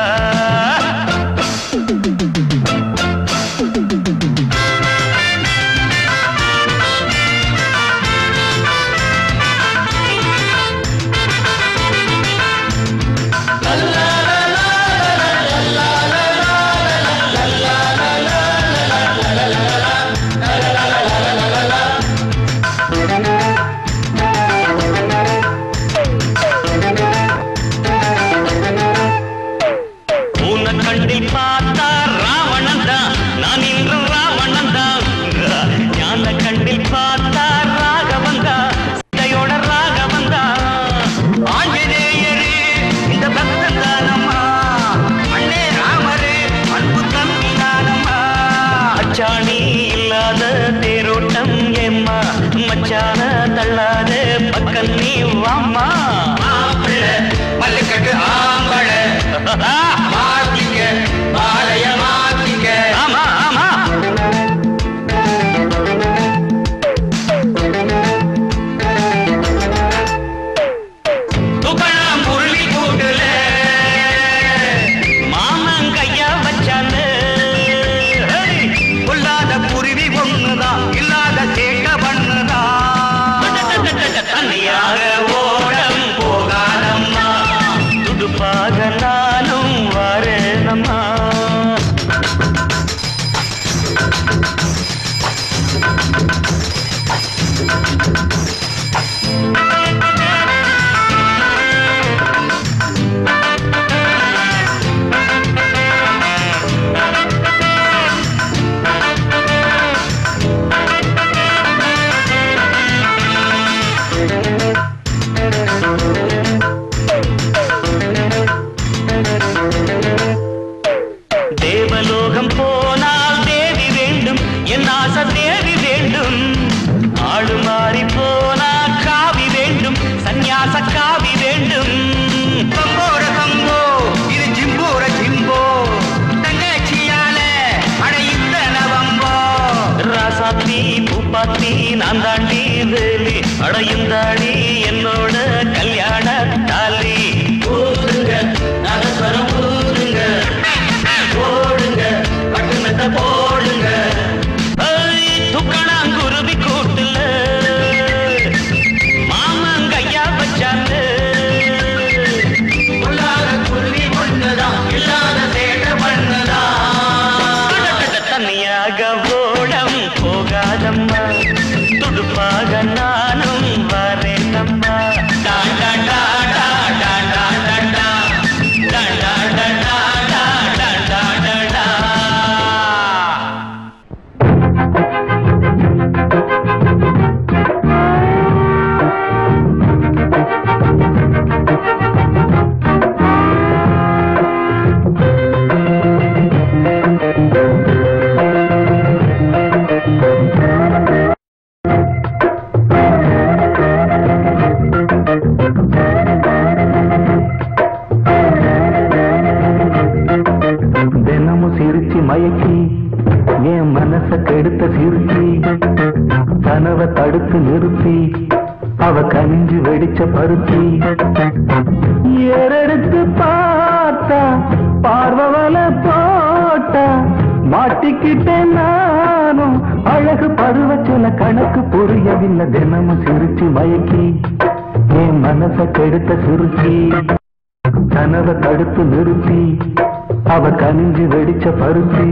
உன்னை கண்டில் பார்த்தா ராவணன் தான் நான் இன்று ராவணன் தான் ஞான கண்டில் பார்த்தா ராகவன் தான் சீதையோட ராகவன் தான் ஆஞ்சநேயரே இந்த பக்தன் தானம்மா அண்ணே ராமரே அன்பு தம்பி தானம்மா அச்சாணி இல்லாத தேரோட்டம் ஏம்மா மச்சான தள்ளாத பக்கம் நீ வாம்மா மல்லுக்கட்டு ஆம்பள மாத்திக்க மாலைய மாத்திக்க ஆமா ஆமா துகளாம் புள்ளி கூட்டுல மாமன் கையா வச்சானு ஹேய், பொல்லாத குருவி ஒண்ணுதான் இல்லாத சேட்ட பண்ணுதான் தனியாக ஓடம் போகாதம்மா துடுப்பாக நானும் வரேனம்மா தேவலோகம் போனால் தேவி வேண்டும் என் ஆசை தேவி வேண்டும் ஆடு மாறி போனா காவி வேண்டும் சந்நியாச காவி வேண்டும் சம்போட சம்போ இது ஜிம்போட ஜிம்போ தங்கச்சியால அடையுத்த நவம்போ ராசாத்தி பூப்பாத்தி நான் தாண்டி வேலி அடையுந்தாடி என்னோட கல்யாண தாலி ஊருங்க நகஸ்வரம் ஊருங்க போடுங்க பட்டுமெத்த போடுங்க துக்கணாங்குருவி கூட்டுல மாமன் கையா வச்சாங்க பொல்லாத குருவி ஒண்ணுதான் இல்லாத சேட்ட பண்ணுதான் தனியாக ஓடம் போகாதம்மா துடுப்பாக நானும் வரேனம்மா டான் டான் டா டா டான் டான் டான் டா. டான் டான் டான் டா டா டான் டான் டான் டா. தினமும் சிரிச்சு மயக்கி என் மனச கெடுத்த சிரிச்சி கனவை தடுத்து நிறுத்தி அவ கனிஞ்சு வெடிச்ச பருத்தி ஏறெடுத்து பார்த்தா பார்வவல போட்டா மாட்டிக்கிட்டேன் நானும் அழகு பருவ சில கணக்கு புரியவில்லை தினமும் சிரிச்சு மயக்கி என் மனச கெடுத்த சிரிச்சி கனவை தடுத்து நிறுத்தி அவ கனிஞ்சு வெடிச்ச பருத்தி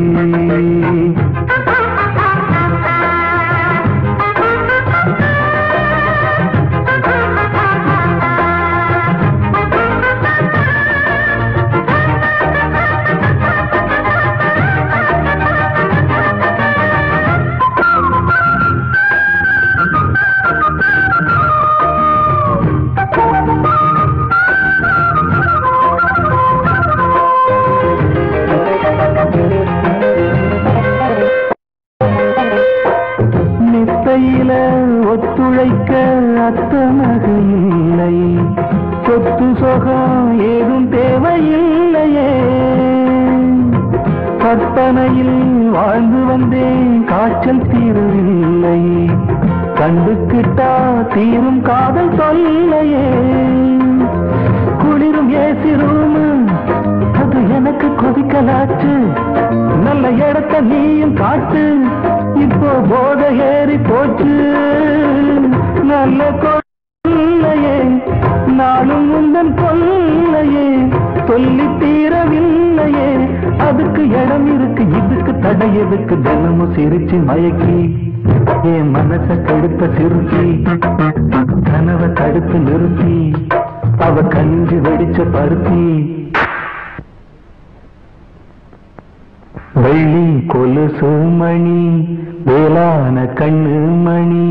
நித்தையில ஒத்துழைக்க அத்தமக இல்லை சொத்து சொகம் ஏதும் தேவையில்லையே கற்பனையில் வாழ்ந்து வந்தேன் காய்ச்சல் தீரவில்லை கண்டுக்கிட்டா தீரும் காதல் தொல்லையே குளிரும் ஏசி ரூமு அது எனக்கு கொதிக்கலாச்சு நல்ல இடத்த நீயும் காட்டு இப்போ போத ஏறி போச்சு நல்ல கொள்ளையே நாளும் உந்தன் கொல்லையே சொல்லி தீரவில்லையே அதுக்கு இடம் இருக்கு இதுக்கு தடை எதுக்கு தினமும் சிரிச்சு மயக்கி என் மனச கெடுத்த சிறுக்கி கனவை தடுத்து நிறுத்தி அவ கஞ்சி வெடிச்ச பருத்தி வெள்ளி கொலுசு மணி வேளான கண்ணு மணி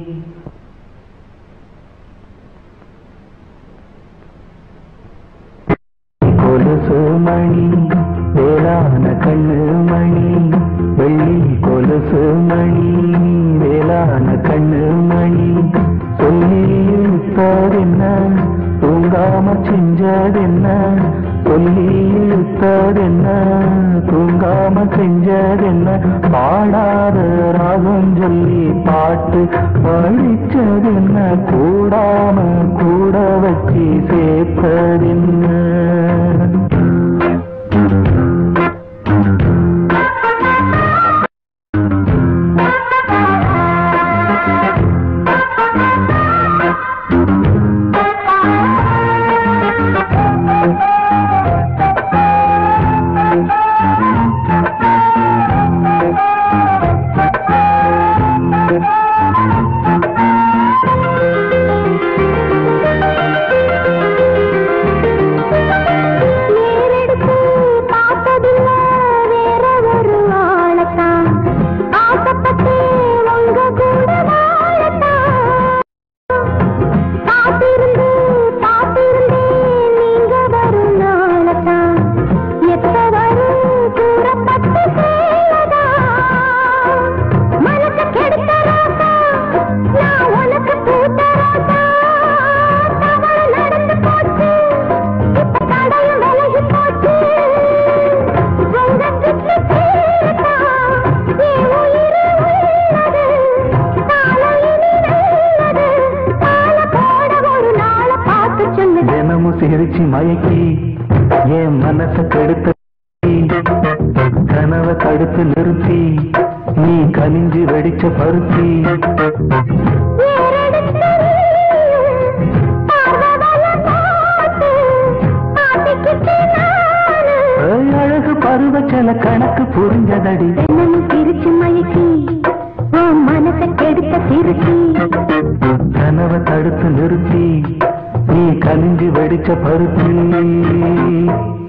கொலுசு மணி வேளான கண்ணு மணி வெள்ளி கொலுசு மணி வேளான கண்ணு மணி சொல்லி இழுத்ததென்ன தூங்காம செஞ்சதென்ன சொல்லி இழுத்ததென்ன தூங்காம செஞ்சதென்ன பாடாத ராகம் சொல்லி பாட்டு படிச்சதென்ன கூடாம கூட வச்சு சேர்த்ததென்ன நேரெடுத்து பார்த்ததில்ல வேற ஒரு ஆளத்தான் ஆசைப்பட்டு உங்க கூட வாழத்தான் காத்திருந்து காத்திருந்தேன் நீங்க வரும் நாளத்தான் எப்ப வரும் கூறப்பட்டு சேலதா மனசு கெடுத்த ராசா நான் உனக்கு பூத்த ராசா தவறு நடந்து போச்சு இப்ப தடையும் விலகி போச்சு உங்க கிட்ட சேரத்தா என் உயிர் உள்ளது காலம் இனி நல்லது கால போட ஒரு நாளை பார்த்து சொல்லு தினமும் சிரிச்சு மயக்கி என் மனச கெடுத்த கனவை தடுத்து நிறுத்தி நீ கனிஞ்சு வெடிச்ச பருத்தி ஏய், அழகு பருவ சில கணக்கு புரிஞ்சதடி சிரிச்சு மயக்கி உன் மனசை கெடுத்த சிரிச்சி கனவை தடுத்து நிறுத்தி நீ கனிஞ்சு வெடிச்ச பருத்தி